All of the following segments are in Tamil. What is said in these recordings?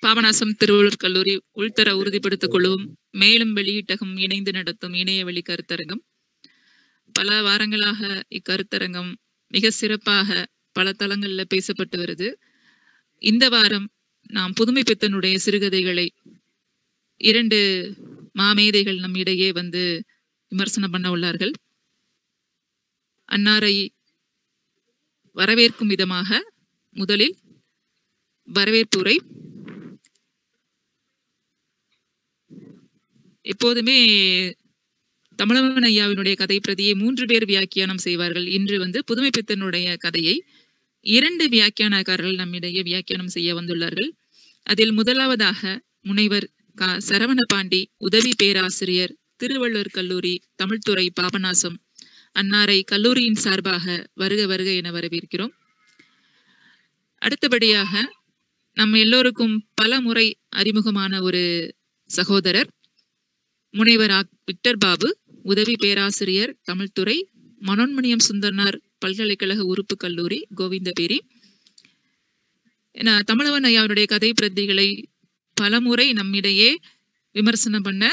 பாபநாசம் திருவள்ளூர் கல்லூரி உள்தர உறுதிப்படுத்திக் கொள்ளும் மேலும் வெளியீட்டகம் இணைந்து நடத்தும் இணைய வழி கருத்தரங்கம் பல வாரங்களாக இக்கருத்தரங்கம் மிக சிறப்பாக பல தளங்கள்ல பேசப்பட்டு வருது இந்த வாரம் நாம் புதுமை பித்தனுடைய சிறுகதைகளை இரண்டு மாமேதைகள் நம் இடையே வந்து விமர்சனம் பண்ண உள்ளார்கள் அன்னாரை வரவேற்கும் விதமாக முதலில் வரவேற்புரை எப்போதுமே தமிழவன் ஐயாவினுடைய கதை பிரதியை மூன்று பேர் வியாக்கியானம் செய்வார்கள் இன்று வந்து புதுமை பித்தனுடைய கதையை இரண்டு வியாக்கியானக்காரர்கள் நம்மிடையே வியாக்கியானம் செய்ய வந்துள்ளார்கள் அதில் முதலாவதாக முனைவர் க சரவண பாண்டி உதவி பேராசிரியர் திருவள்ளுவர் கல்லூரி தமிழ்துறை பாபநாசம் அன்னாரை கல்லூரியின் சார்பாக வருக வருக என வரவேற்கிறோம் அடுத்தபடியாக நம்ம எல்லோருக்கும் பல முறை அறிமுகமான ஒரு சகோதரர் முனைவர் ஆ விக்டர் பாபு உதவி பேராசிரியர் தமிழ்துறை மனோன்மணியம் சுந்தர்னார் பல்கலைக்கழக உறுப்பு கல்லூரி கோவிந்தபேரி தமிழவன் ஐயாவுடைய கதை பிரதிகளை பலமுறை நம்மிடையே விமர்சனம் பண்ண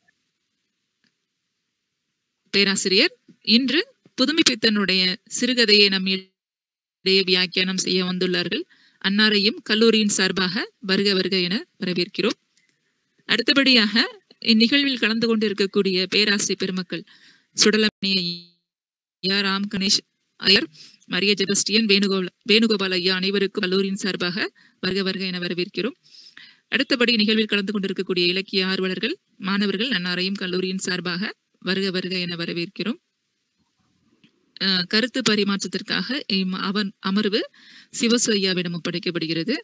பேராசிரியர் இன்று புதுமை பித்தனுடைய சிறுகதையை நம்மிடையே வியாக்கியானம் செய்ய வந்துள்ளார்கள் அன்னாரையும் கல்லூரியின் சார்பாக வருக வருக என வரவேற்கிறோம் அடுத்தபடியாக இந்நிகழ்வில் கலந்து கொண்டிருக்கக்கூடிய பேராசிரியர் பெருமக்கள் சுடலமணி ஐயா ராம் கணேஷ் ஐயர் மரிய ஜெபஸ்டியன் வேணுகோபால் வேணுகோபால் ஐயா அனைவருக்கும் கல்லூரியின் சார்பாக வருக வருக என வரவேற்கிறோம் அடுத்தபடி நிகழ்வில் கலந்து கொண்டிருக்கக்கூடிய இலக்கிய ஆர்வலர்கள் மாணவர்கள் அன்னாரையும் கல்லூரியின் சார்பாக வருக வருக என வரவேற்கிறோம் கருத்து பரிமாற்றத்திற்காக அவன் அமர்வு சிவசு ஐயாவிடம் ஒப்படைக்கப்படுகிறது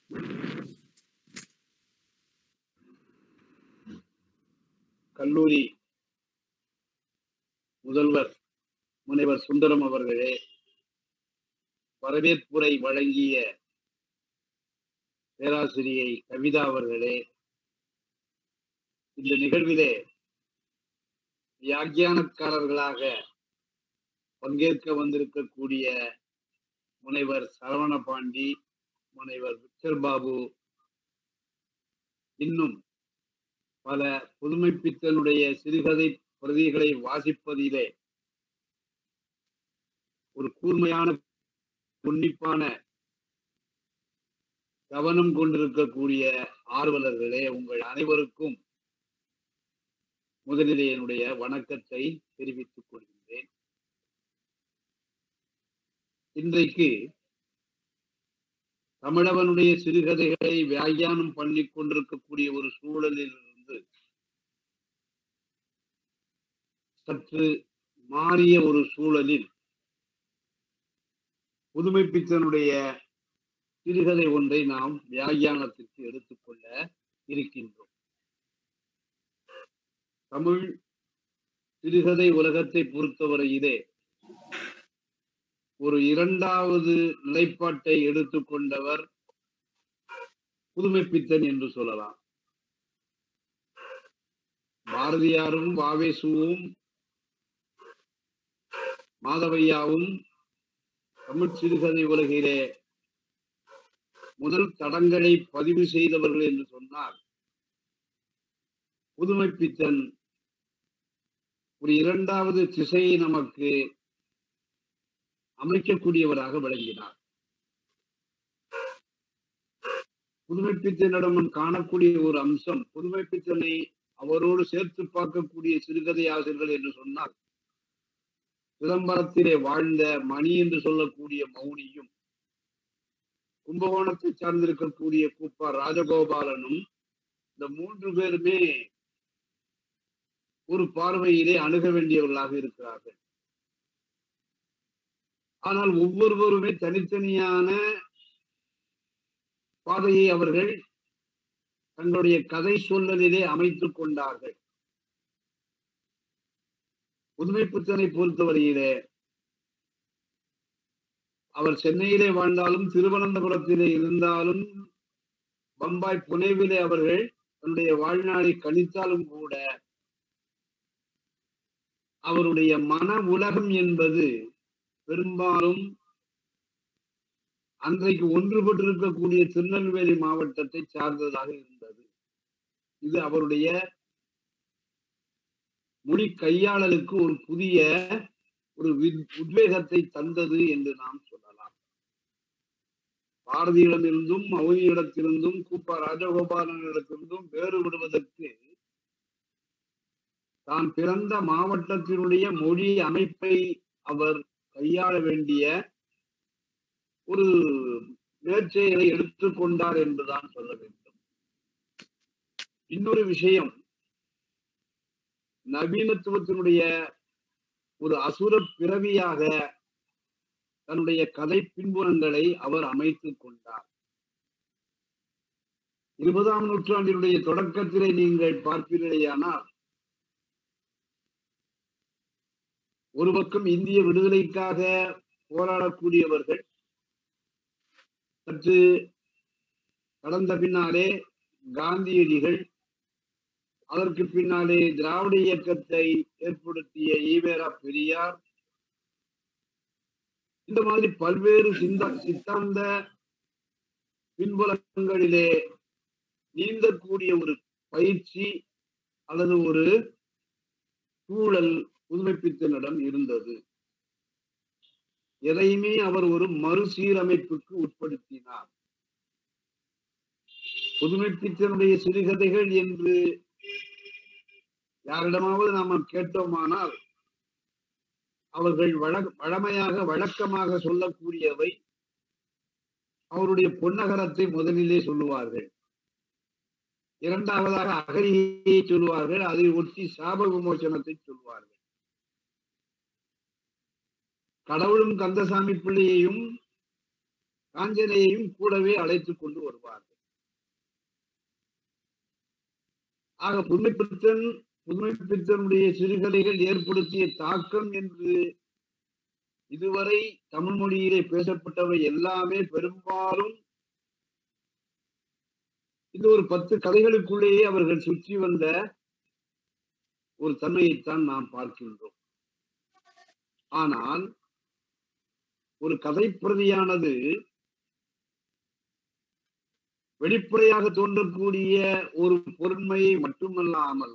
கல்லூரி முதல்வர் முனைவர் சுந்தரம் அவர்களே வரவேற்புரை வழங்கிய பேராசிரியை கவிதா அவர்களே இந்த நிகழ்விலே வியாக்கியானக்காரர்களாக பங்கேற்க வந்திருக்கக்கூடிய முனைவர் சரவண பாண்டி முனைவர் விக்டர் பாபு இன்னும் பல புதுமைப்பித்தனுடைய சிறுகதை பிரதிகளை வாசிப்பதிலே ஒரு கூர்மையான உன்னிப்பான கவனம் கொண்டிருக்கக்கூடிய ஆர்வலர்களே உங்கள் அனைவருக்கும் முதலிலே என்னுடைய வணக்கத்தை தெரிவித்துக் கொள்கின்றேன் இன்றைக்கு தமிழவனுடைய சிறுகதைகளை வியாக்கியானம் பண்ணி கொண்டிருக்கக்கூடிய ஒரு சூழலில் இருந்து சற்று மாறிய ஒரு சூழலில் புதுமைப்பித்தனுடைய சிறுகதை ஒன்றை நாம் வியாக்கியானத்திற்கு எடுத்துக்கொள்ள இருக்கின்றோம் தமிழ் சிறுகதை உலகத்தை பொறுத்தவரையிலே ஒரு இரண்டாவது நிலைப்பாட்டை எடுத்துக்கொண்டவர் புதுமைப்பித்தன் என்று சொல்லலாம் பாரதியாரும் வாவேசுவும் மாதவையாவும் தமிழ் சிறுகதை உலகிலே முதல் தடங்களை பதிவு செய்தவர்கள் என்று சொன்னால் புதுமைப்பித்தன் ஒரு இரண்டாவது திசையை நமக்கு அமைக்கக்கூடியவராக விளங்கினார் புதுமைப்பித்தனிடம் காணக்கூடிய ஒரு அம்சம் புதுமைப்பித்தனை அவரோடு சேர்த்து பார்க்கக்கூடிய சிறுகதை ஆசிரியர்கள் என்று சொன்னால் சிதம்பரத்திலே வாழ்ந்த மணி என்று சொல்லக்கூடிய மௌனியும் கும்பகோணத்தை சார்ந்திருக்கக்கூடிய குப்பா ராஜகோபாலனும் இந்த மூன்று பேருமே ஒரு பார்வையிலே அணுக வேண்டியவர்களாக இருக்கிறார்கள் ஆனால் ஒவ்வொருவருமே தனித்தனியான பாதையை அவர்கள் தங்களுடைய கதை சொல்லலிலே அமைத்துக் கொண்டார்கள் புதுமை புத்தனை பொறுத்தவரையிலே அவர் சென்னையிலே வாழ்ந்தாலும் திருவனந்தபுரத்திலே இருந்தாலும் பம்பாய் புனேவிலே அவர்கள் தன்னுடைய வாழ்நாளை கணித்தாலும் கூட அவருடைய மன உலகம் என்பது பெரும்பாலும் அன்றைக்கு ஒன்றுபட்டிருக்கக்கூடிய திருநெல்வேலி மாவட்டத்தை சார்ந்ததாக இருந்தது இது அவருடைய மொழி கையாளலுக்கு ஒரு புதிய ஒரு வி- உத்வேகத்தை தந்தது என்று நாம் சொல்லலாம் பாரதியிடமிருந்தும் மௌனியிடத்திலிருந்தும் கூப்பா ராஜகோபாலனிடத்திலிருந்தும் வேறுபடுவதற்கு தான் பிறந்த மாவட்டத்தினுடைய மொழி அமைப்பை அவர் கையாள வேண்டிய ஒரு முயற்சியை எடுத்துக்கொண்டார் என்றுதான் சொல்ல வேண்டும் இன்னொரு விஷயம் நவீனத்துவத்தினுடைய ஒரு அசுர பிறவியாக தன்னுடைய கதை பின்புலங்களை அவர் அமைத்துக் கொண்டார் இருபதாம் நூற்றாண்டினுடைய தொடக்கத்திலே நீங்கள் பார்ப்பீர்களேயானால் ஒரு பக்கம் இந்திய விடுதலைக்காக போராடக்கூடியவர்கள் சற்று கடந்த பின்னாலே காந்தியடிகள் அதற்கு பின்னாலே திராவிட இயக்கத்தை ஏற்படுத்திய ஈவேரா பெரியார் இந்த மாதிரி பல்வேறு சிந்த சித்தாந்த பின்புலங்களிலே நீந்தக்கூடிய ஒரு பயிற்சி அல்லது ஒரு சூழல் புதுமைப்பித்தனிடம் இருந்தது எதையுமே அவர் ஒரு மறுசீரமைப்புக்கு உட்படுத்தினார் புதுமைப்பித்தனுடைய சிறுகதைகள் என்று யாரிடமாவது நாம கேட்டோமானால் அவர்கள் வழ வழமையாக வழக்கமாக சொல்லக்கூடியவை அவருடைய பொன்னகரத்தை முதலிலே சொல்லுவார்கள் இரண்டாவதாக அகலியை சொல்லுவார்கள் அதை ஒட்டி சாப விமோசனத்தை சொல்லுவார்கள் கடவுளும் கந்தசாமி பிள்ளையையும் காஞ்சனையையும் கூடவே அழைத்துக் கொண்டு வருவார்கள் ஆக புதுமைப்பித்தன் புதுமைப்பித்தனுடைய சிறுகதைகள் ஏற்படுத்திய தாக்கம் என்று இதுவரை தமிழ் மொழியிலே பேசப்பட்டவை எல்லாமே பெரும்பாலும் இந்த ஒரு பத்து கதைகளுக்குள்ளேயே அவர்கள் சுற்றி வந்த ஒரு தன்மையைத்தான் நாம் பார்க்கின்றோம் ஆனால் ஒரு கதை பிரதியானது வெளிப்படையாக தோன்றக்கூடிய ஒரு பொருண்மையை மட்டுமல்லாமல்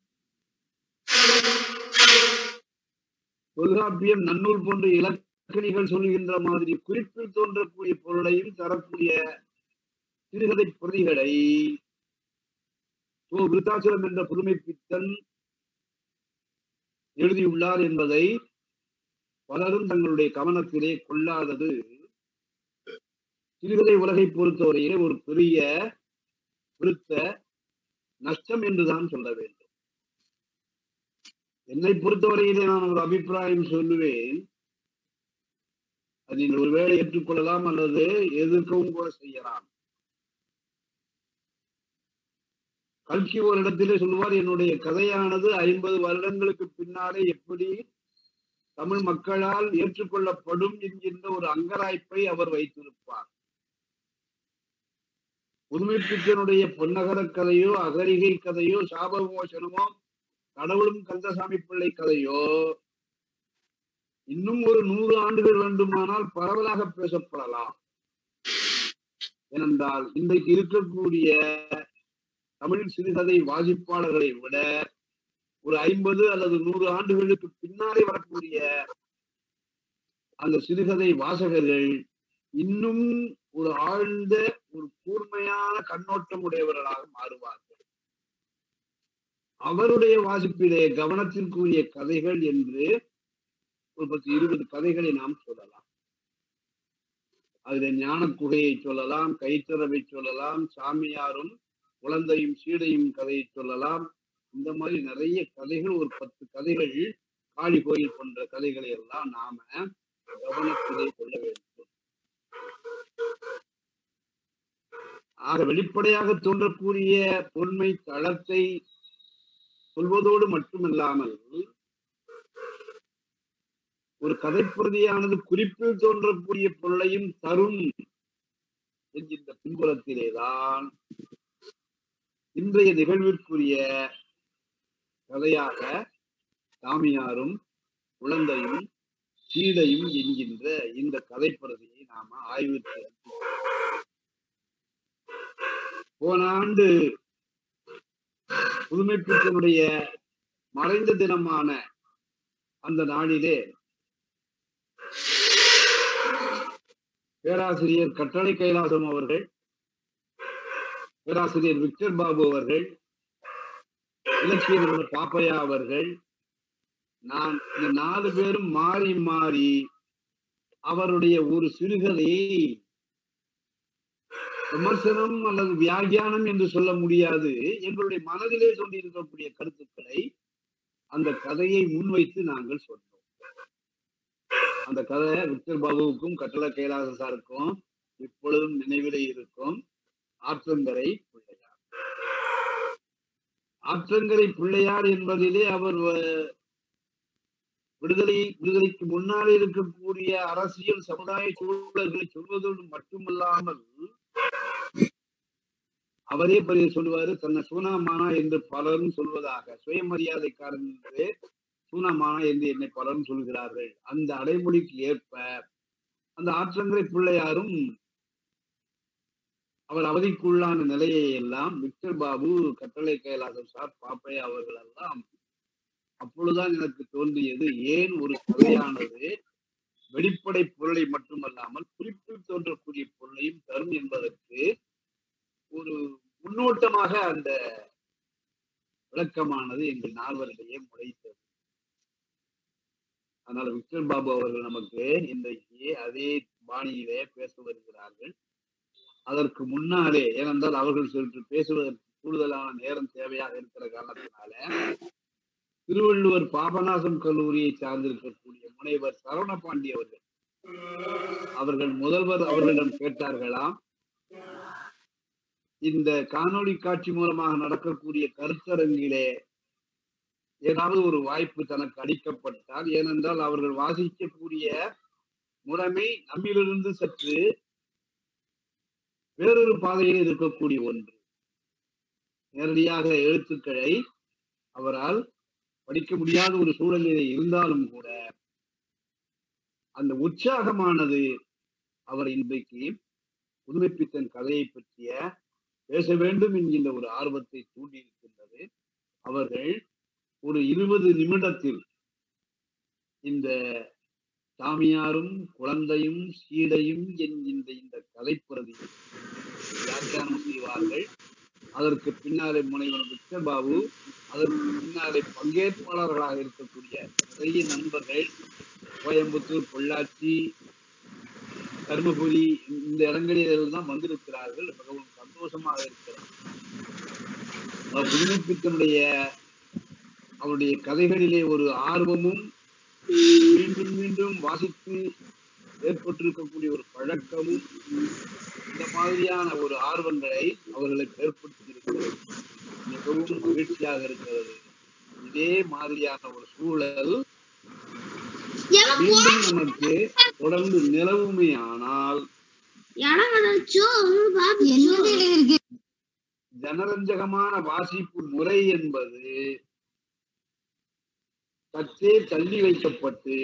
தொல்காப்பியம் நன்னூல் போன்ற இலக்கணிகள் சொல்லுகின்ற மாதிரி குறிப்பில் தோன்றக்கூடிய பொருளையும் தரக்கூடிய சிறுகதை பிரதிகளை ஓ விருத்தாச்சலம் என்ற புதுமை பித்தன் எழுதியுள்ளார் என்பதை பலரும் தங்களுடைய கவனத்திலே கொள்ளாதது சிறுகதை உலகை பொறுத்தவரையிலே ஒரு பெரிய விருத்த நஷ்டம் என்றுதான் சொல்ல வேண்டும் என்னை பொறுத்தவரையிலே நான் ஒரு அபிப்பிராயம் சொல்லுவேன் அதை நீங்கள் ஒருவேளை ஏற்றுக்கொள்ளலாம் அல்லது எதிர்க்கவும் கூட செய்யலாம் கல்கி ஒரு இடத்திலே சொல்லுவார் என்னுடைய கதையானது ஐம்பது வருடங்களுக்கு பின்னாலே எப்படி தமிழ் மக்களால் ஏற்றுக்கொள்ளப்படும் என்கின்ற ஒரு அங்கராய்ப்பை அவர் வைத்திருப்பார் புதுமைப்பித்தனுடைய பொன்னகர கதையோ அகரிகை கதையோ சாப விமோசனமோ கடவுளும் கந்தசாமி பிள்ளை கதையோ இன்னும் ஒரு நூறு ஆண்டுகள் வேண்டுமானால் பரவலாக பேசப்படலாம் ஏனென்றால் இன்றைக்கு இருக்கக்கூடிய தமிழ் சிறுகதை வாசிப்பாளர்களை விட ஒரு ஐம்பது அல்லது நூறு ஆண்டுகளுக்கு பின்னாலே வரக்கூடிய அந்த சிறுகதை வாசகர்கள் இன்னும் ஒரு ஆழ்ந்த ஒரு கூர்மையான கண்ணோட்டம் உடையவர்களாக மாறுவார்கள் அவருடைய வாசிப்பிலே கவனத்திற்குரிய கதைகள் என்று ஒரு பத்து இருபது கதைகளை நாம் சொல்லலாம் அதுல ஞான குகையை சொல்லலாம் கைத்தரவை சொல்லலாம் சாமியாரும் குழந்தையும் சீடையும் கதையை சொல்லலாம் இந்த மாதிரி நிறைய கதைகள் ஒரு பத்து கதைகள் காளி கோயில் போன்ற கதைகளை எல்லாம் நாம கவனத்திலே கொள்ள வேண்டும் ஆக வெளிப்படையாக தோன்றக்கூடிய பொன்மை தளத்தை சொல்வதோடு மட்டுமல்லாமல் ஒரு கதைப்பிரதியானது குறிப்பில் தோன்றக்கூடிய பொருளையும் தரும் என்கின்ற பின்புலத்திலேதான் இன்றைய நிகழ்விற்குரிய கதையாக சாமியாரும் குழந்தையும் சீடையும் என்கின்ற இந்த கதைப்பிரதியை நாம ஆய்வுக்கு எடுத்துக்கொள்வோம். போன ஆண்டு புதுமைப்பித்தனுடைய மறைந்த தினமான அந்த நாளிலே பேராசிரியர் கட்டளை கைலாசம் அவர்கள் பேராசிரியர் விக்டர் பாபு அவர்கள் இலக்கிய நிறுவனர் பாப்பையா அவர்கள் நான் இந்த நாலு பேரும் மாறி மாறி அவருடைய ஒரு சிறுகதையை விமர்சனம் அல்லது வியாகியானம் என்று சொல்ல முடியாது எங்களுடைய மனதிலே சொல்லியிருக்கக்கூடிய கருத்துக்களை அந்த கதையை முன்வைத்து நாங்கள் சொன்னோம் அந்த கதை விக்டர் பாபுவுக்கும் கட்டள கைலாச சாருக்கும் இப்பொழுதும் நினைவிலே இருக்கும் ஆற்றங்கரை பிள்ளையார் ஆற்றங்கரை பிள்ளையார் என்பதிலே அவர் வ- விடுதலை விடுதலைக்கு முன்னாலே இருக்கக்கூடிய அரசியல் சமுதாய சூழல்களை சொல்வதோடு மட்டுமல்லாமல் அவரே பெரிய சொல்லுவாரு தன்னை சூனாமானா என்று பலரும் சொல்வதாக சுயமரியாதைக்காரன் என்று சூனாமானா என்று என்னை பலரும் சொல்கிறார்கள் அந்த அடைமொழிக்கு ஏற்ப அந்த ஆற்றங்கரை பிள்ளையாரும் அவர் அவதிக்குள்ளான நிலையை எல்லாம் விக்டர் பாபு கட்டளை கைலாசம் சார் பாப்பையா அவர்கள் எல்லாம் அப்பொழுதுதான் எனக்கு தோன்றியது ஏன் ஒரு கதையானது வெளிப்படை பொருளை மட்டுமல்லாமல் குறிப்பில் தோன்றக்கூடிய பொருளையும் தரும் என்பதற்கு ஒரு முன்னோட்டமாக அந்த விளக்கமானது எங்கள் நால்வரிடையே முளைத்தது அதனால விக்டர் பாபு அவர்கள் நமக்கு இன்றைக்கு அதே பாணியிலே பேச வருகிறார்கள் அதற்கு முன்னாலே ஏனென்றால் அவர்கள் சற்று பேசுவதற்கு கூடுதலான நேரம் தேவையாக இருக்கிற காரணத்தினால திருவள்ளுவர் பாபநாசம் கல்லூரியை சார்ந்திருக்கக்கூடிய முனைவர் சரவணபாண்டி அவர்கள் அவர்கள் முதல்வர் அவர்களிடம் கேட்டார்களாம் இந்த காணொளி காட்சி மூலமாக நடக்கக்கூடிய கருத்தரங்கிலே ஏதாவது ஒரு வாய்ப்பு தனக்கு அளிக்கப்பட்டால் ஏனென்றால் அவர்கள் வாசிக்கக்கூடிய முறைமை நம்மிலிருந்து சற்று வேறொரு பாதையில் இருக்கக்கூடிய ஒன்று நேரடியாக எழுத்துக்களை அவரால் படிக்க முடியாத ஒரு சூழலிலே இருந்தாலும் கூட அந்த உற்சாகமானது அவர் இன்றைக்கு புதுமைப்பித்தன் கதையை பற்றிய பேச வேண்டும் என்கின்ற ஒரு ஆர்வத்தை தூண்டியிருக்கின்றது அவர்கள் ஒரு இருபது நிமிடத்தில் இந்த சாமியாரும் குழந்தையும் சீடையும் என்கின்ற இந்த கதைப்பிரதியை வியாக்கியானம் செய்வார்கள் அதற்கு பின்னாலே முனைவர் விக்டர் பாபு அதற்கு பின்னாலே பங்கேற்பாளர்களாக இருக்கக்கூடிய நிறைய நண்பர்கள் கோயம்புத்தூர் பொள்ளாச்சி தருமபுரி இந்த இடங்களில் தான் வந்திருக்கிறார்கள் மிகவும் சந்தோஷமாக இருக்கிறது அவர் புதுமைப்பித்தனுடைய அவருடைய கதைகளிலே ஒரு ஆர்வமும் மீண்டும் மீண்டும் வாசித்து ஏற்பட்டிருக்கக்கூடிய ஒரு பழக்கமும் இந்த மாதிரியான ஒரு ஆர்வங்களை அவர்களுக்கு ஏற்படுத்தியிருக்கிறது மிகவும் மகிழ்ச்சியாக இருக்கிறது இதே மாதிரியான ஒரு சூழல் மீண்டும் நமக்கு தொடர்ந்து நிலவுமே ஆனால் ஜனரஞ்சகமான வாசிப்பு முறை என்பது சற்றே தள்ளி வைக்கப்பட்டு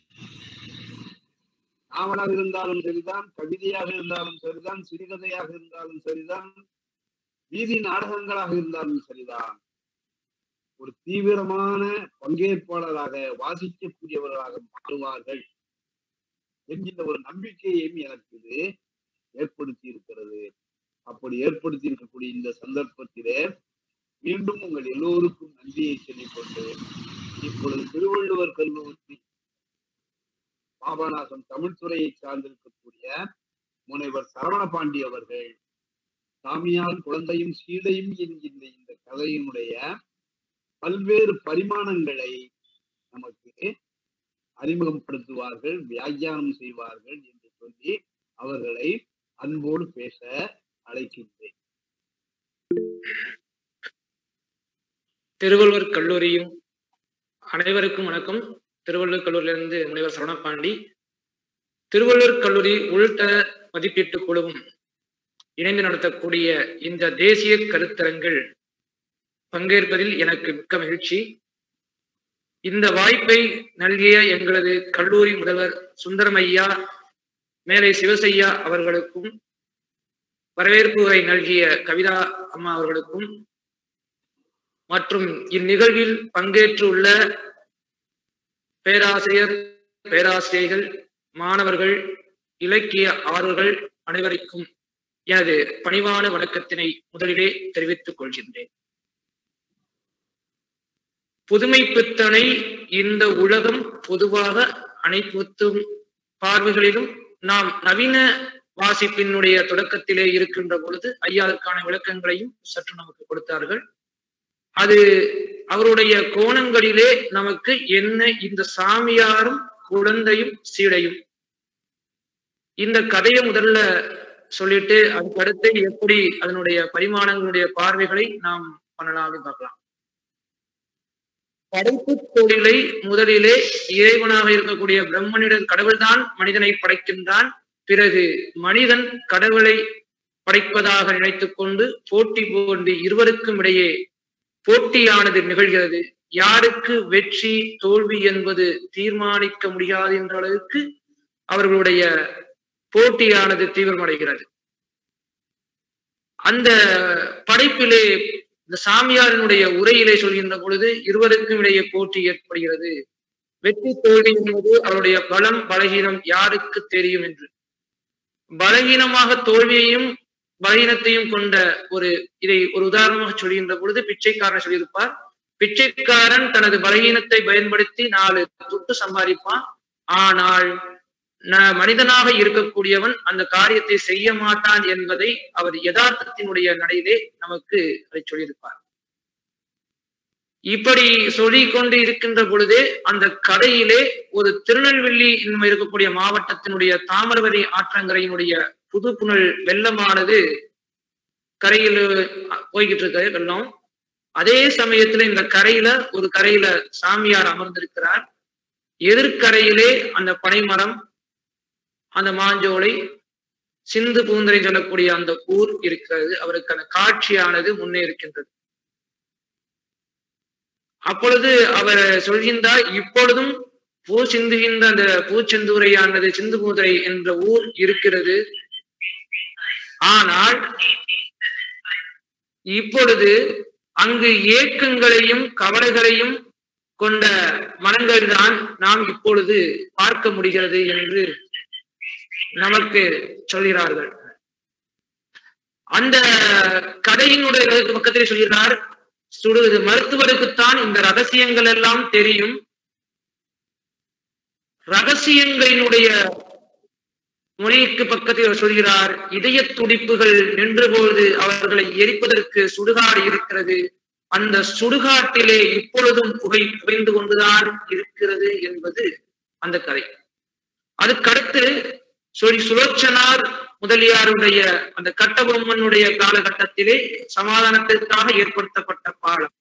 நாவலாக இருந்தாலும் சரிதான் கவிதையாக இருந்தாலும் சரிதான் சிறுகதையாக இருந்தாலும் சரிதான் வீதி நாடகங்களாக இருந்தாலும் சரிதான் ஒரு தீவிரமான பங்கேற்பாளராக வாசிக்கக்கூடியவர்களாக மாறுவார்கள் என்கின்ற ஒரு நம்பிக்கையையும் எனக்கு இது ஏற்படுத்தி இருக்கிறது அப்படி ஏற்படுத்தி இருக்கக்கூடிய இந்த சந்தர்ப்பத்திலே மீண்டும் உங்கள் எல்லோருக்கும் நன்றியை சொல்லிக்கொண்டு இப்பொழுது திருவள்ளுவர் கல்லூரி பாபநாசம் தமிழ்துறையை சார்ந்திருக்கக்கூடிய முனைவர் சரவணபாண்டி அவர்கள் சாமியார் குழந்தையும் சீதையும் என்கின்ற இந்த கதையினுடைய பல்வேறு பரிமாணங்களை நமக்கு அறிமுகப்படுத்துவார்கள் வியாக்கியானம் செய்வார்கள் என்று சொல்லி அவர்களை அன்போடு பேச அழைக்கின்றேன் திருவள்ளுவர் கல்லூரியும் அனைவருக்கும் வணக்கம் திருவள்ளுவர் கல்லூரியிலிருந்து முனைவர் சரவணபாண்டி திருவள்ளுவர் கல்லூரி உள்தர மதிப்பீட்டு குழுவும் இணைந்து நடத்தக்கூடிய இந்த தேசிய கருத்தரங்கில் பங்கேற்பதில் எனக்கு மிக்க மகிழ்ச்சி இந்த வாய்ப்பை நல்கிய எங்களது கல்லூரி முதல்வர் சுந்தரமையா மேலை சிவசையா அவர்களுக்கும் வரவேற்பு உரை நல்கிய கவிதா அம்மா அவர்களுக்கும் மற்றும் இந்நிகழ்வில் பங்கேற்றுள்ள பேராசிரியர் பேராசிரியர்கள் மாணவர்கள் இலக்கிய ஆர்வர்கள் அனைவருக்கும் எனது பணிவான வணக்கத்தினை முதலிலே தெரிவித்துக் கொள்கின்றேன் புதுமை பித்தனை இந்த உலகம் பொதுவாக அனைத்து பார்வைகளிலும் நாம் நவீன வாசிப்பினுடைய தொடக்கத்திலே இருக்கின்ற பொழுது ஐயா அதற்கான விளக்கங்களையும் சற்று நமக்கு கொடுத்தார்கள் அது அவருடைய கோணங்களிலே நமக்கு என்ன இந்த சாமியாரும் குழந்தையும் சீடையும் இந்த கதையை முதல்ல சொல்லிட்டு அதுக்கு அடுத்து எப்படி அதனுடைய பரிமாணங்களுடைய பார்வைகளை நாம் பண்ணலாம்னு பார்க்கலாம் படைப்பு தொழிலை முதலிலே இறைவனாக இருக்கக்கூடிய பிரம்மனிடம் கடவுள்தான் மனிதனை படைக்கின்றான் பிறகு மனிதன் கடவுளை படைப்பதாக நினைத்துக் கொண்டு போட்டி போன்று இருவருக்கும் இடையே போட்டியானது நிகழ்கிறது யாருக்கு வெற்றி தோல்வி என்பது தீர்மானிக்க முடியாது என்ற அளவுக்கு அவர்களுடைய போட்டியானது தீவிரமடைகிறது அந்த படைப்பிலே இந்த சாமியாரினுடைய உரையிலே சொல்கின்ற பொழுது இருவருக்கும் இடையே போட்டி ஏற்படுகிறது வெற்றி தோல்வி என்பது அவருடைய பலம் பலகீனம் யாருக்கு தெரியும் என்று பலகீனமாக தோல்வியையும் பலகீனத்தையும் கொண்ட ஒரு இதை ஒரு உதாரணமாக சொல்கின்ற பொழுது பிச்சைக்காரன் சொல்லியிருப்பார் பிச்சைக்காரன் தனது பலகீனத்தை பயன்படுத்தி நாலு துட்டு சம்பாதிப்பான் ஆனால் மனிதனாக இருக்கக்கூடியவன் அந்த காரியத்தை செய்ய மாட்டான் என்பதை அவர் யதார்த்தத்தினுடைய நடையிலே நமக்கு அதை சொல்லியிருப்பார் இப்படி சொல்லிக் கொண்டு இருக்கின்ற பொழுதே அந்த கதையிலே ஒரு திருநெல்வேலி இன்னும் இருக்கக்கூடிய மாவட்டத்தினுடைய தாமிரபரணி ஆற்றங்கரையினுடைய புது புனல் வெள்ளமானது கரையில் போய்கிட்டு இருக்க வெள்ளம் அதே சமயத்துல இந்த கரையில ஒரு கரையில சாமியார் அமர்ந்திருக்கிறார் எதிர்கரையிலே அந்த பனைமரம் அந்த மாஞ்சோலை சிந்து பூந்தரை சொல்லக்கூடிய அந்த ஊர் இருக்கிறது அவருக்கு அந்த காட்சியானது முன்னே இருக்கின்றது அப்பொழுது அவர் சொல்கின்றார் இப்பொழுதும் பூ சிந்துகின்ற அந்த பூச்செந்துரையானது சிந்து பூதுரை என்ற ஊர் இருக்கிறது ஆனால் இப்பொழுது அங்கு ஏக்கங்களையும் கவலைகளையும் கொண்ட மனங்கள் தான் நாம் இப்பொழுது பார்க்க முடிகிறது என்று நமக்கு சொல்கிறார்கள் அந்த கதையினுடைய பக்கத்திலே சொல்கிறார் சுடு மருத்துவருக்குத்தான் இந்த ரகசியங்கள் எல்லாம் தெரியும் ரகசியங்களினுடைய மொழிக்கு பக்கத்தில் சொல்கிறார் இதய துடிப்புகள் நின்றபோது அவர்களை எரிப்பதற்கு சுடுகாடு இருக்கிறது அந்த சுடுகாட்டிலே இப்பொழுதும் புகை புகைந்து கொண்டுதான் இருக்கிறது என்பது அந்த கதை அதுக்கடுத்து சொல்லி சுலோச்சனார் முதலியாருடைய அந்த கட்டபொம்மனுடைய காலகட்டத்திலே சமாதானத்திற்காக ஏற்படுத்தப்பட்ட பாலம்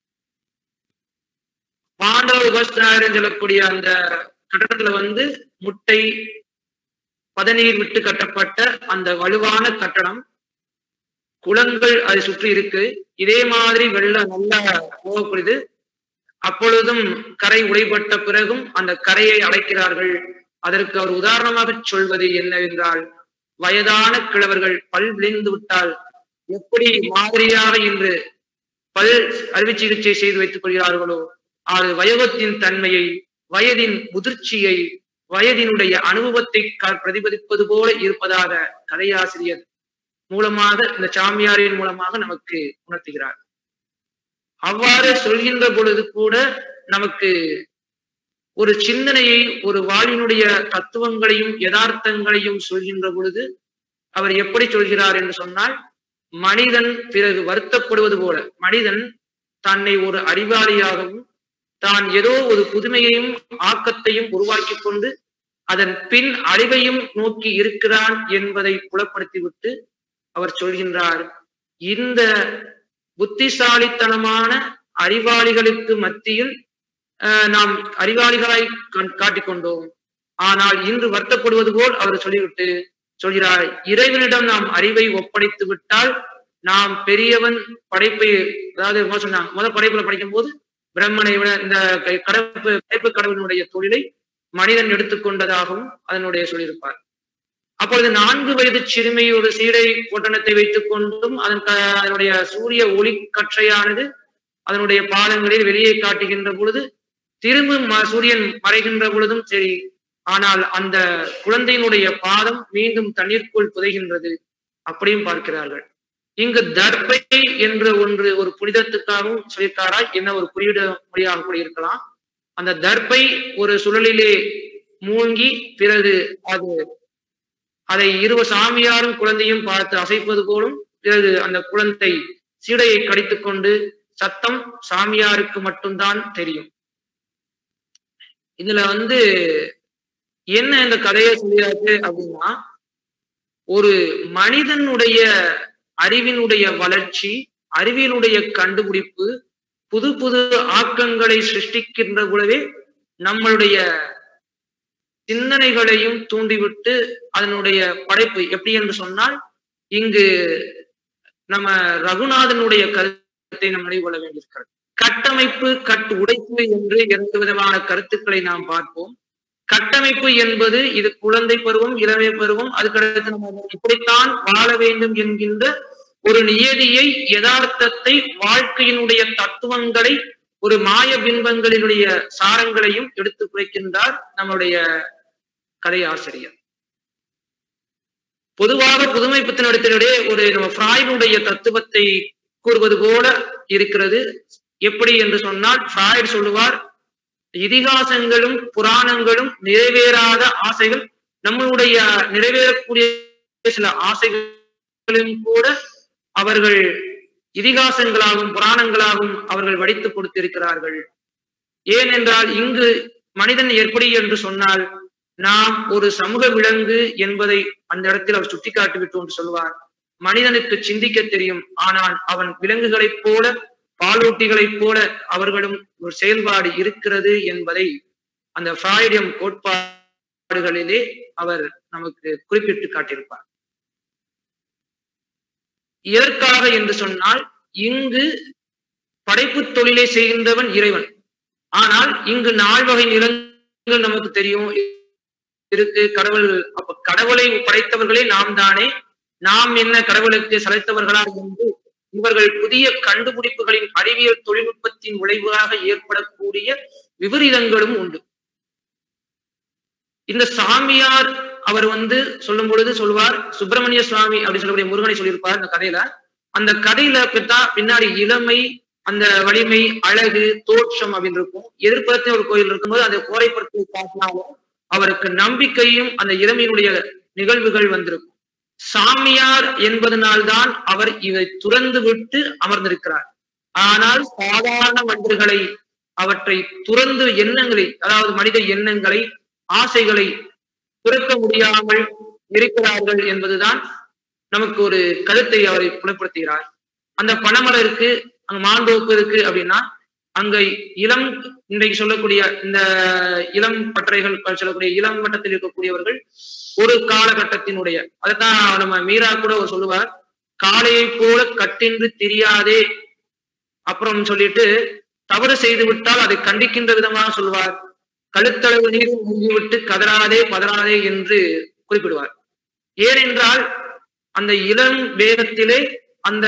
பாண்டவ உபஸ்தாரன் சொல்லக்கூடிய அந்த கட்டடத்துல வந்து முட்டை பதநீர் விட்டு கட்டப்பட்ட அந்த வலுவான கட்டடம் குளங்கள் அதை சுற்றி இருக்கு இதே மாதிரி வெள்ளம் நல்லா போகக்கூடியது அப்பொழுதும் கரை உடைபட்ட பிறகும் அந்த கரையை அழைக்கிறார்கள் அதற்கு அவர் உதாரணமாக சொல்வது என்னவென்றால் வயதான கிழவர்கள் பல் விளைந்து விட்டால் எப்படி மாதிரியாக இன்று பல் அறுவை சிகிச்சை செய்து வைத்துக் கொள்கிறார்களோ அது வயோகத்தின் தன்மையை வயதின் முதிர்ச்சியை வயதினுடைய அனுபவத்தை பிரதிபலிப்பது போல இருப்பதாக கதையாசிரியர் மூலமாக இந்த சாமியாரின் மூலமாக நமக்கு உணர்த்துகிறார் அவ்வாறு சொல்கின்ற பொழுது கூட நமக்கு ஒரு சிந்தனையை ஒரு வாழ்வினுடைய தத்துவங்களையும் யதார்த்தங்களையும் சொல்கின்ற பொழுது அவர் எப்படி சொல்கிறார் என்று சொன்னால் மனிதன் பிறகு வருத்தப்படுவது போல மனிதன் தன்னை ஒரு அறிவாளியாகவும் தான் ஏதோ ஒரு புதுமையையும் ஆக்கத்தையும் உருவாக்கி கொண்டு அதன் பின் அழிவையும் நோக்கி இருக்கிறான் என்பதை புலப்படுத்திவிட்டு அவர் சொல்கின்றார் இந்த புத்திசாலித்தனமான அறிவாளிகளுக்கு மத்தியில் நாம் அறிவாளிகளாய் காட்டிக்கொண்டோம் ஆனால் இன்று வருத்தப்படுவது போல் அவர் சொல்லிவிட்டு சொல்கிறார் இறைவனிடம் நாம் அறிவை ஒப்படைத்து விட்டால் நாம் பெரியவன் படைப்பை அதாவது சொன்னாங்க முதல் படைப்புல படிக்கும் போது பிரம்மனை விட இந்த கடப்பு படைப்பு கடவுளினுடைய தொழிலை மனிதன் எடுத்துக்கொண்டதாகவும் அதனுடைய சொல்லியிருப்பார் அப்பொழுது நான்கு வயது சிறுமி ஒரு சீடை ஒட்டணத்தை வைத்துக் கொண்டும் அதன் அதனுடைய சூரிய ஒளி கற்றையானது அதனுடைய பாதங்களில் வெளியே காட்டுகின்ற பொழுது திரும்ப ம- சூரியன் மறைகின்ற பொழுதும் சரி ஆனால் அந்த குழந்தையினுடைய பாதம் மீண்டும் தண்ணீருக்குள் புதைகின்றது அப்படியும் பார்க்கிறார்கள் இங்கு தர்பை என்ற ஒன்று ஒரு புனிதத்துக்காகவும் சொல்லியிருக்காரா என்ன ஒரு குறியீடு மொழியாக கூட இருக்கலாம் அந்த தர்பை ஒரு சுழலிலே மூழ்கி பிறகு அது அதை இருவ சாமியாரும் குழந்தையும் பார்த்து அசைப்பது போலும் பிறகு அந்த குழந்தை சீடையை கடித்துக் கொண்டு சத்தம் சாமியாருக்கு மட்டும்தான் தெரியும் இதுல வந்து என்ன இந்த கதையை சொல்லியாச்சு அப்படின்னா ஒரு மனிதனுடைய அறிவினுடைய வளர்ச்சி அறிவியலுடைய கண்டுபிடிப்பு புது புது ஆக்கங்களை சிருஷ்டிக்கின்ற கூடவே நம்மளுடைய சிந்தனைகளையும் தூண்டிவிட்டு அதனுடைய படைப்பு எப்படி என்று சொன்னால் இங்கு நம்ம ரகுநாதனுடைய கருத்தை நாம் நினைவு கொள்ள வேண்டியிருக்கிறது கட்டமைப்பு கட்டு உடைப்பு என்று இரண்டு விதமான கருத்துக்களை நாம் பார்ப்போம் கட்டமைப்பு என்பது இது குழந்தை பருவம் இளமை பருவம் அதுக்கடுத்து நம்ம இப்படித்தான் வாழ வேண்டும் என்கின்ற ஒரு நியதியை யதார்த்தத்தை வாழ்க்கையினுடைய தத்துவங்களை ஒரு மாய பிம்பங்களினுடைய சாரங்களையும் எடுத்து குறைக்கின்றார் நம்முடைய கதை ஆசிரியர் பொதுவாக புதுமை புத்தனத்தினுடைய ஒரு நம்ம ஃப்ராய்டுடைய தத்துவத்தை கூறுவது போல இருக்கிறது எப்படி என்று சொன்னால் ஃப்ராய்ட் சொல்லுவார் இதிகாசங்களும் புராணங்களும் நிறைவேறாத ஆசைகள் நம்மளுடைய நிறைவேறக்கூடிய சில ஆசைகளும் கூட அவர்கள் இதிகாசங்களாகவும் புராணங்களாகவும் அவர்கள் வடித்து கொடுத்திருக்கிறார்கள் ஏனென்றால் இங்கு மனிதன் எப்படி என்று சொன்னால் நாம் ஒரு சமூக விலங்கு என்பதை அந்த இடத்தில் அவர் சுட்டிக்காட்டிவிட்டு என்று சொல்வார் மனிதனுக்கு சிந்திக்க தெரியும் ஆனால் அவன் விலங்குகளைப் போல பாலூட்டிகளைப் போல அவர்களும் ஒரு செயல்பாடு இருக்கிறது என்பதை அந்த ஃப்ராய்டியம் கோட்பாடுகளிலே அவர் நமக்கு குறிப்பிட்டு காட்டியிருப்பார் எதற்காக என்று சொன்னால் இங்கு படைப்பு தொழிலை செய்கின்றவன் இறைவன் ஆனால் இங்கு நால்வகை நிலங்கள் நமக்கு தெரியும் இருக்கு கடவுள் அப்ப கடவுளை படைத்தவர்களே நாம் தானே நாம் என்ன கடவுளுக்கு சளைத்தவர்களா என்று இவர்கள் புதிய கண்டுபிடிப்புகளின் அறிவியல் தொழில்நுட்பத்தின் விளைவாக ஏற்படக்கூடிய விபரீதங்களும் உண்டு இந்த சாமியார் அவர் வந்து சொல்லும் பொழுது சொல்வார் சுப்பிரமணிய சுவாமி அப்படின்னு சொல்லக்கூடிய முருகனை சொல்லியிருப்பார் இந்த கதையில அந்த கதையில பித்தா பின்னாடி இளமை அந்த வலிமை அழகு தோற்றம் அப்படின்னு இருக்கும் எதிர்ப்புறத்தில் ஒரு கோயில் இருக்கும்போது அந்த கோரைப்புறத்தை காட்டினாலும் அவருக்கு நம்பிக்கையும் அந்த இளமையினுடைய நிகழ்வுகள் வந்திருக்கும் சாமியார் என்பதனால்தான் அவர் இதை துறந்து விட்டு அமர்ந்திருக்கிறார் ஆனால் சாதாரண மனிதர்களை அவற்றை துறந்து எண்ணங்களை அதாவது மனித எண்ணங்களை ஆசைகளை துறக்க முடியாமல் இருக்கிறார்கள் என்பதுதான் நமக்கு ஒரு கருத்தை அவரை புலப்படுத்துகிறார் அந்த பனைமரம் இருக்கு அங்க மாந்தோப்பு இருக்கு அப்படின்னா அங்க இளம் இன்றைக்கு சொல்லக்கூடிய இந்த இளம் பற்றைகள் சொல்லக்கூடிய இளம் மட்டத்தில் இருக்கக்கூடியவர்கள் ஒரு காலகட்டத்தினுடைய அதைத்தான் நம்ம மீரா கூட ஒரு சொல்லுவார் காளையை போல கட்டின்று தெரியாதே அப்புறம் சொல்லிட்டு தவறு செய்து விட்டால் அதை கண்டிக்கின்ற விதமாக சொல்லுவார் கழுத்தளவு நீரில் மூழ்கிவிட்டு கதறாதே பதறாதே என்று குறிப்பிடுவார் ஏனென்றால் அந்த இளம் வேகத்திலே அந்த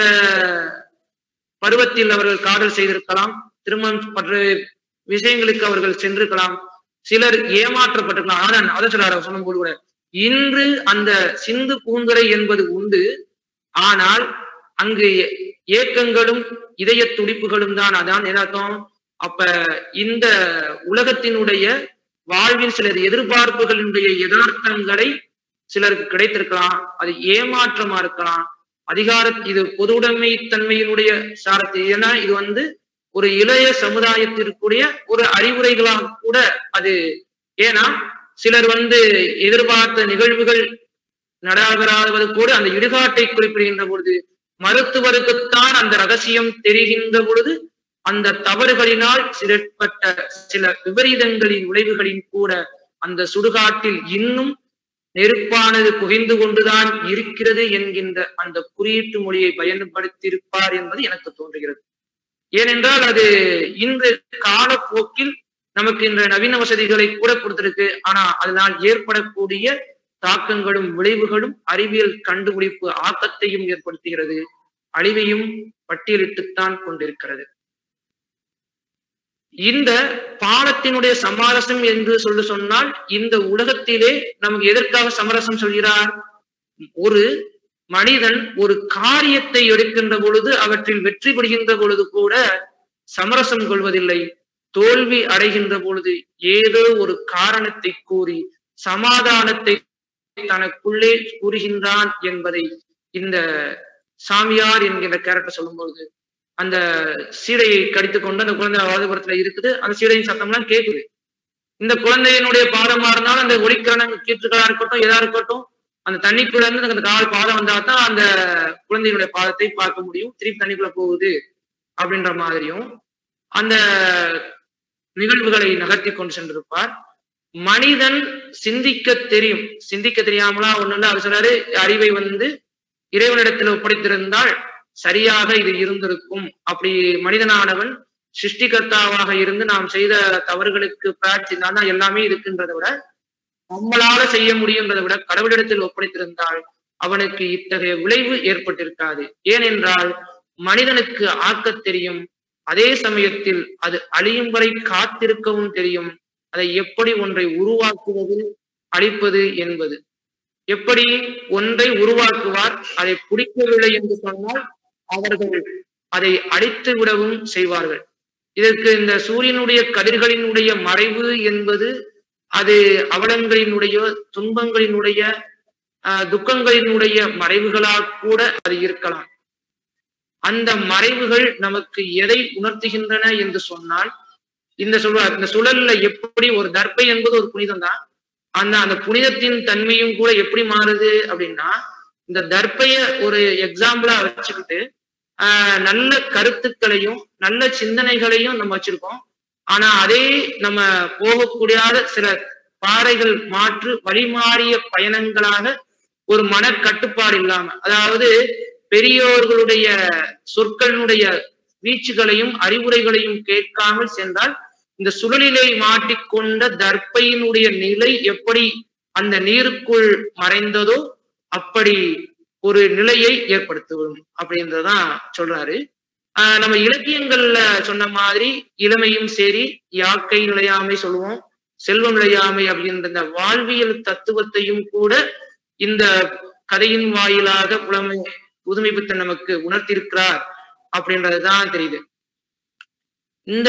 பருவத்தில் அவர்கள் காதல் செய்திருக்கலாம் திருமணம் பற்ற விஷயங்களுக்கு அவர்கள் சென்றிருக்கலாம் சிலர் ஏமாற்றப்பட்டிருக்கலாம் ஆனா அதை சொல்றாரு சொல்லும்போது கூட இன்று அந்த சிந்து பூந்துரை என்பது உண்டு ஆனால் அங்கு ஏக்கங்களும் இதய துடிப்புகளும் தான் அதான் எதார்த்தம் அப்ப இந்த உலகத்தினுடைய வாழ்வில் சிலர் எதிர்பார்ப்புகளினுடைய யதார்த்தங்களை சிலருக்கு கிடைத்திருக்கலாம் அது ஏமாற்றமா இருக்கலாம் அதிகார இது பொதுவுடைமை தன்மையினுடைய சாரத்தை ஏன்னா இது வந்து ஒரு இளைய சமுதாயத்திற்குரிய ஒரு அறிவுரைகளாக கூட அது ஏன்னா சிலர் வந்து எதிர்பார்த்த நிகழ்வுகள் நடைபெறாதது கூட அந்த இடுகாட்டை குறிப்பிடுகின்ற பொழுது மருத்துவருக்குத்தான் அந்த ரகசியம் தெரிகின்ற பொழுது அந்த தவறுகளினால் சிலப்பட்ட சில விபரீதங்களின் விளைவுகளின் கூட அந்த சுடுகாட்டில் இன்னும் நெருப்பானது குவிந்து கொண்டுதான் இருக்கிறது என்கின்ற அந்த குறியீட்டு மொழியை பயன்படுத்தியிருப்பார் என்பது எனக்கு தோன்றுகிறது ஏனென்றால் அது இன்று காலப்போக்கில் நமக்கு இந்த நவீன வசதிகளை கூட கொடுத்திருக்கு ஆனா அதனால் ஏற்படக்கூடிய தாக்கங்களும் விளைவுகளும் அறிவியல் கண்டுபிடிப்பு ஆக்கத்தையும் ஏற்படுத்துகிறது அழிவையும் பட்டியலிட்டுத்தான் கொண்டிருக்கிறது இந்த பாடத்தினுடைய சமரசம் என்று சொல்லி சொன்னால் இந்த உலகத்திலே நமக்கு எதற்காக சமரசம் சொல்கிறார் ஒரு மனிதன் ஒரு காரியத்தை எடுக்கின்ற பொழுது அவற்றில் வெற்றி பெறுகின்ற பொழுது கூட சமரசம் கொள்வதில்லை தோல்வி அடைகின்ற பொழுது ஏதோ ஒரு காரணத்தை கூறி சமாதானத்தை தனக்குள்ளே கூறுகின்றான் என்பதை இந்த சாமியார் என்கிற கேரக்டர் சொல்லும்போது அந்த சீடையை கடித்து கொண்டு அந்த குழந்தை வாதுபுரத்துல இருக்குது அந்த சீடையின் சத்தம்லாம் கேட்குது இந்த குழந்தையினுடைய பாதமா இருந்தாலும் அந்த ஒளிக்கரணம் கீற்றுகளா இருக்கட்டும் எதா இருக்கட்டும் அந்த தண்ணிக்குள்ள இருந்து அந்த கால் பாதம் வந்தா தான் அந்த குழந்தையினுடைய பாதத்தை பார்க்க முடியும் திருப்பி தண்ணிக்குள்ள போகுது அப்படின்ற மாதிரியும் அந்த நிகழ்வுகளை நகர்த்தி கொண்டு சென்றிருப்பார் மனிதன் சிந்திக்க தெரியும் சிந்திக்க தெரியாமலா ஒண்ணு இல்ல அவர் சொன்னாரு அறிவை வந்து இறைவனிடத்தில் ஒப்படைத்திருந்தால் சரியாக இது இருந்திருக்கும் அப்படி மனிதனானவன் சிருஷ்டிகர்த்தாவாக இருந்து நாம் செய்த தவறுகளுக்கு பிரார்த்தினால் தான் எல்லாமே இருக்குன்றதை விட நம்மளால செய்ய முடியுன்றதை விட கடவுளிடத்தில் ஒப்படைத்திருந்தால் அவனுக்கு இத்தகைய விளைவு ஏற்பட்டிருக்காது ஏனென்றால் மனிதனுக்கு ஆக்கத் தெரியும் அதே சமயத்தில் அது அழியும் வரை காத்திருக்கவும் தெரியும் அதை எப்படி ஒன்றை உருவாக்குவது அழிப்பது என்பது எப்படி ஒன்றை உருவாக்குவார் அதை பிடிக்கவில்லை என்று சொன்னால் அவர்கள் அதை அழித்து விடவும் செய்வார்கள் இதற்கு இந்த சூரியனுடைய கதிர்களினுடைய மறைவு என்பது அது அவலங்களினுடைய துன்பங்களினுடைய ஆஹ் துக்கங்களினுடைய மறைவுகளாக கூட அது இருக்கலாம் அந்த மறைவுகள் நமக்கு எதை உணர்த்துகின்றன என்று சொன்னால் இந்த சொல்வார் இந்த சுழல்ல எப்படி ஒரு தர்ப்பை என்பது ஒரு புனிதம் தான் அந்த அந்த புனிதத்தின் தன்மையும் கூட எப்படி மாறுது அப்படின்னா இந்த தர்ப்பைய ஒரு எக்ஸாம்பிளா வச்சுக்கிட்டு ஆஹ் நல்ல கருத்துக்களையும் நல்ல சிந்தனைகளையும் நம்ம வச்சிருக்கோம் ஆனா அதே நம்ம போகக்கூடியாத சில பாறைகள் மாற்று வழிமாறிய பயணங்களாக ஒரு மன கட்டுப்பாடு இல்லாம அதாவது பெரியோர்களுடைய சொற்களினுடைய வீச்சுகளையும் அறிவுரைகளையும் கேட்காமல் சென்றால் இந்த சுழலிலே மாட்டிக்கொண்ட தர்ப்பையினுடைய நிலை எப்படி அந்த நீருக்குள் மறைந்ததோ அப்படி ஒரு நிலையை ஏற்படுத்தும் அப்படின்றதான் சொல்றாரு ஆஹ் நம்ம இலக்கியங்கள்ல சொன்ன மாதிரி இளமையும் சரி யாக்கை நிலையாமை சொல்லுவோம் செல்வம் நிலையாமை அப்படின்ற இந்த வாழ்வியல் தத்துவத்தையும் கூட இந்த கதையின் வாயிலாக புலமை புதுமை பித்தன் நமக்கு உணர்த்திருக்கிறார் அப்படின்றதுதான் தெரியுது இந்த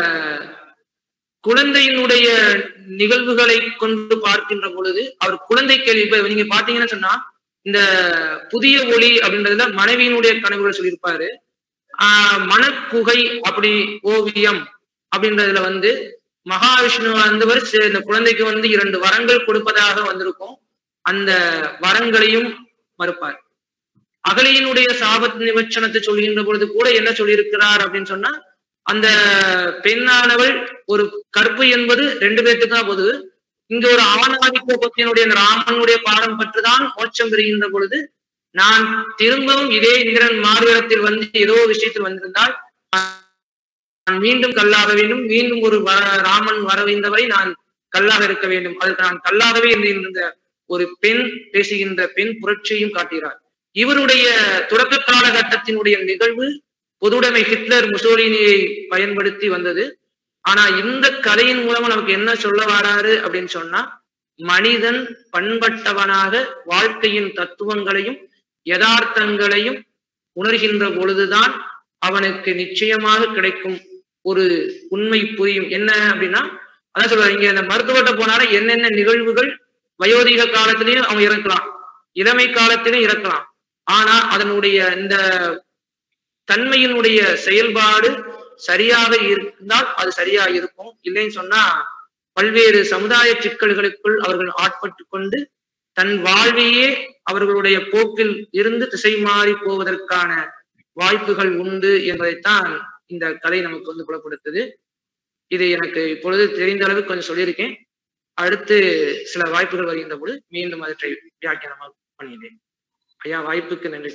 குழந்தையினுடைய நிகழ்வுகளை கொண்டு பார்க்கின்ற பொழுது அவர் குழந்தை கேள்வி இப்ப நீங்க பாத்தீங்கன்னு சொன்னா இந்த புதிய ஒளி அப்படின்றதுல மனைவியினுடைய கனவுகளை சொல்லியிருப்பாரு ஆஹ் மனக்குகை அப்படி ஓவியம் அப்படின்றதுல வந்து மகாவிஷ்ணு வந்தவர் சரி, இந்த குழந்தைக்கு வந்து இரண்டு வரங்கள் கொடுப்பதாக வந்திருக்கும் அந்த வரங்களையும் மறுப்பார் அகலியினுடைய சாபத் நிவச்சனத்தை சொல்கின்ற பொழுது கூட என்ன சொல்லியிருக்கிறார் அப்படின்னு சொன்னா அந்த பெண்ணானவள் ஒரு கற்பு என்பது ரெண்டு பேர்த்துக்கு தான் பொது இங்க ஒரு ஆணாதிக்க பக்தியினுடைய அந்த ராமனுடைய பாடம் பற்றுதான் மோட்சம் பெறுகின்ற பொழுது நான் திரும்பவும் இதே இந்திரன் மாறுவேடத்தில் வந்து ஏதோ விஷயத்தில் வந்திருந்தால் நான் மீண்டும் கல்லாக வேண்டும் மீண்டும் ஒரு வ- ராமன் வர வைந்தவரை நான் கல்லாக இருக்க வேண்டும் அதற்கு நான் கல்லாகவே இருந்த ஒரு பெண் பேசுகின்ற பெண் புரட்சியையும் காட்டுகிறார் இவருடைய தொடக்க காலகட்டத்தினுடைய நிகழ்வு பொதுவுடைமை ஹிட்லர் முசோலினியை பயன்படுத்தி வந்தது ஆனா இந்த கதையின் மூலமா நமக்கு என்ன சொல்ல வராரு அப்படின்னு சொன்னா மனிதன் பண்பட்டவனாக வாழ்க்கையின் தத்துவங்களையும் யதார்த்தங்களையும் உணர்கின்ற பொழுதுதான் அவனுக்கு நிச்சயமாக கிடைக்கும் ஒரு உண்மை புரியும் என்ன அப்படின்னா அதான் சொல்றாரு இங்க இந்த மருத்துவர்கிட்ட போனாலே என்னென்ன நிகழ்வுகள் வயோதிக காலத்திலையும் அவன் இறக்கலாம் இளமை காலத்திலும் இறக்கலாம் ஆனா அதனுடைய இந்த தன்மையினுடைய செயல்பாடு சரியாக இருந்தால் அது சரியா இருக்கும் இல்லைன்னு சொன்னா பல்வேறு சமுதாய சிக்கல்களுக்குள் அவர்கள் ஆட்பட்டு கொண்டு தன் வாழ்வையே அவர்களுடைய போக்கில் இருந்து திசை மாறி போவதற்கான வாய்ப்புகள் உண்டு என்பதைத்தான் இந்த கதை நமக்கு வந்து புலப்படுத்துது இது எனக்கு இப்பொழுது தெரிந்த அளவுக்கு கொஞ்சம் சொல்லியிருக்கேன் அடுத்து சில வாய்ப்புகள் வருகின்ற பொழுது மீண்டும் அவற்றை வியாக்கியானமாக பண்ணுகிறேன் ஐயா வாய்ப்புக்கு நன்றி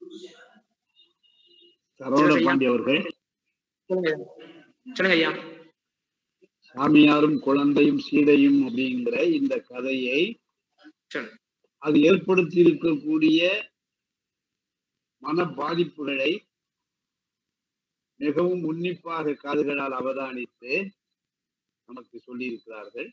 சரவண பாண்டி அவர்கள் சொல்லுங்க ஐயா. சொல்லுங்க ஐயா சாமியாரும் குழந்தையும் சீடையும் அப்படிங்கிற இந்த கதையை சொல்லுங்க அது ஏற்படுத்தி இருக்கக்கூடிய மன பாதிப்புகளை மிகவும் உன்னிப்பாக காதுகளால் அவதானித்து நமக்கு சொல்லியிருக்கிறார்கள்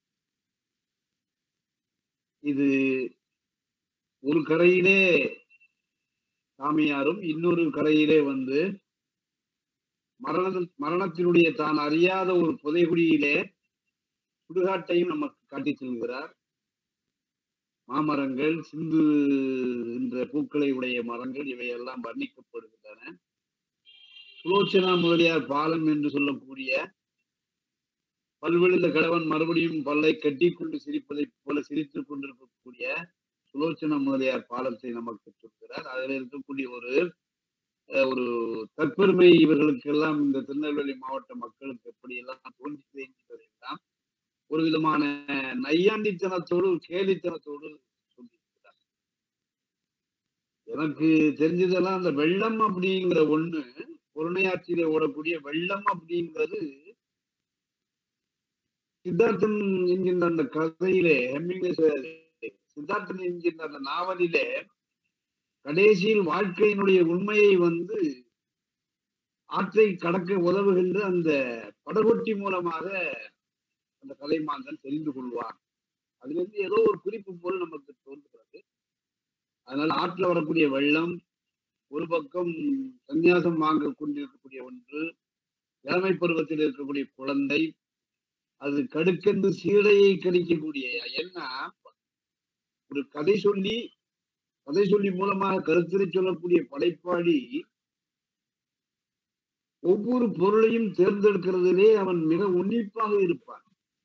இது ஒரு கரையிலே சாமியாரும் இன்னொரு கரையிலே வந்து மரண மரணத்தினுடைய தான் அறியாத ஒரு புதைகுடியிலே சுடுகாட்டையும் நமக்கு காட்டிச் செல்கிறார் மாமரங்கள் சிந்து என்ற பூக்களை உடைய மரங்கள் இவையெல்லாம் வர்ணிக்கப்படுகின்றன சுலோச்சனா முதலியார் பாலம் என்று சொல்லக்கூடிய பல்வெளிந்த கணவன் மறுபடியும் பல்லை கட்டி கொண்டு சிரிப்பதைப் போல சிரித்துக் கொண்டிருக்கக்கூடிய சுலோச்சன முதலியார் பாலத்தை நமக்கு சொல்கிறார் அதில் இருக்கக்கூடிய ஒரு அஹ், ஒரு தற்பெருமை இவர்களுக்கெல்லாம் இந்த திருநெல்வேலி மாவட்ட மக்களுக்கு எப்படி எல்லாம் தோன்றியது என்பதையெல்லாம் ஒரு விதமான நையாண்டித்தனத்தோடு கேலித்தனத்தோடு சொல்லியிருக்கிறார் எனக்கு தெரிஞ்சதெல்லாம் அந்த வெள்ளம் அப்படிங்கிற ஒண்ணு பொருணையாற்றிலே ஓடக்கூடிய வெள்ளம் அப்படிங்கிறது சித்தார்த்தன் என்கின்ற அந்த கதையிலே ஹெம்மிங்லே சித்தார்த்தன் என்கின்ற அந்த நாவலிலே கடைசியில் வாழ்க்கையினுடைய உண்மையை வந்து ஆற்றை கடக்க உதவுகின்ற அந்த படகொட்டி மூலமாக அந்த கலைமாந்தன் தெரிந்து கொள்வான் அதுல இருந்து ஏதோ ஒரு குறிப்பு போல் நமக்கு தோன்றுகிறது அதனால ஆற்றுல வரக்கூடிய வெள்ளம் ஒரு பக்கம் சந்நியாசம் வாங்க கொண்டிருக்கக்கூடிய ஒன்று இளமை பருவத்தில் இருக்கக்கூடிய குழந்தை அது கடுக்கென்று சீடையை கடிக்கக்கூடிய என்ன ஒரு கதை சொல்லி கதை சொல்லி மூலமாக கருத்துரை சொல்லக்கூடிய படைப்பாளி ஒவ்வொரு பொருளையும் தேர்ந்தெடுக்கிறதிலே அவன் மிக உன்னிப்பாக இருப்பான்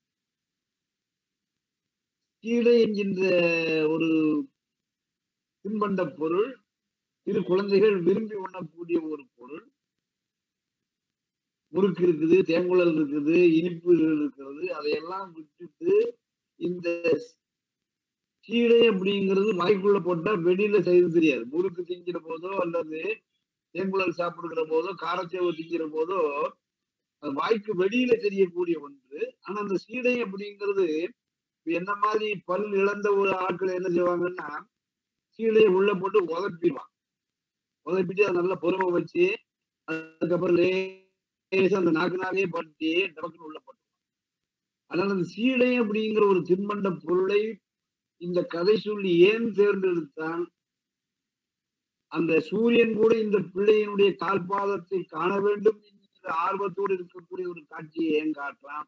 கீழே என்கின்ற ஒரு தின்பண்ட பொருள் இரு குழந்தைகள் விரும்பி உண்ணக்கூடிய ஒரு பொருள் முறுக்கு இருக்குது தேங்குழல் இருக்குது இனிப்பு இருக்கிறது அதையெல்லாம் விட்டுட்டு இந்த கீழே அப்படிங்கிறது வாய்க்குள்ள போட்டா வெளியில செய்து தெரியாது முறுக்கு திங்கிற போதோ அல்லது தேங்குழல் சாப்பிடுகிற போதோ காரச்சேவு திங்கிற போதோ அது வாய்க்கு வெளியில தெரியக்கூடிய ஒன்று ஆனா அந்த சீடை அப்படிங்கிறது இப்ப என்ன மாதிரி பல் இழந்த ஒரு ஆட்கள் என்ன செய்வாங்கன்னா சீடையை உள்ள போட்டு உதப்பிடுவான் உதப்பிட்டு அதை நல்லா பொறுமை வச்சு அதுக்கப்புறம் லேசா அந்த நாக்குனாலே பட்டி டபக்குன்னு உள்ள போட்டுருவான் அதனால அந்த சீடை அப்படிங்கிற ஒரு தின்பண்ட பொருளை இந்த கதை சொல்லி ஏன் தேர்ந்தெடுத்தான் அந்த சூரியன் கூட இந்த பிள்ளையினுடைய கால்பாதத்தை காண வேண்டும் என்கிற ஆர்வத்தோடு இருக்கக்கூடிய ஒரு காட்சியை ஏன் காட்டுறான்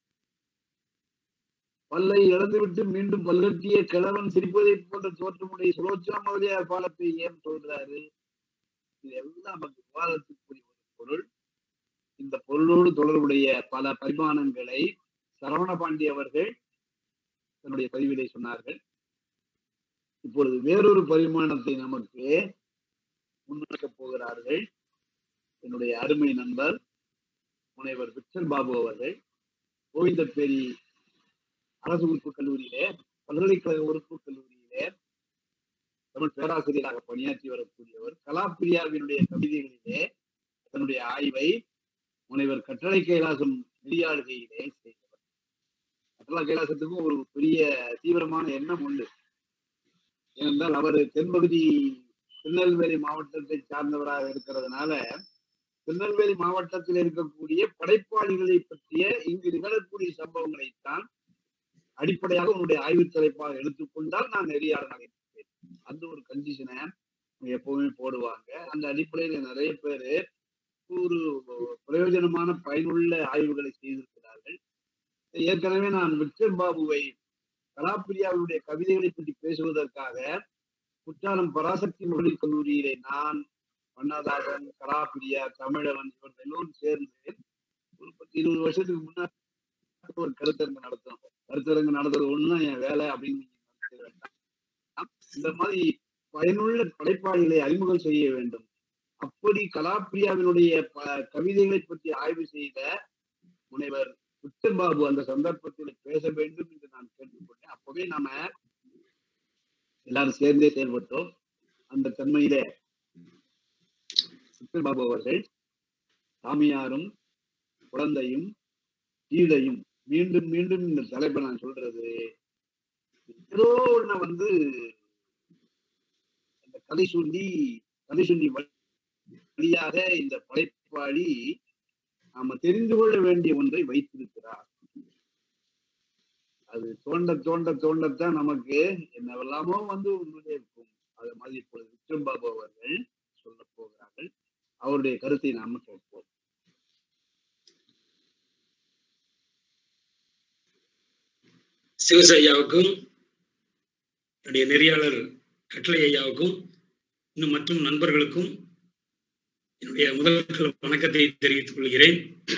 பல்லை இழந்துவிட்டு மீண்டும் பல்கட்டிய கிழவன் சிரிப்பதை போன்ற தோற்றமுடைய சுலோச்சனா முதலியார் பாலத்தை ஏன் சொல்றாரு இது எல்லாம் நமக்கு விவாதத்துக்குரிய ஒரு பொருள் இந்த பொருளோடு தொடர்புடைய பல பரிமாணங்களை சரவண பாண்டி அவர்கள் தன்னுடைய பதிவிலே சொன்னார்கள் இப்பொழுது வேறொரு பரிமாணத்தை நமக்கு முன்வைக்கப் போகிறார்கள் என்னுடைய அருமை நண்பர் முனைவர் விக்டர் பாபு அவர்கள் கோவிந்தப்பேரி அரசு உறுப்பு கல்லூரியிலே பல்கலைக்கழக உறுப்பு கல்லூரியிலே தமிழ் பேராசிரியராக பணியாற்றி வரக்கூடியவர் கலாப்பிரியாவினுடைய கவிதைகளிலே தன்னுடைய ஆய்வை முனைவர் கட்டளை கைலாசம் வெளியாளுகையிலே செய்தவர் கட்டளை கைலாசத்துக்கும் ஒரு பெரிய தீவிரமான எண்ணம் உண்டு ஏனென்றால் அவர் தென்பகுதி திருநெல்வேலி மாவட்டத்தை சார்ந்தவராக இருக்கிறதுனால திருநெல்வேலி மாவட்டத்தில் இருக்கக்கூடிய படைப்பாளிகளை பற்றிய இங்கு நிகழக்கூடிய சம்பவங்களைத்தான் அடிப்படையாக உன்னுடைய ஆய்வு தலைப்பாக எடுத்துக்கொண்டால் நான் நெறியாளனாக இருப்பேன் அந்த ஒரு கண்டிஷனை எப்பவுமே போடுவாங்க அந்த அடிப்படையில நிறைய பேரு ஒரு பிரயோஜனமான பயனுள்ள ஆய்வுகளை செய்திருக்கிறார்கள் ஏற்கனவே நான் விக்டர் பாபுவை கலாப்பிரியாவுடைய கவிதைகளை பற்றி பேசுவதற்காக குற்றாலம் பராசக்தி மகளிர் கல்லூரியிலே நான் வண்ணதாசன் கலாப்பிரியா தமிழவன் இவர்கள் எல்லோரும் சேர்ந்து ஒரு பத்து இருபது வருஷத்துக்கு முன்னாடி ஒரு கருத்தரங்கு நடத்தணும் கருத்தரங்கு நடத்துறது ஒண்ணுதான் என் வேலை அப்படின்னு நீங்க நினைக்க வேண்டாம் இந்த மாதிரி பயனுள்ள படைப்பாளிகளை அறிமுகம் செய்ய வேண்டும் அப்படி கலாப்பிரியாவினுடைய ப- கவிதைகளை பற்றி ஆய்வு செய்த முனைவர் விக்டர் பாபு அந்த சந்தர்ப்பத்தில் பேச வேண்டும் என்று நான் கேட்டுக்கொண்டேன் அப்பவே நாம எல்லாரும் சேர்ந்தே செயல்பட்டோம் அந்த தன்மையிலே விக்டர் பாபு அவர்கள் சாமியாரும் குழந்தையும் கீழையும் மீண்டும் மீண்டும் இந்த தலைப்பை நான் சொல்றது ஏதோ ஒண்ண வந்து அந்த கதை சொல்லி கதை சொல்லி வழியாக இந்த படைப்பு படைப்பாளி நாம தெரிந்து கொள்ள வேண்டிய ஒன்றை வைத்திருக்கிறார் அது தோண்ட தோண்ட தோண்டத்தான் நமக்கு என்னவெல்லாமோ வந்து உண்மையிலே இருக்கும் அது மாதிரி இப்பொழுது விக்ரம் பாபு அவர்கள் சொல்ல போகிறார்கள் அவருடைய கருத்தை நாம கேட்போம் சிவச ஐயாவுக்கும் என்னுடைய நெறியாளர் கட்டளை ஐயாவுக்கும் இன்னும் மற்றும் நண்பர்களுக்கும் என்னுடைய முதல் வணக்கத்தை தெரிவித்துக் கொள்கிறேன்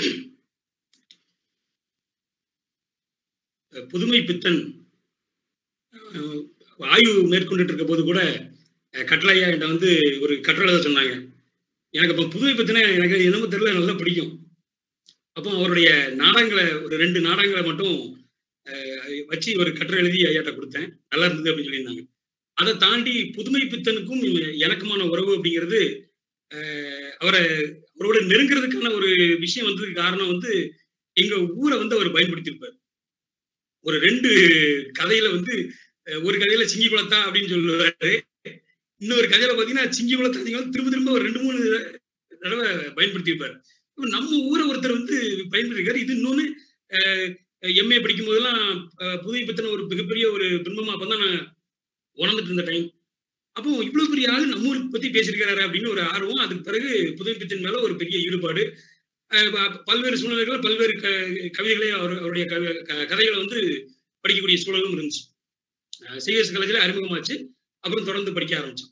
புதுமை பித்தன் அஹ், ஆய்வு மேற்கொண்டுட்டு இருக்க போது கூட அஹ், கட்டளை ஐயா என்கிட்ட வந்து ஒரு கட்டுரை எழுத சொன்னாங்க எனக்கு அப்போ புதுமை பித்தனை எனக்கு என்னமோ தெரியல நல்லா பிடிக்கும் அப்போ அவருடைய நாடகங்களை ஒரு ரெண்டு நாடகங்களை மட்டும் அஹ், வச்சு ஒரு கட்டுரை எழுதி ஐயாட்ட கொடுத்தேன் நல்லா இருந்தது அப்படின்னு சொல்லியிருந்தாங்க அதை தாண்டி புதுமை பித்தனுக்கும் எனக்குமான உறவு அப்படிங்கிறது அஹ், அவரை அவரோட நெருங்கிறதுக்கான ஒரு விஷயம் வந்ததுக்கு காரணம் வந்து எங்க ஊரை வந்து அவர் பயன்படுத்தியிருப்பார் ஒரு ரெண்டு கதையில வந்து அஹ், ஒரு கதையில சிங்கி குளத்தா அப்படின்னு சொல்லுவாரு இன்னொரு கதையில பாத்தீங்கன்னா சிங்கி குளத்தா அதிகம் திரும்ப திரும்ப ஒரு ரெண்டு மூணு தடவை பயன்படுத்தியிருப்பார் இப்ப நம்ம ஊரை ஒருத்தர் வந்து பயன்படுத்திருக்காரு இது இன்னொன்னு எம்ஏ படிக்கும் போதெல்லாம் அஹ், புதுமை பத்தின ஒரு மிகப்பெரிய ஒரு துன்பமா அப்பதான் நான் உணர்ந்துட்டு இருந்த டைம் அப்போ இவ்வளவு பெரிய ஆளு நம்ம ஊருக்கு பத்தி பேசியிருக்கிறாரு அப்படின்னு ஒரு ஆர்வம் அதுக்கு பிறகு புதுமை பித்தன் மேல ஒரு பெரிய ஈடுபாடு அஹ் ப- பல்வேறு சூழ்நிலைகள் பல்வேறு க கவிதைகளை அவர் அவருடைய கவி க- கதைகளை வந்து படிக்கக்கூடிய சூழலும் இருந்துச்சு சிஎஸ் காலேஜில் அறிமுகமாச்சு அப்புறம் தொடர்ந்து படிக்க ஆரம்பிச்சோம்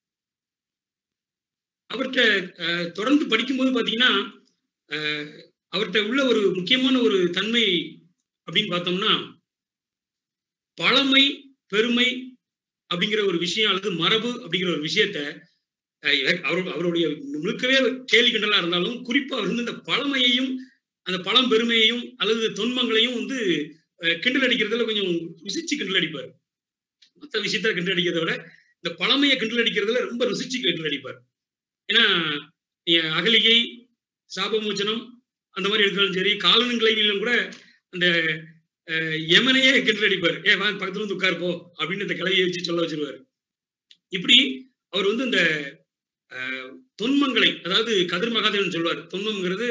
அவர்கிட்ட அஹ், தொடர்ந்து படிக்கும்போது பார்த்தீங்கன்னா அஹ், அவர்கிட்ட உள்ள ஒரு முக்கியமான ஒரு தன்மை அப்படின்னு பார்த்தோம்னா பழமை பெருமை அப்படிங்கிற ஒரு விஷயம் அல்லது மரபு அப்படிங்கிற ஒரு விஷயத்த அஹ், எனக்கு அவர் அவருடைய முழுக்கவே கேலி கிண்டலா இருந்தாலும் குறிப்பா அவர் வந்து இந்த பழமையையும் அந்த பழம் பெருமையையும் அல்லது தொன்மங்களையும் வந்து அஹ், கிண்டல் அடிக்கிறதுல கொஞ்சம் ருசிச்சு கிண்டல் அடிப்பார் மற்ற விஷயத்த கிண்டல் அடிக்கிறத விட இந்த பழமையை கிண்டல் அடிக்கிறதுல ரொம்ப ருசிச்சு கிண்டல் அடிப்பார் ஏன்னா நீங்க அகலிகை சாபமோச்சனம் அந்த மாதிரி எடுத்தாலும் சரி காலனுங்கிளையிலும் கூட அந்த அஹ், யமனையே கிண்டல் அடிப்பார் ஏ வா பக்கத்துல வந்து உட்கார் போ அப்படின்னு இந்த கிளவியை வச்சு சொல்ல வச்சிருவாரு இப்படி அவர் வந்து இந்த அஹ், தொன்மங்களை அதாவது கதிர் மகாதேவன் சொல்வார் தொன்மம்ங்கிறது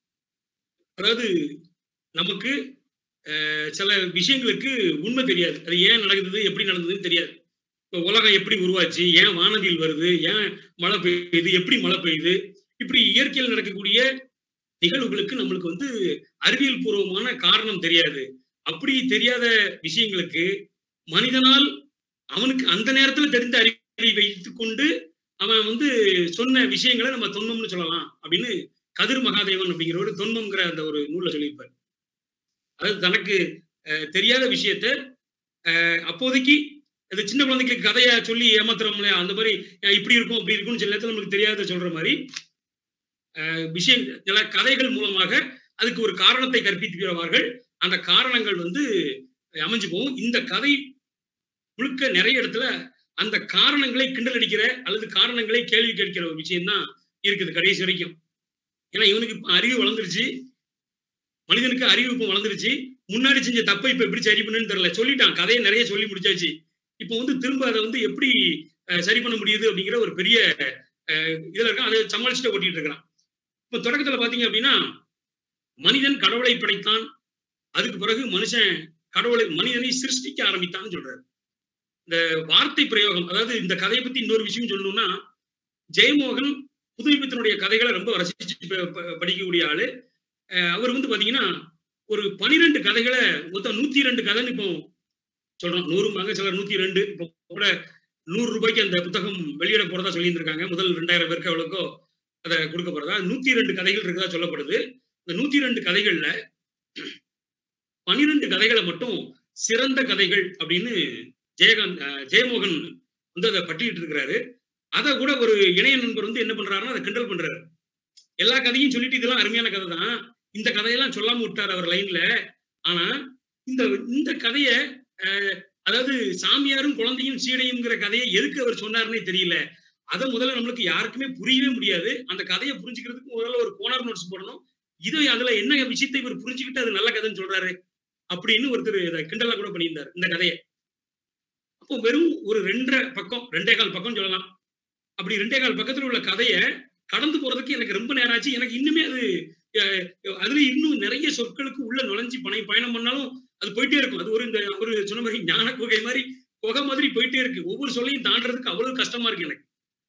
அதாவது நமக்கு அஹ், சில விஷயங்களுக்கு உண்மை தெரியாது அது ஏன் நடக்குது எப்படி நடந்ததுன்னு தெரியாது இப்போ உலகம் எப்படி உருவாச்சு ஏன் வானவில் வருது ஏன் மழை பெய்யுது எப்படி மழை பெய்யுது இப்படி இயற்கையில் நடக்கக்கூடிய நிகழ்வுகளுக்கு நம்மளுக்கு வந்து அறிவியல் பூர்வமான காரணம் தெரியாது அப்படி தெரியாத விஷயங்களுக்கு மனிதனால் அவனுக்கு அந்த நேரத்துல தெரிந்த அறிவை வைத்துக் கொண்டு அவன் வந்து சொன்ன விஷயங்களை நம்ம தொன்மம்னு சொல்லலாம் அப்படின்னு கதிர் மகாதேவன் அப்படிங்கிற ஒரு தொன்மம்ங்கிற அந்த ஒரு நூல்ல சொல்லியிருப்பார் அதாவது தனக்கு அஹ், தெரியாத விஷயத்த அஹ், அப்போதைக்கு அது சின்ன குழந்தைக்கு கதையா சொல்லி ஏமாத்துறோம் இல்லையா அந்த மாதிரி அஹ், இப்படி இருக்கும் அப்படி இருக்கும்னு சில நேரத்துல நமக்கு தெரியாத சொல்ற மாதிரி அஹ், விஷயம் சில கதைகள் மூலமாக அதுக்கு ஒரு காரணத்தை கற்பிக்கிறவார்கள் அந்த காரணங்கள் வந்து அமைஞ்சு போகும் இந்த கதை முழுக்க நிறைய இடத்துல அந்த காரணங்களை கிண்டல் அடிக்கிற அல்லது காரணங்களை கேள்வி கேட்கிற ஒரு விஷயம் தான் இருக்குது கடைசி வரைக்கும் ஏன்னா இவனுக்கு இப்ப அறிவு வளர்ந்துருச்சு மனிதனுக்கு அறிவு இப்ப வளர்ந்துருச்சு முன்னாடி செஞ்ச தப்பை இப்ப எப்படி சரி பண்ணுன்னு தெரியல சொல்லிட்டான் கதையை நிறைய சொல்லி முடிச்சாச்சு இப்போ வந்து திரும்ப அதை வந்து எப்படி அஹ், சரி பண்ண முடியுது அப்படிங்கிற ஒரு பெரிய அஹ், இதுல இருக்கான் அதை சமாளிச்சுட்டு ஓட்டிட்டு இருக்கிறான் இப்போ தொடக்கத்துல பாத்தீங்க அப்படின்னா மனிதன் கடவுளை படைத்தான் அதுக்கு பிறகு மனுஷன் கடவுளை மனிதனை சிருஷ்டிக்க ஆரம்பித்தான்னு சொல்றாரு இந்த வார்த்தை பிரயோகம் அதாவது இந்த கதையை பத்தி இன்னொரு விஷயம் சொல்லணும்னா ஜெயமோகன் புதுமைப்பித்தனுடைய கதைகளை ரொம்ப ரசிச்சு ப- ப- படிக்கக்கூடிய ஆளு அஹ் அவர் வந்து பாத்தீங்கன்னா ஒரு பனிரெண்டு கதைகளை மொத்தம் நூத்தி ரெண்டு கதைன்னு இப்போ சொல்றோம் நூறுமாங்க சிலர் நூத்தி ரெண்டு இப்போ கூட நூறு ரூபாய்க்கு அந்த புத்தகம் வெளியிட போறதா சொல்லியிருந்திருக்காங்க முதல் ரெண்டாயிரம் பேருக்கு எவ்வளோக்கோ அதை கொடுக்க போறதா நூத்தி ரெண்டு கதைகள் இருக்கிறதா சொல்லப்படுது இந்த நூத்தி ரெண்டு கதைகள்ல பனிரெண்டு கதைகளை மட்டும் சிறந்த கதைகள் அப்படின்னு ஜெயகாந்த் அஹ், ஜெயமோகன் வந்து அதை பட்டியலிட்டு இருக்கிறாரு அதை கூட ஒரு இணைய நண்பர் வந்து என்ன பண்றாருன்னா அதை கிண்டல் பண்றாரு எல்லா கதையும் சொல்லிட்டு இதெல்லாம் அருமையான கதை தான் இந்த கதையெல்லாம் சொல்லாம விட்டார் அவர் லைன்ல ஆனா இந்த இந்த கதைய அஹ், அதாவது சாமியாரும் குழந்தையும் சீடையும்ங்கிற கதையை எதுக்கு அவர் சொன்னாருன்னே தெரியல அதை முதல்ல நம்மளுக்கு யாருக்குமே புரியவே முடியாது அந்த கதையை புரிஞ்சுக்கிறதுக்கு முதல்ல ஒரு கோனர் நோட்ஸ் போடணும் இதை அதுல என்ன விஷயத்தை இவர் புரிஞ்சுக்கிட்டு அது நல்ல கதைன்னு சொல்றாரு அப்படின்னு ஒருத்தர் இதை கிண்டலா கூட பண்ணியிருந்தார் இந்த கதையை அப்போ வெறும் ஒரு ரெண்டரை பக்கம் ரெண்டே கால் பக்கம் சொல்லலாம் அப்படி ரெண்டே கால் பக்கத்துல உள்ள கதையை கடந்து போறதுக்கு எனக்கு ரொம்ப நேரம் ஆச்சு எனக்கு இன்னுமே அது அஹ், அதுல இன்னும் நிறைய சொற்களுக்கு உள்ள நுழைஞ்சு பணை பயணம் பண்ணாலும் அது போயிட்டே இருக்கும் அது ஒரு இந்த ஒரு சொன்ன மாதிரி ஞான குகை மாதிரி குகை மாதிரி போயிட்டே இருக்கு ஒவ்வொரு சொல்லையும் தாண்டறதுக்கு அவ்வளவு கஷ்டமா இருக்கு எனக்கு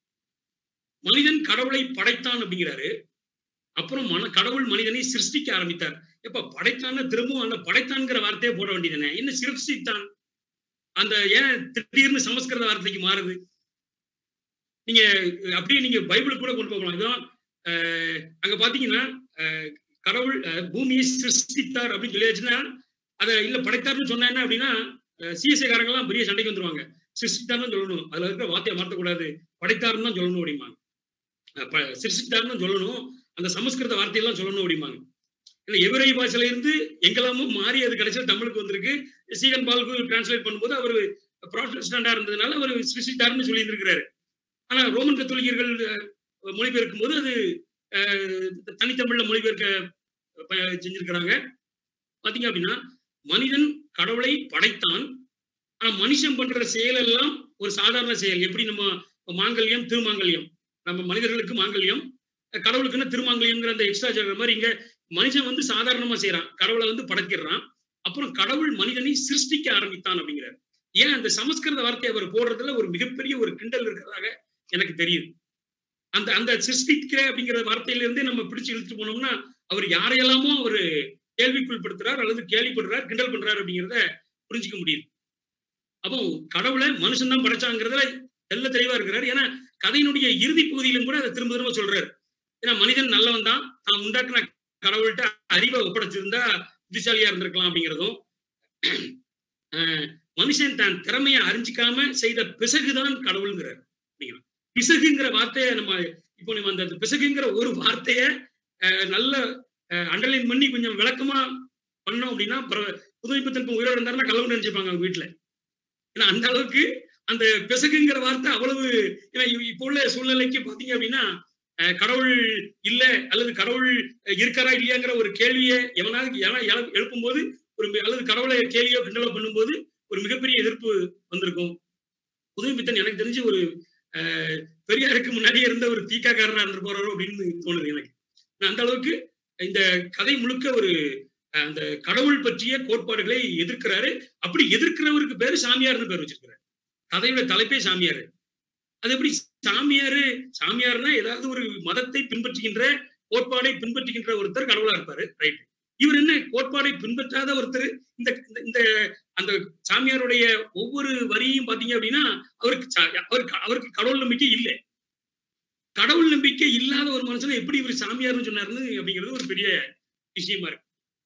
மனிதன் கடவுளை படைத்தான் அப்படிங்கிறாரு அப்புறம் மன கடவுள் மனிதனை சிருஷ்டிக்க ஆரம்பித்தார் எப்ப படைத்தான்னு திரும்பவும் அந்த படைத்தான்ங்கிற வார்த்தையை போட வேண்டியதுனே என்ன சிருஷ்டித்தான் அந்த ஏன் திடீர்னு சமஸ்கிருத வார்த்தைக்கு மாறுது நீங்க அஹ், அப்படியே நீங்க பைபிள் கூட கொண்டு போகலாம் இதான் அஹ், அங்க பாத்தீங்கன்னா அஹ், கடவுள் அஹ், பூமியை சிருஷ்டித்தார் அப்படின்னு சொல்லியாச்சுன்னா அதை இல்ல படைத்தார்னு சொன்னா என்ன அப்படின்னா சிஎஸ்ஐ காரங்கெல்லாம் பெரிய சண்டைக்கு வந்துருவாங்க சிருஷ்டித்தார்னு சொல்லணும் அதுல இருக்கிற வார்த்தையை மாற்றக்கூடாது படைத்தார்னு தான் சொல்லணும் அப்படிம்பாங்க அஹ், ப- சிருஷ்டித்தார்னு தான் சொல்லணும் அந்த சமஸ்கிருத வார்த்தையெல்லாம் சொல்லணும் அப்படிம்பாங்க ஏன்னா எவரை பாஷையில இருந்து எங்கெல்லாமோ மாறி அது கடைசியில் தமிழுக்கு வந்திருக்கு சீகன் பாலுக்கு டிரான்ஸ்லேட் பண்ணும்போது அவர் ப்ராட்டஸ்டண்டா இருந்ததுனால அவர் சிருஷ்டித்தார்னு சொல்லி இருந்திருக்கிறாரு ஆனா ரோமன் கத்தோலிக்கர்கள் அஹ், மொழிபெயர்க்கும் போது அது அஹ், தனித்தமிழ்ல மொழிபெயர்க்க ப- செஞ்சிருக்கிறாங்க பாத்தீங்க அப்படின்னா மனிதன் கடவுளை படைத்தான் ஆனா மனுஷன் பண்ற செயல் எல்லாம் ஒரு சாதாரண செயல் எப்படி நம்ம மாங்கல்யம் திருமாங்கல்யம் நம்ம மனிதர்களுக்கு மாங்கல்யம் அஹ் கடவுளுக்குன்னு திருமாங்கல்யம்ங்கிற அந்த எக்ஸ்ட்ரா சொல்ற மாதிரி இங்க மனுஷன் வந்து சாதாரணமா செய்யறான் கடவுளை வந்து படைக்கிறான் அப்புறம் கடவுள் மனிதனை சிருஷ்டிக்க ஆரம்பித்தான் அப்படிங்கிறார் ஏன் அந்த சமஸ்கிருத வார்த்தையை அவர் போடுறதுல ஒரு மிகப்பெரிய ஒரு கிண்டல் இருக்கிறதாக எனக்கு தெரியுது அந்த அந்த சிருஷ்டிக்கிற அப்படிங்கிற வார்த்தையில இருந்தே நம்ம பிடிச்சு இழுத்துட்டு போனோம்னா அவர் யாரையெல்லாமோ அவர் கேள்விக்குள்படுத்துறார் அல்லது கேள்விப்படுறார் கிண்டல் பண்றாரு அப்படிங்கிறத புரிஞ்சுக்க முடியுது அப்போ கடவுளை மனுஷன் தான் படைச்சாங்கிறதுல தெல்ல தெளிவா இருக்கிறார் ஏன்னா கதையினுடைய இறுதி பகுதியிலும் கூட அதை திரும்ப திரும்ப சொல்றாரு ஏன்னா மனிதன் நல்லவன் தான் தான் உண்டாக்குன கடவுள்கிட்ட அறிவை ஒப்படைச்சிருந்தா புத்திசாலியா இருந்திருக்கலாம் அப்படிங்கிறதும் ஆஹ் மனுஷன் தான் திறமையை அறிஞ்சிக்காம செய்த பிசகுதான் கடவுளுங்கிறார் அப்படிங்கிறார் பிசகுங்கிற வார்த்தையை நம்ம இப்போ நம்ம அந்த பிசகுங்கிற ஒரு வார்த்தையை ஆஹ் நல்ல அண்டர்லைன் பண்ணி கொஞ்சம் விளக்கமா பண்ணோம் அப்படின்னா பரவ- புதுமை பித்தன் இப்ப உயிரோட இருந்தாருன்னா கலவு நினைச்சுப்பாங்க அவங்க வீட்டுல ஏன்னா அந்த அளவுக்கு அந்த பிசகுங்கிற வார்த்தை அவ்வளவு ஏன்னா இ- இப்போ உள்ள சூழ்நிலைக்கு பாத்தீங்க அப்படின்னா அஹ், கடவுள் இல்ல அல்லது கடவுள் இருக்காரா இல்லையாங்கிற ஒரு கேள்வியை எவனாவது எவனா எழு- எழுப்பும்போது ஒரு மி- அல்லது கடவுளை கேள்வியோ கிண்டலோ பண்ணும்போது ஒரு மிகப்பெரிய எதிர்ப்பு வந்திருக்கும் புதுமை பித்தன் எனக்கு தெரிஞ்சு ஒரு அஹ், பெரியாருக்கு முன்னாடியே இருந்த ஒரு தீக்காக்காரரா இருந்து போறாரோ அப்படின்னு தோணுது எனக்கு நான் அந்த அளவுக்கு இந்த கதை முழுக்க ஒரு அஹ், அந்த கடவுள் பற்றிய கோட்பாடுகளை எதிர்க்கிறாரு அப்படி எதிர்க்கிறவருக்கு பேரு சாமியார்னு பேர் வச்சிருக்கிறாரு கதையோட தலைப்பே சாமியார் அது எப்படி சாமியாரு சாமியார்னா ஏதாவது ஒரு மதத்தை பின்பற்றுகின்ற கோட்பாடை பின்பற்றுகின்ற ஒருத்தர் கடவுளா இருப்பாரு ரைட் இவர் என்ன கோட்பாடை பின்பற்றாத ஒருத்தர் இந்த இந்த- இந்த அந்த சாமியாருடைய ஒவ்வொரு வரியும் பாத்தீங்க அப்படின்னா அவருக்கு சா- அவருக்கு அவருக்கு கடவுள் நம்பிக்கை இல்லை கடவுள் நம்பிக்கை இல்லாத ஒரு மனுஷனை எப்படி இவர் சாமியார்னு சொன்னாருன்னு அப்படிங்கிறது ஒரு பெரிய விஷயமா இருக்கு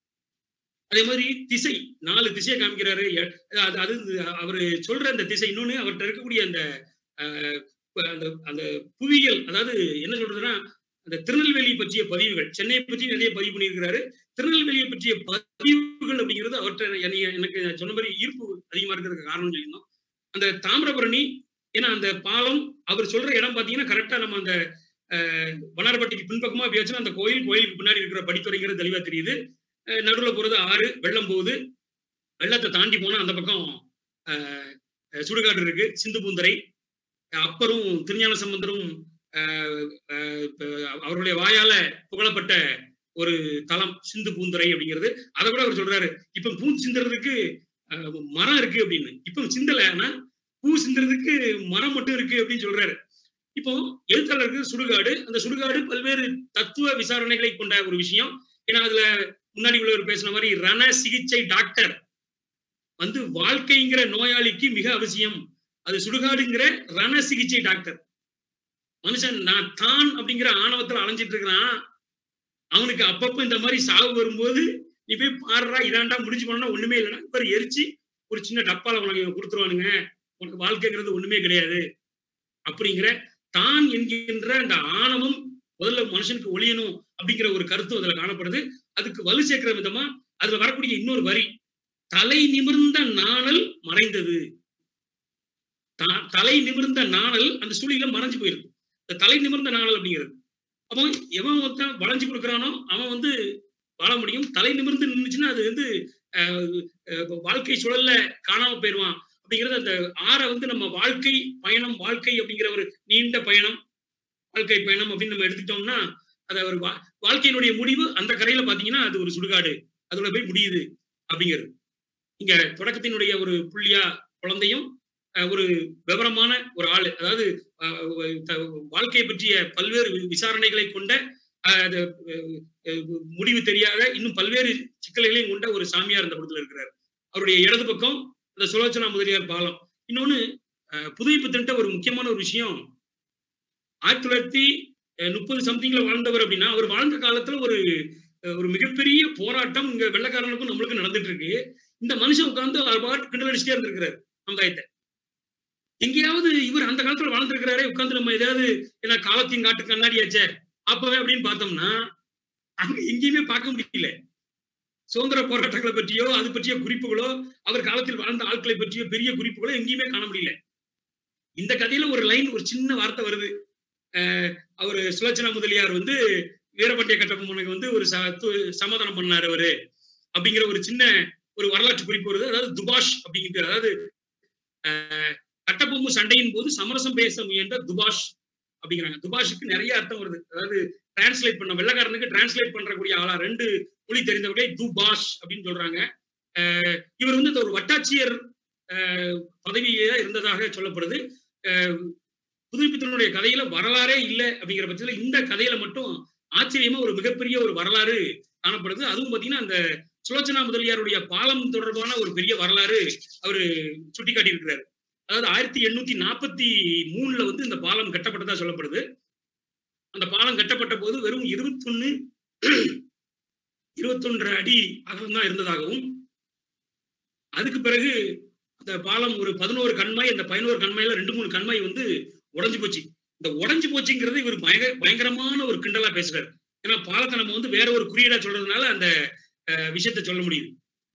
அதே மாதிரி திசை நாலு திசையை காமிக்கிறாரு எ- அது அது அவரு சொல்ற அந்த திசை இன்னொன்னு அவர்கிட்ட இருக்கக்கூடிய அந்த ஆஹ், அந்த அந்த புவியியல் அதாவது என்ன சொல்றதுன்னா அந்த திருநெல்வேலி பற்றிய பதிவுகள் சென்னையை பற்றி நிறைய பதிவு பண்ணியிருக்கிறாரு திருநெல்வேலியை பற்றிய பதிவுகள் அப்படிங்கிறது அவர்கிட்ட என்னைய- எனக்கு சொன்ன மாதிரி ஈர்ப்பு அதிகமா இருக்கிறதுக்கு காரணம் சொல்லியிருந்தோம் அந்த தாமிரபரணி ஏன்னா அந்த பாலம் அவர் சொல்ற இடம் பாத்தீங்கன்னா கரெக்டா நம்ம அந்த ஆஹ், வண்ணாரப்பட்டிக்கு பின்பக்கமா போயாச்சுன்னா அந்த கோயில் கோயிலுக்கு பின்னாடி இருக்கிற படித்துறைங்கிறது தெளிவா தெரியுது அஹ் நடுவுல போறது ஆறு வெள்ளம் போகுது வெள்ளத்தை தாண்டி போனா அந்த பக்கம் ஆஹ், அஹ் சுடுகாடு இருக்கு சிந்து பூந்தரை அப்பரும் திருஞான சம்பந்தரும் ஆஹ், ஆஹ், இப்ப அவருடைய வாயால புகழப்பட்ட ஒரு தலம் சிந்து பூந்துரை அப்படிங்கிறது அதை கூட அவர் சொல்றாரு இப்ப பூ சிந்துறதுக்கு ஆஹ், மரம் இருக்கு அப்படின்னு இப்ப சிந்தல ஆனா பூ சிந்துறதுக்கு மரம் மட்டும் இருக்கு அப்படின்னு சொல்றாரு இப்போ எழுத்தாளருக்கு சுடுகாடு அந்த சுடுகாடு பல்வேறு தத்துவ விசாரணைகளை கொண்ட ஒரு விஷயம் ஏன்னா அதுல முன்னாடி உள்ளவர் பேசின மாதிரி ரண சிகிச்சை டாக்டர் வந்து வாழ்க்கைங்கிற நோயாளிக்கு மிக அவசியம் அது சுடுகாடுங்கிற ரண சிகிச்சை டாக்டர் மனுஷன் நான் தான் அப்படிங்கிற ஆணவத்துல அலைஞ்சிட்டு இருக்கிறான் அவனுக்கு அப்பப்ப இந்த மாதிரி சாவு வரும்போது நீ போய் பாடுறா இதாண்டா முடிஞ்சு போனா ஒண்ணுமே இல்லைன்னா இப்ப எரிச்சு ஒரு சின்ன டப்பால உனக்கு கொடுத்துருவானுங்க உனக்கு வாழ்க்கைங்கிறது ஒண்ணுமே கிடையாது அப்படிங்கிற தான் என்கின்ற அந்த ஆணவம் முதல்ல மனுஷனுக்கு ஒழியணும் அப்படிங்கிற ஒரு கருத்து அதுல காணப்படுது அதுக்கு வலு சேர்க்கிற விதமா அதுல வரக்கூடிய இன்னொரு வரி தலை நிமிர்ந்த நாணல் மறைந்தது த- தலை நிமிர்ந்த நாணல் அந்த சுழியில மறைஞ்சு போயிருக்கு இந்த தலை நிமிர்ந்த நாணல் அப்படிங்கிறது அப்போ எவன் ஒருத்தன் வளைஞ்சு கொடுக்குறானோ அவன் வந்து வாழ முடியும் தலை நிமிர்ந்து நின்றுச்சுன்னா அது வந்து அஹ், அஹ், வாழ்க்கை சுழல்ல காணாம போயிடுவான் அப்படிங்கிறது அந்த ஆறை வந்து நம்ம வாழ்க்கை பயணம் வாழ்க்கை அப்படிங்கிற ஒரு நீண்ட பயணம் வாழ்க்கை பயணம் அப்படின்னு நம்ம எடுத்துட்டோம்னா அது ஒரு வா- வாழ்க்கையினுடைய முடிவு அந்த கரையில பாத்தீங்கன்னா அது ஒரு சுடுகாடு அதுல போய் முடியுது அப்படிங்கிறது இங்க தொடக்கத்தினுடைய ஒரு புள்ளியா குழந்தையும் அஹ், ஒரு விவரமான ஒரு ஆளு அதாவது அஹ், த- வாழ்க்கையை பற்றிய பல்வேறு வி- விசாரணைகளை கொண்ட அஹ், அது, அஹ், அஹ், முடிவு தெரியாத இன்னும் பல்வேறு சிக்கல்களையும் கொண்ட ஒரு சாமியார் இந்த படத்துல இருக்கிறார் அவருடைய இடது பக்கம் இந்த சுலோச்சனா முதலியார் பாலம் இன்னொன்னு அஹ், புதுமைப்பு திட்ட ஒரு முக்கியமான ஒரு விஷயம் ஆயிரத்தி தொள்ளாயிரத்தி அஹ், முப்பது சம்திங்ல வாழ்ந்தவர் அப்படின்னா அவர் வாழ்ந்த காலத்துல ஒரு அஹ், ஒரு மிகப்பெரிய போராட்டம் இங்க வெள்ளக்காரனுக்கும் நம்மளுக்கும் நடந்துட்டு இருக்கு இந்த மனுஷன் உட்கார்ந்து அவர் பாட்டு கிண்டல் அடிச்சுட்டே இருந்திருக்கிறார் சமுதாயத்தை எங்கேயாவது இவர் அந்த காலத்துல வாழ்ந்திருக்கிறாரே உட்கார்ந்து நம்ம ஏதாவது என்ன காலத்தின் காட்டு கண்ணாடியாச்சே அப்பவே அப்படின்னு பார்த்தோம்னா அங்க எங்கேயுமே பார்க்க முடியல சுதந்திர போராட்டங்களை பற்றியோ அது பற்றிய குறிப்புகளோ அவர் காலத்தில் வாழ்ந்த ஆட்களை பற்றிய பெரிய குறிப்புகளோ எங்கேயுமே காண முடியல இந்த கதையில ஒரு லைன் ஒரு சின்ன வார்த்தை வருது அஹ் அவரு சுலோச்சனா முதலியார் வந்து வீரபாண்டிய கட்டபொம்மனுக்கு வந்து ஒரு ச- து- சமாதானம் பண்ணாரு அவரு அப்படிங்கிற ஒரு சின்ன ஒரு வரலாற்று குறிப்பு வருது அதாவது துபாஷ் அப்படிங்கிறது அதாவது அஹ், கட்டபொம்மு சண்டையின் போது சமரசம் பேச முயன்ற துபாஷ் அப்படிங்கிறாங்க துபாஷுக்கு நிறைய அர்த்தம் வருது அதாவது டிரான்ஸ்லேட் பண்ண வெள்ளக்காரனுக்கு டிரான்ஸ்லேட் பண்றக்கூடிய ஆளா ரெண்டு மொழி தெரிந்தவர்களே துபாஷ் அப்படின்னு சொல்றாங்க அஹ், இவர் வந்து இந்த ஒரு வட்டாட்சியர் அஹ், பதவியே இருந்ததாக சொல்லப்படுது அஹ், புதுப்பித்தனுடைய கதையில வரலாறே இல்லை அப்படிங்கிற பட்சத்துல இந்த கதையில மட்டும் ஆச்சரியமா ஒரு மிகப்பெரிய ஒரு வரலாறு காணப்படுது அதுவும் பாத்தீங்கன்னா அந்த சுலோச்சனா முதலியாருடைய பாலம் தொடர்பான ஒரு பெரிய வரலாறு அவரு சுட்டிக்காட்டி இருக்கிறார் அதாவது ஆயிரத்தி எண்ணூத்தி நாற்பத்தி மூணுல வந்து இந்த பாலம் கட்டப்பட்டதா சொல்லப்படுது அந்த பாலம் கட்டப்பட்ட போது வெறும் இருபத்தொன்னு இருபத்தொன்று அடி அகலம் தான் இருந்ததாகவும் அதுக்கு பிறகு அந்த பாலம் ஒரு பதினோரு கண்மாய் அந்த பதினோரு கண்மாயில ரெண்டு மூணு கண்மாய் வந்து உடைஞ்சு போச்சு இந்த உடைஞ்சு போச்சுங்கிறது இவர் பயங்கர பயங்கரமான ஒரு கிண்டலா பேசுறாரு ஏன்னா பாலத்தை நம்ம வந்து வேற ஒரு குறியீடா சொல்றதுனால அந்த அஹ், விஷயத்த சொல்ல முடியுது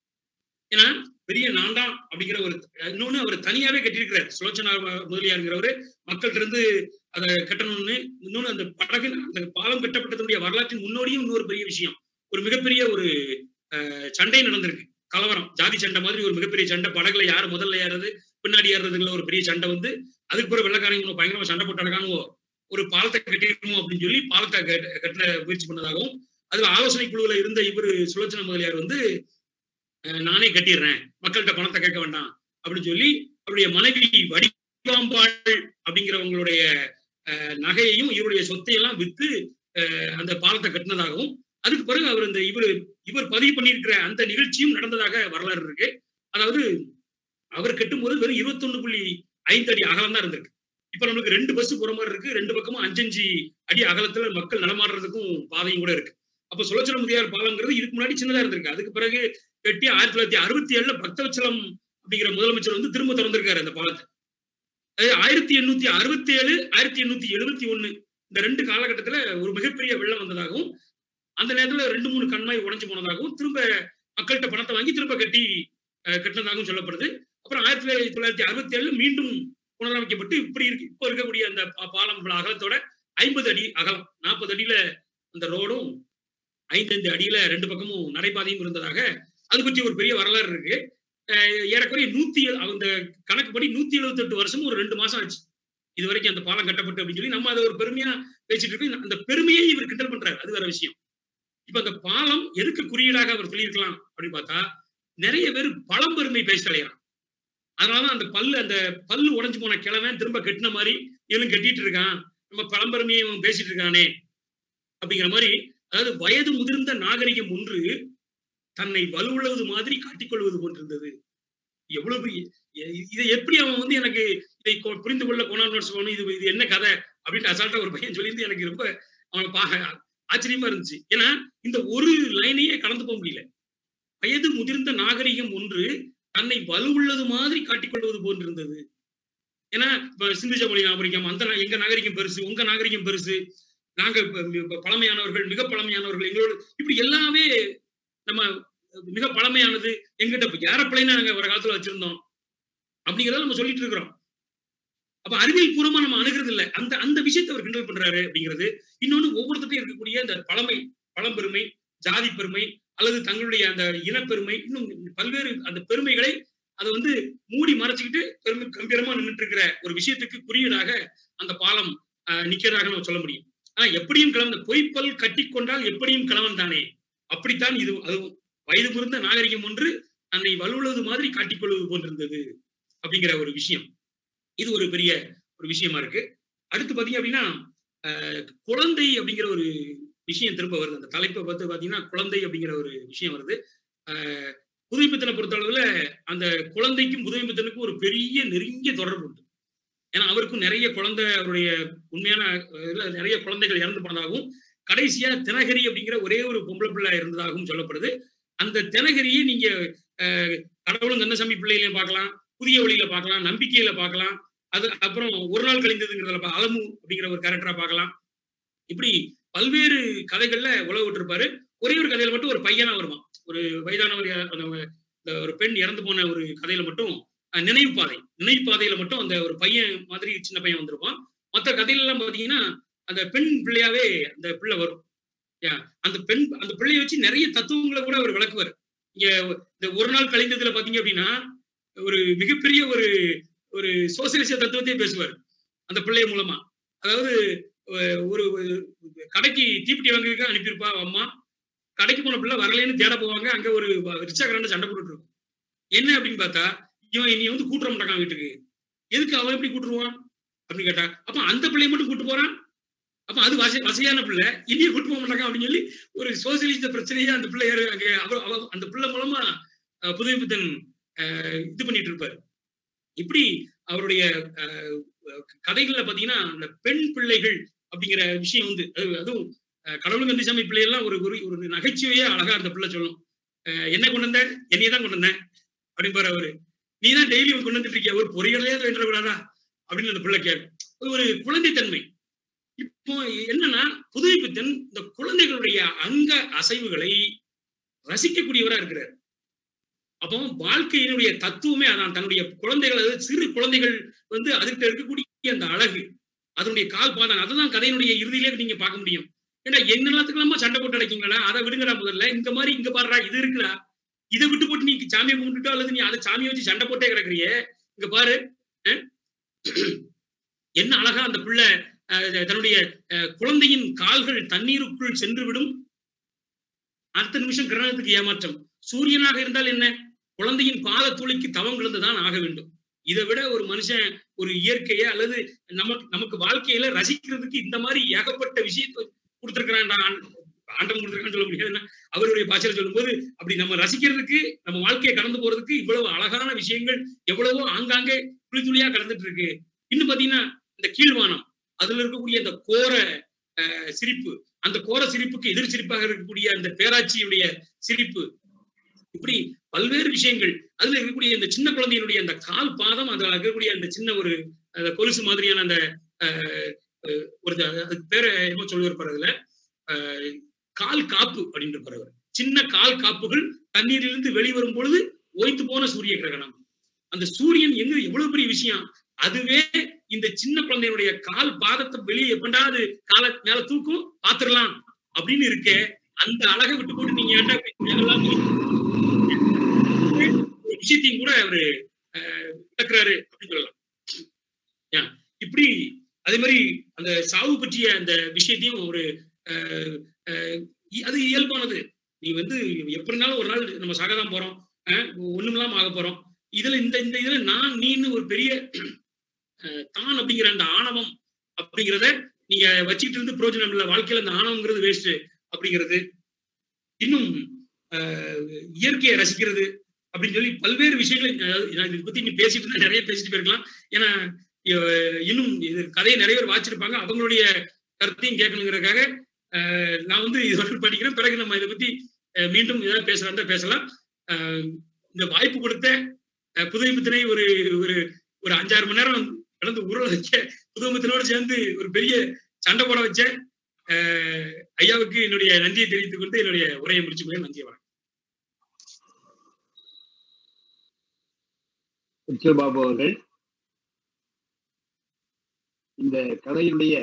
ஏன்னா பெரிய நான்தான் அப்படிங்கிற ஒரு இன்னொன்னு அவர் தனியாவே கட்டியிருக்கிறார் சுலோச்சனா முதலியாருங்கிறவரு மக்கள்கிட்ட இருந்து அதை கட்டணும்னு இன்னொன்னு அந்த படகு அந்த பாலம் கட்டப்பட்டதுடைய வரலாற்றின் முன்னோடியும் இன்னொரு பெரிய விஷயம் ஒரு மிகப்பெரிய ஒரு அஹ், சண்டை நடந்திருக்கு கலவரம் ஜாதி சண்டை மாதிரி ஒரு மிகப்பெரிய சண்டை படகுல யாரு முதல்ல ஏறது பின்னாடி ஏறுறதுல ஒரு பெரிய சண்டை வந்து அதுக்கு பிறகு வெள்ளக்காரங்க இன்னும் பயங்கரமா சண்டை போட்டாருக்கானுவோ ஒரு பாலத்தை கட்டிருக்கணும் அப்படின்னு சொல்லி பாலத்தை கட்ட கட்ட முயற்சி பண்ணதாகவும் அதுல ஆலோசனை குழுவுல இருந்த இவர் சுலோச்சன முதலியார் வந்து அஹ், நானே கட்டிடுறேன் மக்கள்கிட்ட பணத்தை கேட்க வேண்டாம் அப்படின்னு சொல்லி அவருடைய மனைவி வடிவாம்பாள் அப்படிங்கிறவங்களுடைய அஹ், நகையையும் இவருடைய சொத்தையெல்லாம் வித்து அஹ், அந்த பாலத்தை கட்டினதாகவும் அதுக்கு பிறகு அவர் இந்த இவர் இவர் பதிவு பண்ணியிருக்கிற அந்த நிகழ்ச்சியும் நடந்ததாக வரலாறு இருக்கு அதாவது அவர் கட்டும்போது வெறும் இருபத்தொன்னு புள்ளி ஐந்து அடி அகலம் தான் இருந்திருக்கு இப்ப நம்மளுக்கு ரெண்டு பஸ் போற மாதிரி இருக்கு ரெண்டு பக்கமும் அஞ்சஞ்சு அடி அகலத்துல மக்கள் நடமாடுறதுக்கும் பாதையும் கூட இருக்கு அப்ப சுலோச்சன முதியார் பாலம்ங்கிறது இதுக்கு முன்னாடி சின்னதா இருந்திருக்கு அதுக்கு பிறகு கட்டி ஆயிரத்தி தொள்ளாயிரத்தி அறுபத்தி ஏழுல பக்தவச்சலம் அப்படிங்கிற முதலமைச்சர் வந்து திரும்ப திறந்திருக்காரு அந்த பாலத்தை அது ஆயிரத்தி எண்ணூத்தி அறுபத்தி ஏழு ஆயிரத்தி எண்ணூத்தி எழுபத்தி ஒண்ணு இந்த ரெண்டு காலகட்டத்துல ஒரு மிகப்பெரிய வெள்ளம் வந்ததாகவும் அந்த நேரத்துல ரெண்டு மூணு கண்மாய் உடைஞ்சு போனதாகவும் திரும்ப மக்கள்கிட்ட பணத்தை வாங்கி திரும்ப கட்டி அஹ், கட்டினதாகவும் சொல்லப்படுது அப்புறம் ஆயிரத்தி தொள்ளாயிரத்தி அறுபத்தி ஏழுல மீண்டும் புனரமைக்கப்பட்டு இப்படி இருக்கு இப்போ இருக்கக்கூடிய அந்த பா- பாலம் இவ்வளவு அகலத்தோட ஐம்பது அடி அகலம் நாற்பது அடியில அந்த ரோடும் ஐந்து அடியில ரெண்டு பக்கமும் நடைபாதையும் இருந்ததாக அது பற்றி ஒரு பெரிய வரலாறு இருக்கு அஹ் ஏறக்குறைய நூத்தி எழு- அந்த கணக்குப்படி நூத்தி எழுபத்தி எட்டு வருஷமும் ஒரு ரெண்டு மாசம் ஆச்சு இது வரைக்கும் அந்த பாலம் கட்டப்பட்டு அப்படின்னு சொல்லி நம்ம அதை ஒரு பெருமையா பேசிட்டு இருக்கோம் அந்த பெருமையை இவர் கிண்டல் பண்றாரு அது வேற விஷயம் இப்ப அந்த பாலம் எதுக்கு குறியீடாக அவர் சொல்லியிருக்கலாம் அப்படின்னு பார்த்தா நிறைய பேர் பழம்பெருமை பேச தலைகிறான் அதனாலதான் அந்த பல்லு அந்த பல்லு உடைஞ்சு போன கிழவன் திரும்ப கட்டின மாதிரி இவனும் கட்டிட்டு இருக்கான் நம்ம பழம்பெருமையை இவன் பேசிட்டு இருக்கானே அப்படிங்கிற மாதிரி அதாவது வயது முதிர்ந்த நாகரிகம் ஒன்று தன்னை வலுவுள்ளது மாதிரி காட்டிக்கொள்வது போன்றிருந்தது எவ்வளவு பெரிய- இ- இதை எப்படி அவன் வந்து எனக்கு இதை கொ- புரிந்து கொள்ள கொண்டாந்து சொல்லணும் இது இது என்ன கதை அப்படின்னு அசால்ட்டா ஒரு பையன் சொல்லியிருந்து எனக்கு ரொம்ப அவனை பா ஆச்சரியமா இருந்துச்சு ஏன்னா இந்த ஒரு லைனையே கடந்து போக முடியல வயது முதிர்ந்த நாகரிகம் ஒன்று தன்னை வலுவுள்ளது மாதிரி காட்டிக்கொள்வது போன்றிருந்தது ஏன்னா இப்ப சிந்துஜ மொழி நாகரிகம் அந்த நா- எங்க நாகரிகம் பெருசு உங்க நாகரிகம் பெருசு நாங்க இப்ப மி- இப்ப பழமையானவர்கள் மிக பழமையானவர்கள் எங்களோட இப்படி எல்லாமே நம்ம மிக பழமையானது எங்கிட்ட ஏரோப்ளைனா நாங்க ஒரு காலத்துல வச்சிருந்தோம் அப்படிங்கறத நம்ம சொல்லிட்டு இருக்கிறோம் அப்ப அறிவியல் பூர்வமா நம்ம அணுகிறது இல்ல அந்த அந்த விஷயத்தை அவர் கிண்டல் பண்றாரு அப்படிங்கிறது இன்னொன்னு ஒவ்வொருத்தட்டையும் இருக்கக்கூடிய அந்த பழமை பழம்பெருமை ஜாதி பெருமை அல்லது தங்களுடைய அந்த இனப்பெருமை இன்னும் பல்வேறு அந்த பெருமைகளை அதை வந்து மூடி மறைச்சுக்கிட்டு பெருமை கம்பீரமா நின்றுட்டு இருக்கிற ஒரு விஷயத்துக்கு குறியீடாக அந்த பாலம் ஆஹ் நிக்கிறதாக நம்ம சொல்ல முடியும் ஆனா எப்படியும் கிழவன் பொய்ப்பல் கட்டி கொண்டால் எப்படியும் கிழவன் தானே அப்படித்தான் இது அதுவும் வயது முறிந்த நாகரிகம் ஒன்று தன்னை வலுவுள்ளது மாதிரி காட்டிக்கொள்வது போன்றிருந்தது அப்படிங்கிற ஒரு விஷயம் இது ஒரு பெரிய ஒரு விஷயமா இருக்கு அடுத்து பாத்தீங்க அப்படின்னா ஆஹ் குழந்தை அப்படிங்கிற ஒரு விஷயம் திரும்ப வருது அந்த தலைப்பை பார்த்து பாத்தீங்கன்னா குழந்தை அப்படிங்கிற ஒரு விஷயம் வருது ஆஹ் புதுமைப்பித்தனை பொறுத்தளவுல அந்த குழந்தைக்கும் புதுமைப்பித்தனுக்கும் ஒரு பெரிய நெருங்கிய தொடர்பு உண்டு ஏன்னா அவருக்கும் நிறைய குழந்தை அவருடைய உண்மையான அஹ், இதுல நிறைய குழந்தைகள் இறந்து போனதாகவும் கடைசியா தினகரி அப்படிங்கிற ஒரே ஒரு பொம்பளை பிள்ளை இருந்ததாகவும் சொல்லப்படுது அந்த தினகரியை நீங்க அஹ், கடவுளும் கந்தசாமி பிள்ளையிலையும் பார்க்கலாம் புதிய வழியில பார்க்கலாம் நம்பிக்கையில பார்க்கலாம் அது அப்புறம் ஒரு நாள் கழிந்ததுங்கிறதுல பா- அலமு அப்படிங்கிற ஒரு கேரக்டரா பார்க்கலாம் இப்படி பல்வேறு கதைகள்ல உழவு விட்டுருப்பாரு ஒரே ஒரு கதையில மட்டும் ஒரு பையனா வருவான் ஒரு வயதானவர் யா- அந்த இந்த ஒரு பெண் இறந்து போன ஒரு கதையில மட்டும் அஹ், நினைவு பாதை நினைவு பாதையில மட்டும் அந்த ஒரு பையன் மாதிரி சின்ன பையன் வந்திருப்பான் மற்ற கதையில எல்லாம் பாத்தீங்கன்னா அந்த பெண் பிள்ளையாவே அந்த பிள்ளை வரும் யா, அந்த பெண் அந்த பிள்ளையை வச்சு நிறைய தத்துவங்களை கூட அவர் விளக்குவார் இங்க இந்த ஒரு நாள் கழிந்ததுல பாத்தீங்க அப்படின்னா ஒரு மிகப்பெரிய ஒரு ஒரு சோசியலிச தத்துவத்தையே பேசுவார் அந்த பிள்ளை மூலமா அதாவது அஹ், ஒரு ஒரு கடைக்கு தீப்பெட்டி வாங்கிக்க அனுப்பியிருப்பா அம்மா கடைக்கு போன பிள்ளை வரலைன்னு தேட போவாங்க அங்க ஒரு ரிச்சாக்காரன் சண்டை போட்டுட்டு இருக்கும் என்ன அப்படின்னு பார்த்தா இவன் நீ வந்து கூட்டுற மாட்டான் வீட்டுக்கு எதுக்கு அவன் எப்படி கூட்டுருவான் அப்படின்னு கேட்டா அப்ப அந்த பிள்ளைய மட்டும் கூட்டு போறான் அப்ப அது வச வசதியான பிள்ளை இனியே கூட்டு போக மாட்டாங்க அப்படின்னு சொல்லி ஒரு சோசியலிச பிரச்சனையே அந்த பிள்ளை யாரு அங்க அவ- அவ- அந்த பிள்ளை மூலமா அஹ், புதுமை புத்தன் அஹ், இது பண்ணிட்டு இருப்பாரு இப்படி அவருடைய அஹ், கதைகள்ல பாத்தீங்கன்னா அந்த பெண் பிள்ளைகள் அப்படிங்கிற விஷயம் வந்து அது- அதுவும் அஹ், கடவுள் கந்திசாமி பிள்ளையெல்லாம் ஒரு ஒரு ஒரு நகைச்சுவையா அழகா அந்த பிள்ளை சொல்லும் அஹ், என்ன கொண்டு வந்த என்னையே தான் கொண்டு வந்தேன் அப்படிம்பாரு அவரு நீ தான் டெய்லி கொண்டு வந்துட்டு இருக்கிய ஒரு பொறிகளையாவது வேண்டக்கூடாதா அப்படின்னு அந்த பிள்ளை கேட்கும் அது ஒரு குழந்தைத்தன்மை இப்போ என்னன்னா புதுமை பித்தன் இந்த குழந்தைகளுடைய அங்க அசைவுகளை ரசிக்கக்கூடியவரா இருக்கிறார் அப்போ வாழ்க்கையினுடைய தத்துவமே அதான் தன்னுடைய குழந்தைகள் அதாவது சிறு குழந்தைகள் வந்து அதுகிட்ட இருக்கக்கூடிய அந்த அழகு அதனுடைய கால் பாதம் அதுதான் கதையினுடைய இறுதியிலே நீங்க பார்க்க முடியும் ஏன்னா என்னெல்லாத்துக்கெல்லாமா சண்டை போட்டு அடைக்கீங்களா அதை விடுங்கடா முதல்ல இந்த மாதிரி இங்க பாடுறா இது இருக்குடா இதை விட்டு போட்டு நீ சாமியை கும்பிட்டுட்டோ அல்லது நீ அதை சாமியை வச்சு சண்டை போட்டே கிடக்குறியே இங்க பாரு அஹ்? என்ன அழகா அந்த பிள்ளை அஹ், தன்னுடைய அஹ், குழந்தையின் கால்கள் தண்ணீருக்குள் சென்று விடும் அடுத்த நிமிஷம் கிரகணத்துக்கு ஏமாற்றம் சூரியனாக இருந்தால் என்ன குழந்தையின் பாத துளிக்கு தவம் கிடந்துதான் ஆக வேண்டும் இதை விட ஒரு மனுஷன் ஒரு இயற்கையை அல்லது நமக்கு நமக்கு வாழ்க்கையில ரசிக்கிறதுக்கு இந்த மாதிரி ஏகப்பட்ட விஷயத்தை கொடுத்திருக்கிறான் ஆண்டம் கொடுத்திருக்கான்னு சொல்ல முடியாது என்ன அவருடைய பாஷையில சொல்லும்போது அப்படி நம்ம ரசிக்கிறதுக்கு நம்ம வாழ்க்கையை கடந்து போறதுக்கு இவ்வளவு அழகான விஷயங்கள் எவ்வளவோ ஆங்காங்கே துளி துளியா கடந்துட்டு இருக்கு இன்னும் பாத்தீங்கன்னா இந்த கீழ்வானம் அதுல இருக்கக்கூடிய அந்த கோர அஹ், சிரிப்பு அந்த கோர சிரிப்புக்கு எதிர் சிரிப்பாக இருக்கக்கூடிய அந்த பேராட்சியுடைய சிரிப்பு இப்படி பல்வேறு விஷயங்கள் அதுல இருக்கக்கூடிய இந்த சின்ன குழந்தையினுடைய அந்த கால் பாதம் அதுல இருக்கக்கூடிய அந்த சின்ன ஒரு அந்த கொலுசு மாதிரியான அந்த அஹ், அஹ், ஒரு அதுக்கு பேரு என்ன சொல்லுவார் அதுல அஹ், கால் காப்பு அப்படின்னு இருப்பார் அவர் சின்ன கால் காப்புகள் தண்ணீரிலிருந்து வெளிவரும் பொழுது ஓய்ந்து போன சூரிய கிரகணம் அந்த சூரியன் எங்க எவ்வளவு பெரிய விஷயம் அதுவே இந்த சின்ன குழந்தையுடைய கால் பாதத்தை வெளியே எப்பண்டாவது கால மேல தூக்கும் பாத்துரலாம் அப்படின்னு இருக்கே அந்த அழகை விட்டு போட்டு நீங்க ஏன்டா இப்படி தேவையில்லாம ஒரு விஷயத்தையும் கூட அவரு அஹ், விளக்குறாரு அப்படின்னு சொல்லலாம் ஏன், இப்படி அதே மாதிரி அந்த சாவு பற்றிய அந்த விஷயத்தையும் ஒரு அஹ், அஹ், இ- அது இயல்பானது நீ வந்து எப்படி இருந்தாலும் ஒரு நாள் நம்ம சாகதான் போறோம் அஹ், ஒண்ணுமில்லாம ஆக போறோம் இதுல இந்த இந்த இதுல நான் நீன்னு ஒரு பெரிய அஹ், தான் அப்படிங்கிற அந்த ஆணவம் அப்படிங்கிறத நீங்க வச்சுக்கிட்டு இருந்து பிரயோஜனம் இல்லை வாழ்க்கையில அந்த ஆணவம்ங்கிறது வேஸ்ட் அப்படிங்கிறது இன்னும் அஹ், இயற்கையை ரசிக்கிறது அப்படின்னு சொல்லி பல்வேறு விஷயங்களை அஹ், நான் இதை பத்தி நீ பேசிட்டு இருந்தா நிறைய பேசிட்டு போயிருக்கலாம் ஏன்னா அஹ், இன்னும் இது கதையை நிறைய பேர் வாச்சிருப்பாங்க அவங்களுடைய கருத்தையும் கேட்கணுங்கிறதுக்காக அஹ், நான் வந்து இதோட படிக்கிறேன் பிறகு நம்ம இதை பத்தி அஹ், மீண்டும் ஏதாவது பேசலாம் தான் பேசலாம் அஹ், இந்த வாய்ப்பு கொடுத்த அஹ், புதுமைப்பித்தனை ஒரு ஒரு ஒரு அஞ்சாறு மணி நேரம் கடந்து உருள வச்ச புதுமைப்பித்தனோடு சேர்ந்து ஒரு பெரிய சண்டை போட வச்ச அஹ், ஐயாவுக்கு என்னுடைய நன்றியை தெரிவித்துக் கொண்டு என்னுடைய உரையை முடிச்சுக்கொள்ள நன்றி வணக்கம் உச்சபாபு அவர்கள் இந்த கதையினுடைய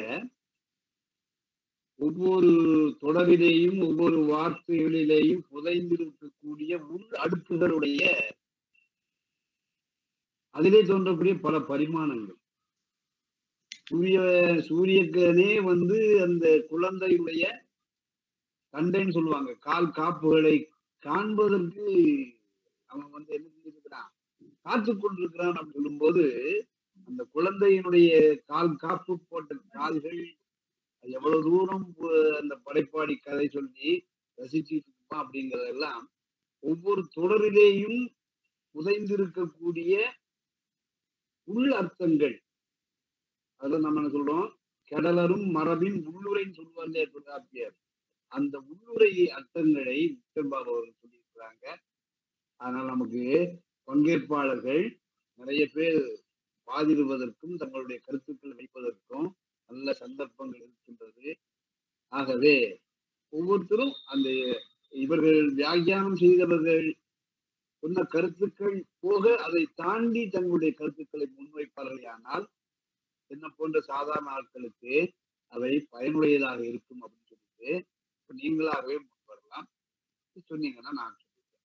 ஒவ்வொரு தொடரிலேயும் ஒவ்வொரு வார்த்தைகளிலேயும் புதைந்திருக்கக்கூடிய உள் அடுக்குகளுடைய அதிலே தோன்றக்கூடிய பல பரிமாணங்கள் சூரிய சூரியக்கனே வந்து அந்த குழந்தையுடைய தண்டைன்னு சொல்லுவாங்க கால் காப்புகளை காண்பதற்கு அவன் வந்து என்ன செஞ்சிருக்கிறான் காத்து கொண்டிருக்கிறான் அப்படின்னு சொல்லும்போது அந்த குழந்தையினுடைய கால் காப்பு போட்ட கால்கள் அது எவ்வளவு தூரம் பு- அந்த படைப்பாடி கதை சொல்லி ரசிச்சுட்டு இருப்பான் அப்படிங்கறதெல்லாம் ஒவ்வொரு தொடரிலேயும் புதைந்திருக்கக்கூடிய உள் அர்த்தங்கள் அதுல நம்ம என்ன சொல்றோம் கடலரும் மரபின் உள்ளுரைன்னு சொல்லுவார் இல்லையா தொல்காப்பியர் அந்த உள்ளுரை அர்த்தங்களை விக்டர் பாபு அவர்கள் சொல்லியிருக்கிறாங்க அதனால நமக்கு பங்கேற்பாளர்கள் நிறைய பேர் வாதிடுவதற்கும் தங்களுடைய கருத்துக்கள் வைப்பதற்கும் நல்ல சந்தர்ப்பங்கள் இருக்கின்றது ஆகவே ஒவ்வொருத்தரும் அந்த இவர்கள் வியாக்கியானம் செய்தவர்கள் சொன்ன கருத்துக்கள் போக அதை தாண்டி தங்களுடைய கருத்துக்களை முன்வைப்பார்களானால் என்ன போன்ற சாதாரண ஆட்களுக்கு அவை பயனுடையதாக இருக்கும் அப்படின்னு சொல்லிட்டு இப்ப நீங்களாகவே முன் வரலாம் சொன்னீங்கன்னா நான் சொல்லிட்டேன்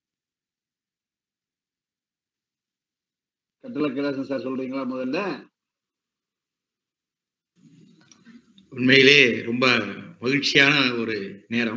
கட்டளை கைலாசம் சார் சொல்றீங்களா முதல்ல உண்மையிலே ரொம்ப மகிழ்ச்சியான ஒரு நேரம்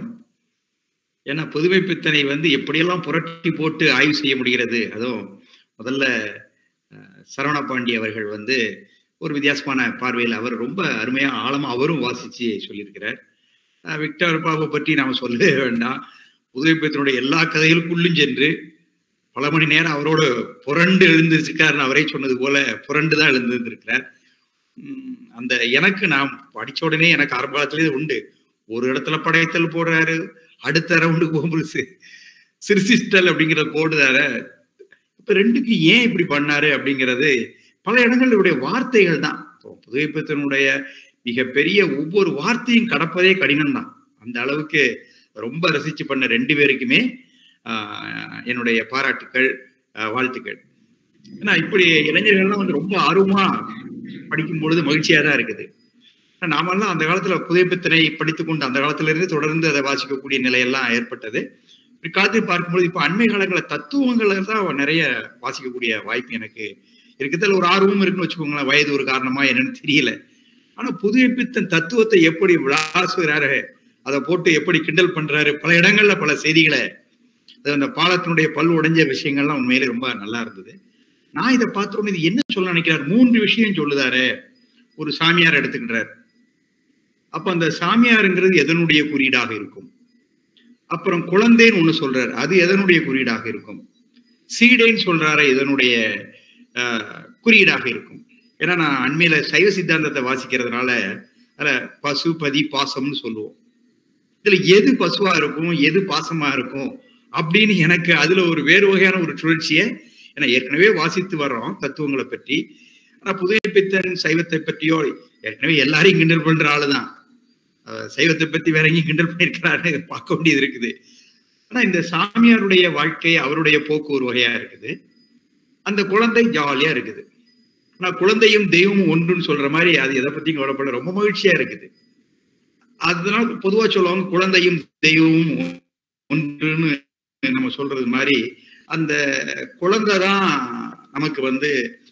ஏன்னா புதுமை பித்தனை வந்து எப்படியெல்லாம் புரட்டி போட்டு ஆய்வு செய்ய முடிகிறது அதுவும் முதல்ல அஹ், சரவண பாண்டி அவர்கள் வந்து ஒரு வித்தியாசமான பார்வையில் அவர் ரொம்ப அருமையா ஆழமா அவரும் வாசிச்சு சொல்லியிருக்கிறார் அஹ், விக்டர் பாபு பற்றி நாம சொல்லவே வேண்டாம் புதுமை பித்தனுடைய எல்லா கதைகளுக்குள்ளும் சென்று பல மணி நேரம் அவரோட புரண்டு எழுந்திருக்காருன்னு அவரே சொன்னது போல புரண்டு தான் எழுந்திருந்திருக்கிறார் உம் அந்த எனக்கு நான் படிச்ச உடனே எனக்கு ஆரம்ப காலத்திலே உண்டு ஒரு இடத்துல படைத்தல் போடுறாரு அடுத்த ரவுண்டுக்கு போகும்போது சி- சிறுசிஸ்டல் அப்படிங்கிற போடுறாரு இப்ப ரெண்டுக்கு ஏன் இப்படி பண்ணாரு அப்படிங்கிறது பல இடங்களுடைய வார்த்தைகள் தான் இப்போ புதுவைப்பத்தினுடைய மிகப்பெரிய ஒவ்வொரு வார்த்தையும் கடப்பதே கடினம் தான் அந்த அளவுக்கு ரொம்ப ரசிச்சு பண்ண ரெண்டு பேருக்குமே ஆஹ், என்னுடைய பாராட்டுக்கள் ஆஹ், வாழ்த்துக்கள் ஏன்னா இப்படி இளைஞர்கள்லாம் வந்து ரொம்ப ஆர்வமா படிக்கும் பொழுது மகிழ்ச்சியா தான் இருக்குது ஆனா, நாமெல்லாம் அந்த காலத்துல புதைப்பித்தனை படித்துக் கொண்டு அந்த காலத்துல இருந்து தொடர்ந்து அதை வாசிக்கக்கூடிய நிலையெல்லாம் ஏற்பட்டது பிற்காலத்தில் பார்க்கும்போது இப்ப அண்மை காலங்கள தத்துவங்களை தான் நிறைய வாசிக்கக்கூடிய வாய்ப்பு எனக்கு இருக்குதுல ஒரு ஆர்வம் இருக்குன்னு வச்சுக்கோங்களேன் வயது ஒரு காரணமா என்னன்னு தெரியல ஆனா புதுப்பித்தன் தத்துவத்தை எப்படி விளாசுகிறாரு அதை போட்டு எப்படி கிண்டல் பண்றாரு பல இடங்கள்ல பல செய்திகளை அது அந்த பாலத்தினுடைய பல் உடைஞ்ச விஷயங்கள்லாம் உண்மையிலே ரொம்ப நல்லா இருந்தது நான் இதை பார்த்த உடனே இது என்ன சொல்ல நினைக்கிறார் மூன்று விஷயம் சொல்லுதாரு ஒரு சாமியார் எடுத்துக்கின்றார் அப்ப அந்த சாமியாருங்கிறது எதனுடைய குறியீடாக இருக்கும் அப்புறம் குழந்தைன்னு ஒண்ணு சொல்றாரு அது எதனுடைய குறியீடாக இருக்கும் சீடைன்னு சொல்றாரு எதனுடைய ஆஹ், குறியீடாக இருக்கும் ஏன்னா நான் அண்மையில சைவ சித்தாந்தத்தை வாசிக்கிறதுனால அதுல பசு பதி பாசம்னு சொல்லுவோம் இதுல எது பசுவா இருக்கும் எது பாசமா இருக்கும் அப்படின்னு எனக்கு அதுல ஒரு வேறு வகையான ஒரு சுழற்சியை ஏன்னா ஏற்கனவே வாசித்து வர்றோம் தத்துவங்களை பற்றி ஆனா புதிய பித்தன் சைவத்தை பற்றியோ ஏற்கனவே எல்லாரையும் கிண்டல் பண்ற ஆளுதான் அஹ் சைவத்தை பத்தி வேற எங்கேயும் கிண்டல் பண்ணியிருக்கிறாரு பார்க்க வேண்டியது இருக்குது ஆனா இந்த சாமியாருடைய வாழ்க்கை அவருடைய போக்கு ஒரு வகையா இருக்குது அந்த குழந்தை ஜாலியா இருக்குது ஆனா குழந்தையும் தெய்வமும் ஒன்றுன்னு சொல்ற மாதிரி அது எதை பத்தியும் கவலைப்பட ரொம்ப மகிழ்ச்சியா இருக்குது அதனால பொதுவா சொல்லுவாங்க குழந்தையும் தெய்வமும் ஒன்றுன்னு நம்ம சொல்றது மாதிரி அந்த குழந்தை தான் நமக்கு வந்து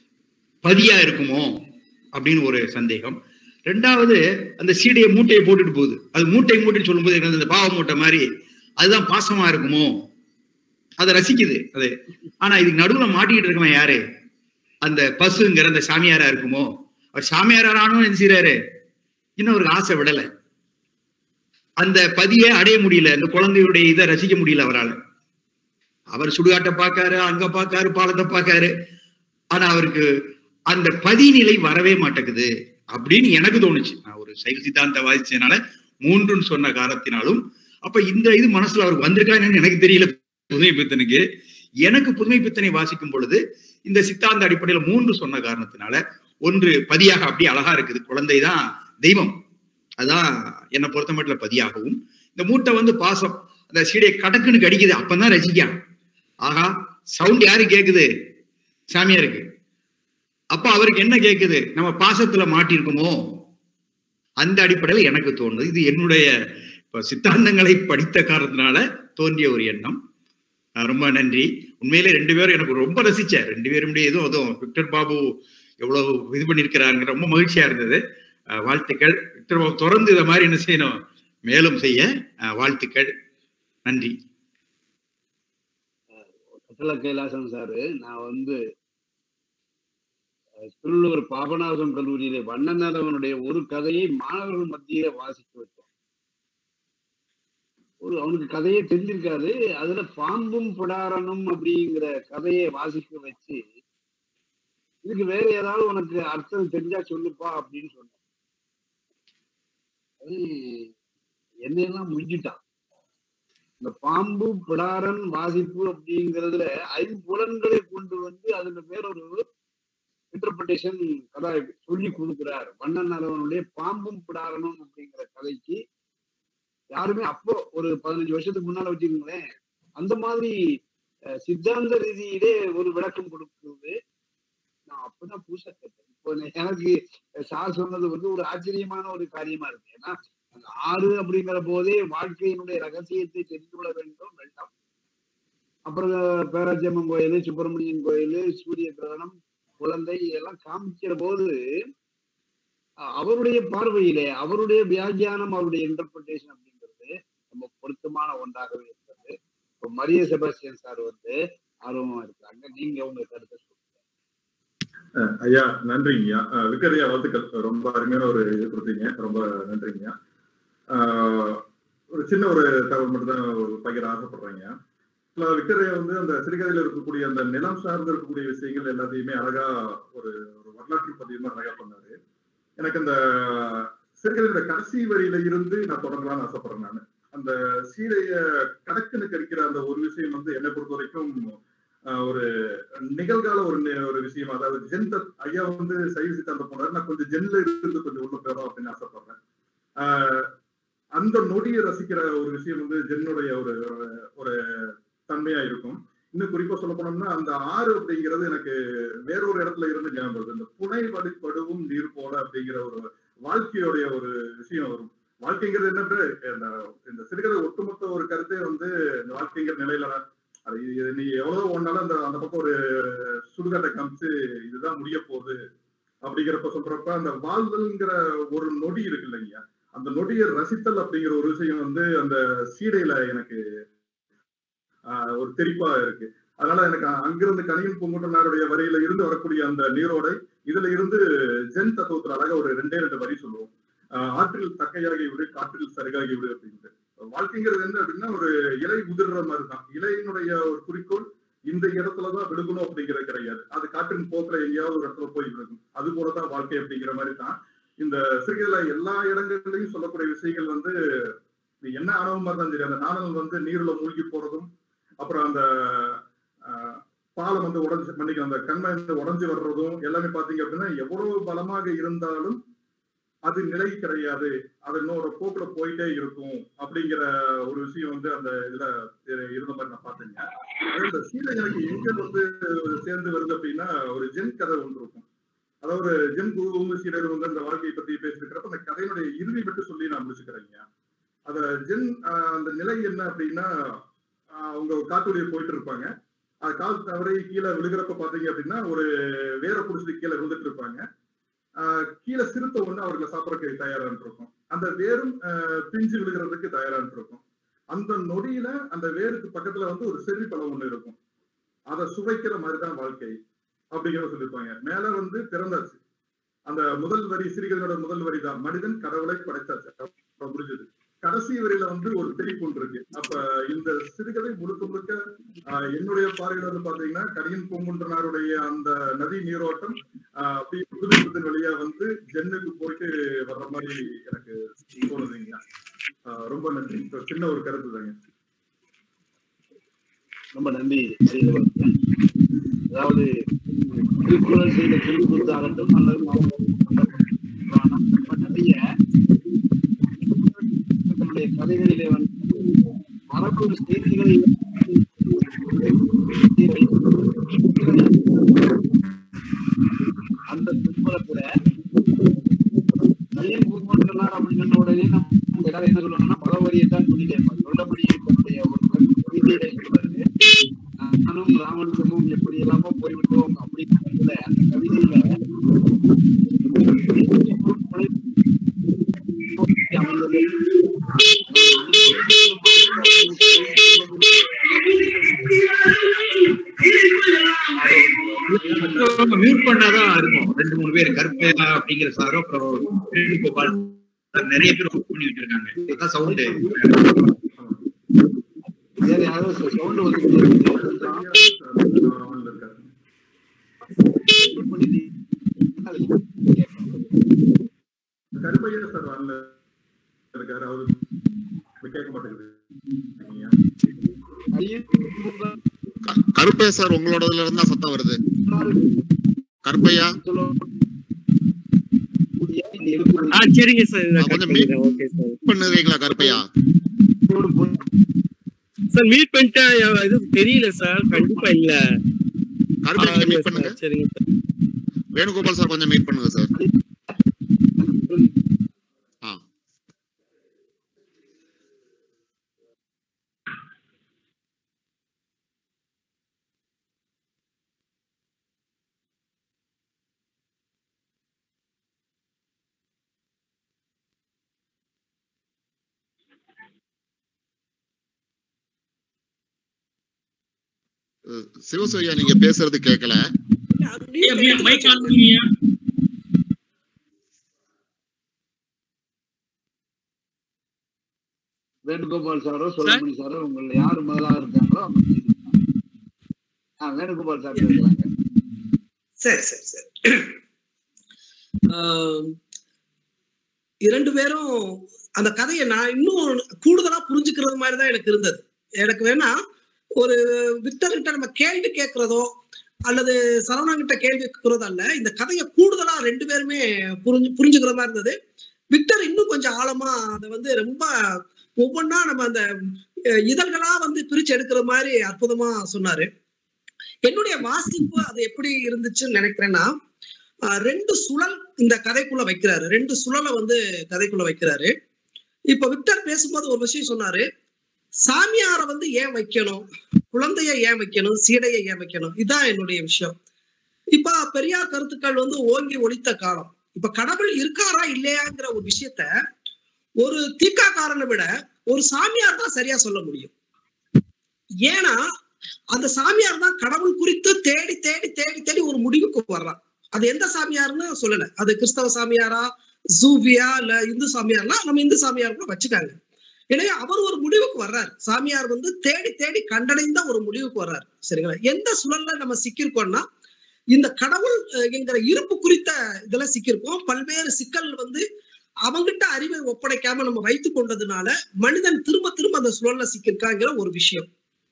பதியா இருக்குமோ அப்படின்னு ஒரு சந்தேகம் ரெண்டாவது அந்த சீடையை மூட்டையை போட்டுட்டு போகுது அது மூட்டை மூட்டைன்னு சொல்லும்போது எனக்கு அந்த பாவ மூட்டை மாதிரி அதுதான் பாசமா இருக்குமோ அதை ரசிக்குது அது ஆனா இதுக்கு நடுவுல மாட்டிக்கிட்டு இருக்கவன் யாரு அந்த பசுங்கிற அந்த சாமியாரா இருக்குமோ அவர் சாமியாரானும் என்ன செய்யறாரு இன்னும் ஒரு ஆசை விடல அந்த பதியை அடைய முடியல அந்த குழந்தையுடைய இதை ரசிக்க முடியல அவரால் அவர் சுடுகாட்டை பார்க்காரு அங்க பார்க்காரு பாலத்தை பார்க்காரு ஆனா அவருக்கு அந்த பதிநிலை வரவே மாட்டேங்குது அப்படின்னு எனக்கு தோணுச்சு நான் ஒரு சைவ சித்தாந்த வாசிச்சதுனால மூன்றுன்னு சொன்ன காரணத்தினாலும் அப்ப இந்த இது மனசுல அவருக்கு வந்திருக்காங்கன்னு எனக்கு தெரியல புதுமை பித்தனுக்கு எனக்கு புதுமை பித்தனை வாசிக்கும் பொழுது இந்த சித்தாந்த அடிப்படையில மூன்று சொன்ன காரணத்தினால ஒன்று பதியாக அப்படியே அழகா இருக்குது குழந்தை தான் தெய்வம் அதான் என்னை பொறுத்த மட்டும் பதியாகவும் இந்த மூட்டை வந்து பாசம் அந்த சீடையை கடக்குன்னு கடிக்குது அப்பதான் ரசிக்கான் ஆகா சவுண்ட் யாரு கேக்குது சாமியாருக்கு அப்ப அவருக்கு என்ன கேக்குது நம்ம பாசத்துல மாட்டிருக்குமோ அந்த அடிப்படையில் எனக்கு தோணுது இது என்னுடைய இப்ப சித்தாந்தங்களை படித்த காரணத்தினால தோன்றிய ஒரு எண்ணம் அஹ் ரொம்ப நன்றி உண்மையிலே ரெண்டு பேரும் எனக்கு ரொம்ப ரசிச்சேன் ரெண்டு பேரும் எதுவும் அதுவும் விக்டர் பாபு எவ்வளவு இது பண்ணியிருக்கிறாருங்க ரொம்ப மகிழ்ச்சியா இருந்தது அஹ், வாழ்த்துக்கள் திரும்ப தொடர்ந்து இதை மாதிரி என்ன செய்யணும் மேலும் செய்ய அஹ், வாழ்த்துக்கள் நன்றி கட்டள கைலாசம் சாரு நான் வந்து அஹ், திருவள்ளுவர் பாபநாசம் கல்லூரியிலே வண்ணநரவனுடைய ஒரு கதையை மாணவர்கள் மத்தியில வாசிக்க வச்சோம் ஒரு அவனுக்கு கதையே தெரிஞ்சிருக்காது அதுல பாம்பும் பிடாரனும் அப்படிங்கிற கதையை வாசிக்க வச்சு இதுக்கு வேற ஏதாவது உனக்கு அர்த்தம் தெரிஞ்சா சொல்லுப்பா அப்படின்னு சொன்னேன் அது என்னையெல்லாம் முடிஞ்சிட்டான் இந்த பாம்பு பிடாரன் வாசிப்பு அப்படிங்கிறதுல ஐம்புலன்களை கொண்டு வந்து அதுல வேற ஒரு இன்டர்பிரேஷன் கதை சொல்லி கொடுக்கிறார் வண்ணன் அரவனுடைய பாம்பும் பிடாரனும் அப்படிங்கிற கதைக்கு யாருமே அப்போ ஒரு பதினஞ்சு வருஷத்துக்கு முன்னால வச்சுக்கோங்களேன் அந்த மாதிரி அஹ், சித்தாந்த ரீதியிலே ஒரு விளக்கம் கொடுக்கிறது நான் அப்பதான் புதுசா கேட்டேன் இப்போ எனக்கு சார் சொன்னது வந்து ஒரு ஆச்சரியமான ஒரு காரியமா இருக்கு ஏன்னா அந்த ஆறு அப்படிங்கிற போதே வாழ்க்கையினுடைய ரகசியத்தை தெரிந்து கொள்ள வேண்டும் வெள்ளம் அப்புறம் பேராஜம்மன் கோயில் சுப்பிரமணியன் கோயில் சூரிய கிரகணம் குழந்தை இதெல்லாம் காமிக்கிற போது அஹ், அவருடைய பார்வையிலே அவருடைய வியாக்கியானம் அவருடைய இன்டர்பிரிட்டேஷன் அப்படிங்கிறது ரொம்ப பொருத்தமான ஒன்றாகவே இருக்கிறது இப்போ மரிய செபாஸ்டியன் சார் வந்து ஆர்வமா இருக்காங்க நீங்க உங்க கருத்தை சொல்லுங்க ஐயா நன்றிங்கய்யா அஹ் விக்கரையா வாழ்த்துக்கள் ரொம்ப அருமையான ஒரு இது கொடுத்தீங்க ரொம்ப நன்றிங்கய்யா ஆஹ் ஒரு சின்ன ஒரு தகவல் மட்டும் தான் பகிர ஆசைப்படுறேங்க விக்டரையா வந்து அந்த சிறுகதையில இருக்கக்கூடிய அந்த நிலம் சார்ந்து இருக்கக்கூடிய விஷயங்கள் எல்லாத்தையுமே அழகா ஒரு ஒரு வரலாற்று பதிவுமா அழகா பண்ணாரு எனக்கு அந்த சிறுகதையோட கடைசி வரியில இருந்து நான் தொடங்கலாம்னு ஆசைப்படுறேன் நான் அந்த சீரைய கடக்குன்னு கறிக்கிற அந்த ஒரு விஷயம் வந்து என்னை பொறுத்த வரைக்கும் ஆஹ் ஒரு நிகழ்கால ஒரு நி- ஒரு விஷயம் அதாவது ஜென் தத் ஐயா வந்து சைவ சித்தாந்த போனாரு நான் கொஞ்சம் ஜென்ல இருந்து கொஞ்சம் உள்ள போறோம் அப்படின்னு ஆசைப்படுறேன் ஆஹ் அந்த நொடியை ரசிக்கிற ஒரு விஷயம் வந்து ஜென்னுடைய ஒரு ஒரு- ஒரு தன்மையா இருக்கும் இன்னும் குறிப்பா சொல்ல போனோம்னா அந்த ஆறு அப்படிங்கிறது எனக்கு வேறொரு இடத்துல இருந்து ஞாபகம் வருது இந்த புனை வடிப்படுவும் நீர் போல அப்படிங்கிற ஒரு வாழ்க்கையுடைய ஒரு விஷயம் வரும் வாழ்க்கைங்கிறது என்னன்ற இந்த இந்த சிறுகதை ஒட்டுமொத்த ஒரு கருத்தே வந்து இந்த வாழ்க்கைங்கிற நிலையில தான். அது இது நீ எவ்வளவு ஒன்னாலும் அந்த அந்த பக்கம் ஒரு சுடுகாட்டை காமிச்சு இதுதான் முடிய போகுது அப்படிங்கிறப்ப சொல்றப்ப அந்த வாழ்தல்ங்கிற ஒரு நொடி இருக்கு இல்லைங்க அந்த நொடியை ரசித்தல் அப்படிங்கிற ஒரு விஷயம் வந்து அந்த சீடையில எனக்கு ஆஹ், ஒரு தெரிப்பா இருக்கு அதனால எனக்கு அங்கிருந்து கனியன் பூங்குட்டனாருடைய வரியில இருந்து வரக்கூடிய அந்த நீரோடை இதுல இருந்து ஜென் தத்துவத்துல அழகா ஒரு ரெண்டே ரெண்டு வரி சொல்லுவோம் ஆஹ், ஆற்றில் தக்கையாகி விடு காற்றில் சருகாகி விடு அப்படின்ட்டு வாழ்க்கைங்கிறது என்ன அப்படின்னா ஒரு இலை உதிர்ற மாதிரி தான் இலையினுடைய ஒரு குறிக்கோள் இந்த இடத்துலதான் விழுகணும் அப்படிங்கிறது கிடையாது அது காற்றின் போக்குல எங்கேயாவது ஒரு இடத்துல போய் விழுகும் அது போலதான் வாழ்க்கை அப்படிங்கிற மாதிரி தான் இந்த சிறுகையில எல்லா இடங்கள்லயும் சொல்லக்கூடிய விஷயங்கள் வந்து இது என்ன ஆணவம் மாதிரி தான் தெரியும் அந்த நாணல் வந்து நீர்ல மூழ்கி போறதும் அப்புறம் அந்த ஆஹ், பாலம் வந்து உடஞ்சு மன்னிக்க அந்த கண்மை வந்து உடஞ்சு வர்றதும் எல்லாமே பாத்தீங்க அப்படின்னா எவ்வளவு பலமாக இருந்தாலும் அது நிலை கிடையாது அது இன்னொரு போக்குல போயிட்டே இருக்கும் அப்படிங்கிற ஒரு விஷயம் வந்து அந்த இதுல இரு- இருந்த மாதிரி நான் பாத்தேங்க அது இந்த சீலை எனக்கு எங்க வந்து சேர்ந்து வருது அப்படின்னா ஒரு ஜென் கதை ஒன்று இருக்கும் அதாவது ஜென் குரு சீடர் வந்து அந்த வாழ்க்கையை பத்தி பேசிருக்கிறப்ப அந்த கதையினுடைய இறுதி மட்டும் சொல்லி நான் முடிச்சுக்கிறேங்க அத ஜென் ஆஹ், அந்த நிலை என்ன அப்படின்னா ஆஹ், அவங்க காட்டுடைய போயிட்டு இருப்பாங்க அது கால் தவறி கீழே விழுகிறப்ப பாத்தீங்க அப்படின்னா ஒரு வேற புடிச்சிட்டு கீழே விழுந்துட்டு இருப்பாங்க ஆஹ், கீழே சிறுத்தை ஒண்ணு அவர்களை சாப்பிடறதுக்கு தயாரான்னு இருக்கும் அந்த வேரும் ஆஹ், பிஞ்சு விழுகிறதுக்கு தயாரான்னு இருக்கும் அந்த நொடியில அந்த வேருக்கு பக்கத்துல வந்து ஒரு செர்ரி பழம் ஒண்ணு இருக்கும் அதை சுவைக்கிற மாதிரி தான் வாழ்க்கை அப்படிங்கிறத சொல்லியிருப்பாங்க மேல வந்து பிறந்தாச்சு அந்த முதல் வரி சிறுகளோட முதல் வரி தான் மனிதன் கடவுளை படைத்தாச்சு அப்ப முடிஞ்சது கடைசி வரியில வந்து ஒரு தெளிப்பு ஒன்று இருக்கு அப்ப இந்த சிறுகதை முழுக்க முழுக்க ஆஹ், என்னுடைய பார்வையில வந்து பாத்தீங்கன்னா கரியன் பூங்குன்றனாருடைய அந்த நதி நீரோட்டம் ஆஹ், அப்படியே புதுப்பித்தின் வழியா வந்து ஜென்னுக்கு போயிட்டு வர்ற மாதிரி எனக்கு தோணுதுங்க ஆஹ், ரொம்ப நன்றி இப்ப சின்ன ஒரு கருத்து தாங்க ரொம்ப நன்றி அறிந்தவர்கள். அதாவது திருக்குறள் செய்த திருக்குறத்தாகட்டும் அல்லது புராணம், ரொம்ப நிறைய தன்னுடைய கதைகளிலே வந்து மரபு செய்திகளை அந்த பின்புலத்துல கையன் பூர்வத்தினார் அப்படின்னு உடனே நம்ம எல்லாரும் என்ன சொல்லணும்னா பகவரியை தான் சொல்லிட்டே இருப்பாங்க சொல்லபடி தன்னுடைய ஒரு செய்தியை சொல்றாரு நானும் ராமனுக்கும் எப்படி எல்லாமோ போய்விட்டோம் அப்படின்னு அந்த கவிதையில நம்ம மியூட் பண்ணாதான் இருக்கும் ரெண்டு மூணு பேர் கருப்பையா அப்படிங்கிற சாரோ அப்புறம் வேணுகோபால் சார் நிறைய பேர் ஒர்க் பண்ணி வச்சிருக்காங்க அதான் சவுண்டு வேற யாரோ சவுண்ட் வந்து கருப்பையா சார் வரல இருக்காரு அவரு கேட்க மாட்டேங்குது கருப்பையா சார் உங்களோடதுல இருந்தா சத்தம் வருது கருப்பையா ஆ சரிங்க சார் ஆ, கொஞ்சம் மீட் ஓகே சார் பண்ணுவீங்களா கருப்பையா சார் மீட் பண்ணிட்டேன் இது தெரியல சார் கண்டிப்பா இல்ல கருப்பையா ஆ, மீட் yes, பண்ணுங்க sir. சரிங்க சார் வேணுகோபால் சார் கொஞ்சம் மீட் பண்ணுங்க சார் ஆ அஹ், சிவசூர்யா நீங்க பேசுறது கேட்கல மைக் ஆன் பண்ணுவீங்க வேணுகோபால் சாரோ சொல்லமணி சாரோ உங்களை யாரு முதலாக இருக்காங்களோ அவங்க பேசிக்கலாம். ஆ வேணுகோபால் சார் பேசுறாங்க சரி சரி சரி ஆம், இரண்டு பேரும் அந்த கதையை நான் இன்னும் கூடுதலா புரிஞ்சுக்கிறது மாதிரி தான் எனக்கு இருந்தது எனக்கு வேணா ஒரு விக்டர் கிட்ட நம்ம கேள்வி கேட்கறதோ அல்லது சரவணா கிட்ட கேள்வி கேட்கறதோ அல்ல இந்த கதையை கூடுதலா ரெண்டு பேருமே புரிஞ்சு புரிஞ்சுக்கிற மாதிரி இருந்தது விக்டர் இன்னும் கொஞ்சம் ஆழமா அதை வந்து ரொம்ப ஒவ்வொன்றா நம்ம அந்த அஹ், இதழ்களா வந்து பிரிச்சு எடுக்கிற மாதிரி அற்புதமா சொன்னாரு என்னுடைய வாசிப்பு அது எப்படி இருந்துச்சுன்னு நினைக்கிறேன்னா ஆஹ் ரெண்டு சுழல் இந்த கதைக்குள்ள வைக்கிறாரு ரெண்டு சுழலை வந்து கதைக்குள்ள வைக்கிறாரு இப்ப விக்டர் பேசும்போது ஒரு விஷயம் சொன்னாரு சாமியாரை வந்து ஏன் வைக்கணும் குழந்தைய ஏன் வைக்கணும் சீடையை ஏன் வைக்கணும் இதுதான் என்னுடைய விஷயம் இப்ப பெரியார் கருத்துக்கள் வந்து ஓங்கி ஒழித்த காலம் இப்ப கடவுள் இருக்காரா இல்லையாங்கிற ஒரு விஷயத்த ஒரு தீக்காக்காரனை விட ஒரு சாமியார் தான் சரியா சொல்ல முடியும் ஏன்னா அந்த சாமியார் தான் கடவுள் குறித்து தேடி தேடி தேடி தேடி ஒரு முடிவுக்கு வர்றான் அது எந்த சாமியார்னு சொல்லல அது கிறிஸ்தவ சாமியாரா ஜூபியா இல்ல இந்து சாமியார்னா நம்ம இந்து சாமியார் கூட வச்சுக்காங்க எனவே அவர் ஒரு முடிவுக்கு வர்றாரு சாமியார் வந்து தேடி தேடி கண்டடைந்த ஒரு முடிவுக்கு வர்றாரு சரிங்களா எந்த சுழல்ல நம்ம சிக்கியிருக்கோம்னா இந்த கடவுள் அஹ், என்கிற இருப்பு குறித்த இதுல சிக்கியிருக்கோம் பல்வேறு சிக்கல் வந்து அவங்கிட்ட அறிவை ஒப்படைக்காம நம்ம வைத்து கொண்டதுனால மனிதன் திரும்ப திரும்ப அந்த சுழல்ல சிக்கியிருக்காங்கிற ஒரு விஷயம்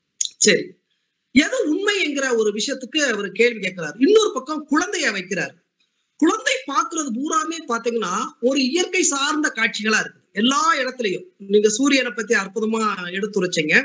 சரி எது உண்மை என்கிற ஒரு விஷயத்துக்கு அவர் கேள்வி கேட்கிறார் இன்னொரு பக்கம் குழந்தைய வைக்கிறார் குழந்தை பார்க்கிறது பூராமே பாத்தீங்கன்னா ஒரு இயற்கை சார்ந்த காட்சிகளா இருக்கு எல்லா இடத்துலயும் நீங்க சூரியனை பத்தி அற்புதமா எடுத்துரைச்சீங்க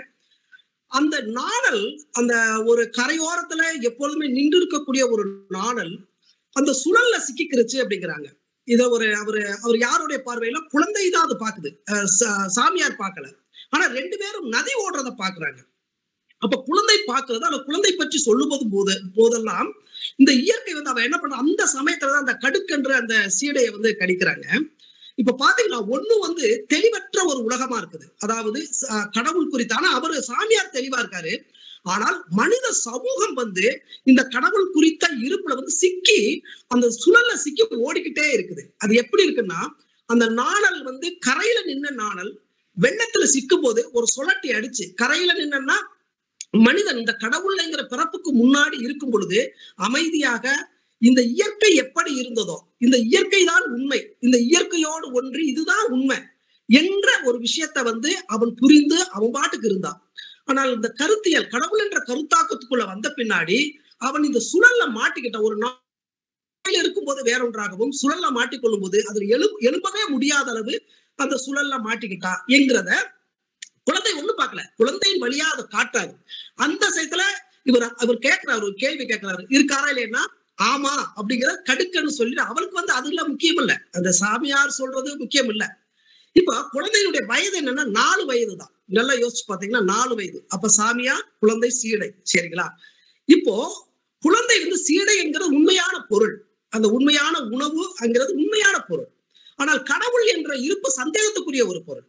அந்த நாணல் அந்த ஒரு கரையோரத்துல எப்பொழுதுமே நின்று இருக்கக்கூடிய ஒரு நாணல் அந்த சுழல்ல சிக்கிக்கிருச்சு அப்படிங்கிறாங்க இத ஒரு அவரு அவர் யாருடைய பார்வையில குழந்தை தான் அது பாக்குது அஹ் சா- சாமியார் பார்க்கல ஆனா ரெண்டு பேரும் நதி ஓடுறத பாக்குறாங்க அப்ப குழந்தை பார்க்கிறது அந்த குழந்தை பற்றி சொல்லும்போது போது போதெல்லாம் இந்த இயற்கை வந்து அவ என்ன பண்ற அந்த சமயத்துலதான் அந்த கடுக்கென்ற அந்த சீடையை வந்து கடிக்கிறாங்க இப்ப பாத்தீங்கன்னா ஒண்ணு வந்து தெளிவற்ற ஒரு உலகமா இருக்குது அதாவது ச- கடவுள் குறித்து ஆனா அவரு சாமியார் தெளிவா இருக்காரு ஆனால் மனித சமூகம் வந்து இந்த கடவுள் குறித்த இருப்புல வந்து சிக்கி அந்த சுழல்ல சிக்கி ஓடிக்கிட்டே இருக்குது அது எப்படி இருக்குன்னா அந்த நாணல் வந்து கரையில நின்ன நாணல் வெள்ளத்துல சிக்கும் போது ஒரு சுழட்டி அடிச்சு கரையில நின்னா மனிதன் இந்த கடவுள்ங்கிற பிறப்புக்கு முன்னாடி இருக்கும் பொழுது அமைதியாக இந்த இயற்கை எப்படி இருந்ததோ இந்த இயற்கை தான் உண்மை இந்த இயற்கையோடு ஒன்றி இதுதான் உண்மை என்ற ஒரு விஷயத்தை வந்து அவன் புரிந்து அவன் பாட்டுக்கு இருந்தான் ஆனால் இந்த கருத்தியல் கடவுள் என்ற கருத்தாக்கத்துக்குள்ள வந்த பின்னாடி அவன் இந்த சுழல்ல மாட்டிக்கிட்ட ஒரு நாளில் இருக்கும்போது வேறொன்றாகவும் சுழல்ல மாட்டிக்கொள்ளும் போது அதில் எழு எழுப்பவே முடியாத அளவு அந்த சுழல்ல மாட்டிக்கிட்டா என்கிறத குழந்தை ஒண்ணு பார்க்கல குழந்தையின் வழியா அதை காட்டாரு அந்த சமயத்துல இவர் அவர் கேட்கிறாரு ஒரு கேள்வி கேட்கிறாரு இருக்காரா இல்லைன்னா ஆமா அப்படிங்கிற கடுக்கன்னு சொல்லி அவளுக்கு வந்து அதுல முக்கியம் இல்ல அந்த சாமியார் சொல்றது முக்கியம் இல்ல இப்ப குழந்தையினுடைய வயது என்னன்னா நாலு வயது தான் நல்லா யோசிச்சு பாத்தீங்கன்னா நாலு வயது அப்ப சாமியார் குழந்தை சீடை சரிங்களா இப்போ குழந்தை வந்து சீடை என்கிறது உண்மையான பொருள் அந்த உண்மையான உணவு அங்கிறது உண்மையான பொருள் ஆனால் கடவுள் என்ற இருப்பு சந்தேகத்துக்குரிய ஒரு பொருள்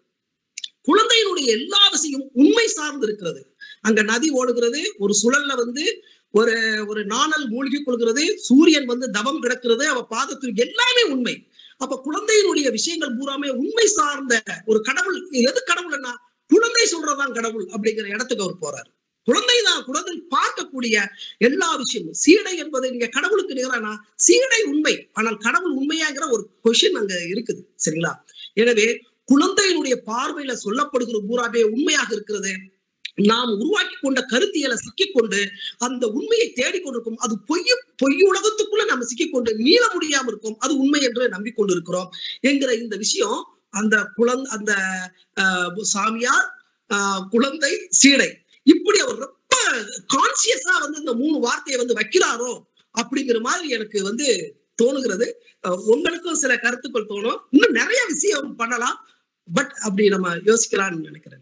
குழந்தையினுடைய எல்லா விஷயம் உண்மை சார்ந்து இருக்கிறது அங்க நதி ஓடுகிறது ஒரு சுழல்ல வந்து ஒரு ஒரு நாணல் மூழ்கி கொள்கிறது சூரியன் வந்து தவம் கிடக்கிறது அவ பாதத்தில் எல்லாமே உண்மை அப்ப குழந்தையினுடைய விஷயங்கள் பூராமே உண்மை சார்ந்த ஒரு கடவுள் எது கடவுள்னா குழந்தை சொல்றதுதான் கடவுள் அப்படிங்கிற இடத்துக்கு அவர் போறாரு குழந்தை தான் குழந்தை பார்க்கக்கூடிய எல்லா விஷயமும் சீடை என்பது நீங்க கடவுளுக்கு நிகரானா சீடை உண்மை ஆனால் கடவுள் உண்மையாங்கிற ஒரு கொஷின் அங்க இருக்குது சரிங்களா எனவே குழந்தையினுடைய பார்வையில சொல்லப்படுகிற பூராவே உண்மையாக இருக்கிறது நாம் உருவாக்கி கொண்ட கருத்தியலை சிக்கிக்கொண்டு அந்த உண்மையை தேடிக்கொண்டிருக்கும் அது பொய் பொய் உலகத்துக்குள்ள நம்ம சிக்கிக்கொண்டு மீள முடியாம இருக்கும் அது உண்மை என்று நம்பிக்கொண்டு இருக்கிறோம் என்கிற இந்த விஷயம் அந்த குழந்தை அந்த ஆஹ், சாமியார் ஆஹ், குழந்தை சீடை இப்படி அவர் ரொம்ப கான்சியஸா வந்து இந்த மூணு வார்த்தையை வந்து வைக்கிறாரோ அப்படிங்கிற மாதிரி எனக்கு வந்து தோணுகிறது அஹ் உங்களுக்கும் சில கருத்துக்கள் தோணும் இன்னும் நிறைய விஷயம் பண்ணலாம் பட் அப்படி நம்ம யோசிக்கலாம்னு நினைக்கிறேன்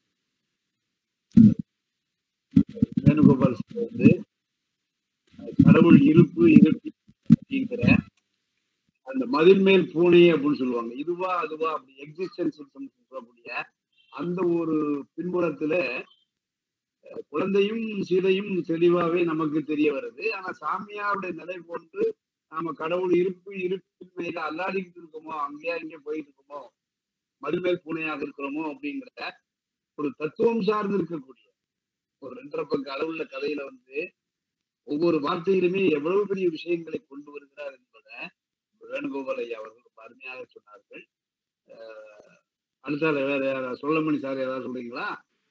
வேணுகோபால் சார் வந்து அஹ், கடவுள் இருப்பு இருப்பு அப்படிங்கிற அந்த மதில் மேல் பூனை அப்படின்னு சொல்லுவாங்க இதுவா அதுவா அப்படி எக்ஸிஸ்டன்ஸ் சொல்லக்கூடிய அந்த ஒரு பின்புலத்துல அஹ், குழந்தையும் சீதையும் தெளிவாவே நமக்கு தெரிய வருது ஆனா சாமியாருடைய நிலை போன்று நாம கடவுள் இருப்பு இருப்பின்மையில அல்லாடிக்கிட்டு இருக்கோமோ அங்கேயா இங்கே போயிட்டு இருக்கோமோ மறுமேல் பூனையாக இருக்கிறோமோ அப்படிங்கிற ஒரு தத்துவம் சார்ந்து இருக்கக்கூடிய ஒரு ரெண்டரை பக்க அளவுள்ள கதையில வந்து ஒவ்வொரு வார்த்தையிலுமே எவ்வளவு பெரிய விஷயங்களை கொண்டு வருகிறார் என்பதை வேணுகோபால் ஐயா அவர்கள் ரொம்ப அருமையாக சொன்னார்கள் அஹ் அடுத்தால வேற யாரா சொல்லமணி சார் ஏதாவது சொல்றீங்களா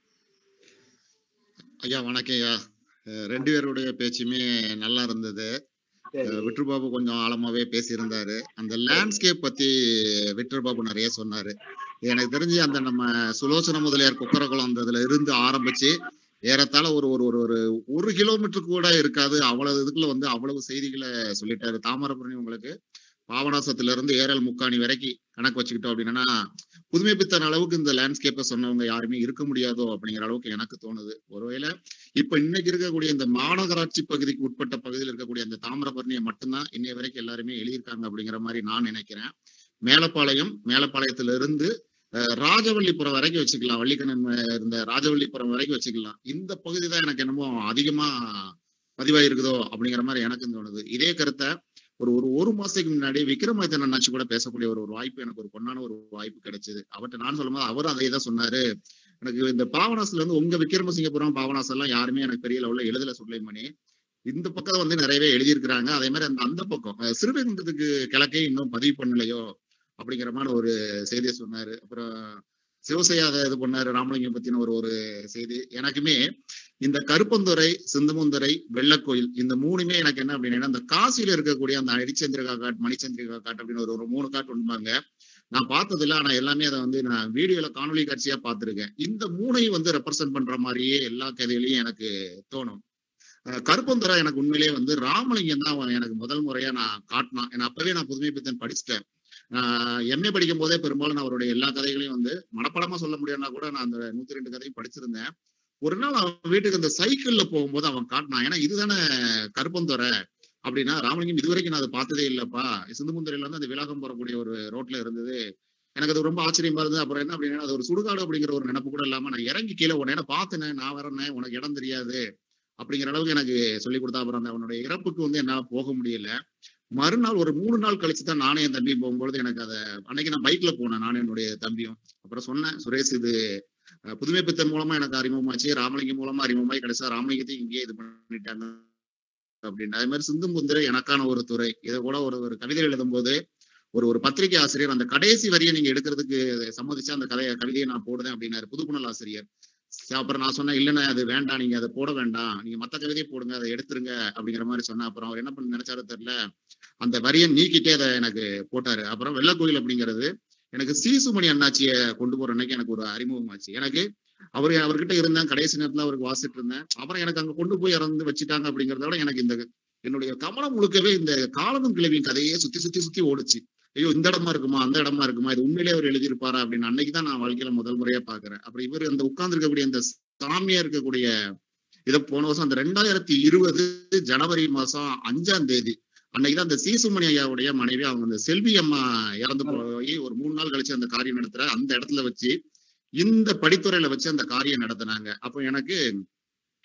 ஐயா வணக்கம் ஐயா அஹ் ரெண்டு பேருடைய பேச்சுமே நல்லா இருந்தது சரி அஹ் விட்ருபாபு கொஞ்சம் ஆழமாவே பேசியிருந்தாரு அந்த லேண்ட்ஸ்கேப் பத்தி விட்ருபாபு நிறைய சொன்னாரு எனக்கு தெரிஞ்சு அந்த நம்ம சுலோசன முதலியார் குக்கரகுளம் அந்த இதுல இருந்து ஆரம்பிச்சு ஏறத்தாழ ஒரு ஒரு ஒரு ஒரு ஒரு கிலோமீட்டர் கூட இருக்காது அவ்வளவு இதுக்குள்ள வந்து அவ்வளவு செய்திகளை சொல்லிட்டாரு தாமிரபரணி உங்களுக்கு பாபநாசத்துல இருந்து ஏரல் முக்காணி வரைக்கும் கணக்கு வச்சுக்கிட்டோம் அப்படின்னா புதுமை பித்தன் அளவுக்கு இந்த லேண்ட்ஸ்கேப்பை சொன்னவங்க யாருமே இருக்க முடியாதோ அப்படிங்கிற அளவுக்கு எனக்கு தோணுது ஒருவேளை இப்ப இன்னைக்கு இருக்கக்கூடிய இந்த மாநகராட்சி பகுதிக்கு உட்பட்ட பகுதியில் இருக்கக்கூடிய அந்த தாமிரபரணியை மட்டும்தான் இன்னைய வரைக்கும் எல்லாருமே எழுதியிருக்காங்க அப்படிங்கிற மாதிரி நான் நினைக்கிறேன் மேலப்பாளையம் மேலப்பாளையத்துல இருந்து அஹ், ராஜவல்லிபுரம் வரைக்கும் வச்சுக்கலாம் வள்ளிக்கண்ணன் அஹ், இருந்த ராஜவல்லிபுரம் வரைக்கும் வச்சுக்கலாம் இந்த பகுதி தான் எனக்கு என்னமோ அதிகமா பதிவாயிருக்குதோ அப்படிங்கிற மாதிரி எனக்கு தோணுது இதே கருத்தை ஒரு ஒரு ஒரு மாசத்துக்கு முன்னாடி விக்ரமாதித்தன் அண்ணாச்சி கூட பேசக்கூடிய ஒரு ஒரு வாய்ப்பு எனக்கு ஒரு பொன்னான ஒரு வாய்ப்பு கிடைச்சது அவர்கிட்ட நான் சொல்லும்போது அவரும் அதே தான் சொன்னாரு எனக்கு இந்த பாவனாசுல இருந்து உங்க விக்ரமசிங்கபுரம் பாவனாஸ் எல்லாம் யாருமே எனக்கு பெரிய லெவல்ல எழுதல சுலைமணி இந்த பக்கம் வந்து நிறையவே எழுதியிருக்கிறாங்க அதே மாதிரி அந்த அந்த பக்கம் அஹ், சிறுவைகுண்டத்துக்கு கிழக்கே இன்னும் பதிவு பண்ணலையோ அப்படிங்கிற மாதிரி ஒரு செய்தியை சொன்னாரு அப்புறம் சிவசையா அதை இது பண்ணாரு ராமலிங்கம் பத்தின ஒரு ஒரு செய்தி எனக்குமே இந்த கருப்பந்துறை சிந்தமுந்துறை வெள்ளக்கோயில் இந்த மூணுமே எனக்கு என்ன அப்படின்னா இந்த காசியில இருக்கக்கூடிய அந்த ஹரிச்சந்திரிகா காட் மணிச்சந்திரிகா காட் அப்படின்னு ஒரு ஒரு மூணு காட் உண்பாங்க நான் பார்த்தது இல்ல ஆனா எல்லாமே அதை வந்து நான் வீடியோல காணொலி காட்சியா பார்த்திருக்கேன் இந்த மூணையும் வந்து ரெப்ரசென்ட் பண்ற மாதிரியே எல்லா கதையிலையும் எனக்கு தோணும் அஹ் கருப்பந்துறை எனக்கு உண்மையிலேயே வந்து ராமலிங்கம் தான் அவன் எனக்கு முதல் முறையா நான் காட்டினான் ஏன்னா அப்பவே நான் புதுமை பித்தன் படிச்சுட்டேன் எம்ஏ படிக்கும் போதே பெரும்பாலும் நான் அவருடைய எல்லா கதைகளையும் வந்து மனப்படமா சொல்ல முடியும்னா கூட நான் அந்த நூத்தி ரெண்டு கதையும் படிச்சிருந்தேன் ஒரு நாள் அவன் வீட்டுக்கு அந்த சைக்கிள்ல போகும்போது அவன் காட்டினான் ஏன்னா இதுதானே கருப்பந்துறை அப்படின்னா ராமலிங்கம் இதுவரைக்கும் நான் அதை பார்த்ததே இல்லப்பா சிந்துமுந்தரையில வந்து அந்த விலாகம் போறக்கூடிய ஒரு ரோட்ல இருந்தது எனக்கு அது ரொம்ப ஆச்சரியமா இருந்தது அப்புறம் என்ன அப்படின்னா அது ஒரு சுடுகாடு அப்படிங்கிற ஒரு நினைப்பு கூட இல்லாம நான் இறங்கி கீழே உடனே பார்த்தேனே நான் வரேனே உனக்கு இடம் தெரியாது அப்படிங்கிற அளவுக்கு எனக்கு சொல்லி கொடுத்தா அப்புறம் அந்த அவனுடைய இறப்புக்கு வந்து என்னால போக முடியல மறுநாள் ஒரு மூணு நாள் கழிச்சு தான் நானே என் தம்பியும் போகும்பொழுது எனக்கு அதை அன்னைக்கு நான் பைக்ல போனேன் நானும் என்னுடைய தம்பியும் அப்புறம் சொன்னேன் சுரேஷ் இது அஹ், புதுமை பித்தன் மூலமா எனக்கு அறிமுகமாச்சு ராமலிங்கம் மூலமா அறிமுகமாய் கிடைச்சா ராமலிங்கத்தையும் இங்கேயே இது பண்ணிட்டாங்க அப்படின்னு அதே மாதிரி சிந்து முந்திரை எனக்கான ஒரு துறை இதை கூட ஒரு ஒரு கவிதை எழுதும் போது ஒரு ஒரு பத்திரிகை ஆசிரியர் அந்த கடைசி வரியை நீங்க எடுக்கிறதுக்கு சம்மதிச்சா அந்த கதையை கவிதையை நான் போடுறேன் அப்படின்னாரு புதுப்புணல் ஆசிரியர் சரி, அப்புறம் நான் சொன்னேன் இல்லைண்ணே அது வேண்டாம் நீங்க அதை போட வேண்டாம் நீங்க மத்த கவிதையை போடுங்க அதை எடுத்துருங்க அப்படிங்கிற மாதிரி சொன்னேன் அப்புறம் அவர் என்ன பண்ண நினைச்சாரோ தெரியல அந்த வரியை நீக்கிட்டே அதை எனக்கு போட்டாரு அப்புறம் வெள்ளக்கோயில் அப்படிங்கிறது எனக்கு சீசுமணி அண்ணாச்சியை கொண்டு போற அன்னைக்கு எனக்கு ஒரு அறிமுகமாச்சு எனக்கு அவர் அவர்கிட்ட இருந்தேன் கடைசி நேரத்துல அவருக்கு வாசிட்டு இருந்தேன் அப்புறம் எனக்கு அங்க கொண்டு போய் இறந்து வச்சுட்டாங்க அப்படிங்கறத விட எனக்கு இந்த என்னுடைய கவனம் முழுக்கவே இந்த காலமும் கிழவியின் கதையே சுத்தி சுத்தி சுத்தி ஓடுச்சு ஐயோ இந்த இடமா இருக்குமா அந்த இடமா இருக்குமா இது உண்மையிலே அவர் எழுதியிருப்பாரா அப்படின்னு அன்னைக்கு தான் நான் வாழ்க்கையில முதல் முறையா பாக்குறேன் அப்புறம் இவர் அந்த உட்கார்ந்து இருக்கக்கூடிய அந்த சாமியா இருக்கக்கூடிய இதை போன வருஷம் அந்த ரெண்டாயிரத்தி இருபது ஜனவரி மாசம் அஞ்சாம் தேதி அன்னைக்கு தான் அந்த சீசுமணி ஐயாவுடைய மனைவி அவங்க அந்த செல்வி அம்மா இறந்து போய் ஒரு மூணு நாள் கழிச்சு அந்த காரியம் நடத்துற அந்த இடத்துல வச்சு இந்த படித்துறையில வச்சு அந்த காரியம் நடத்தினாங்க அப்போ எனக்கு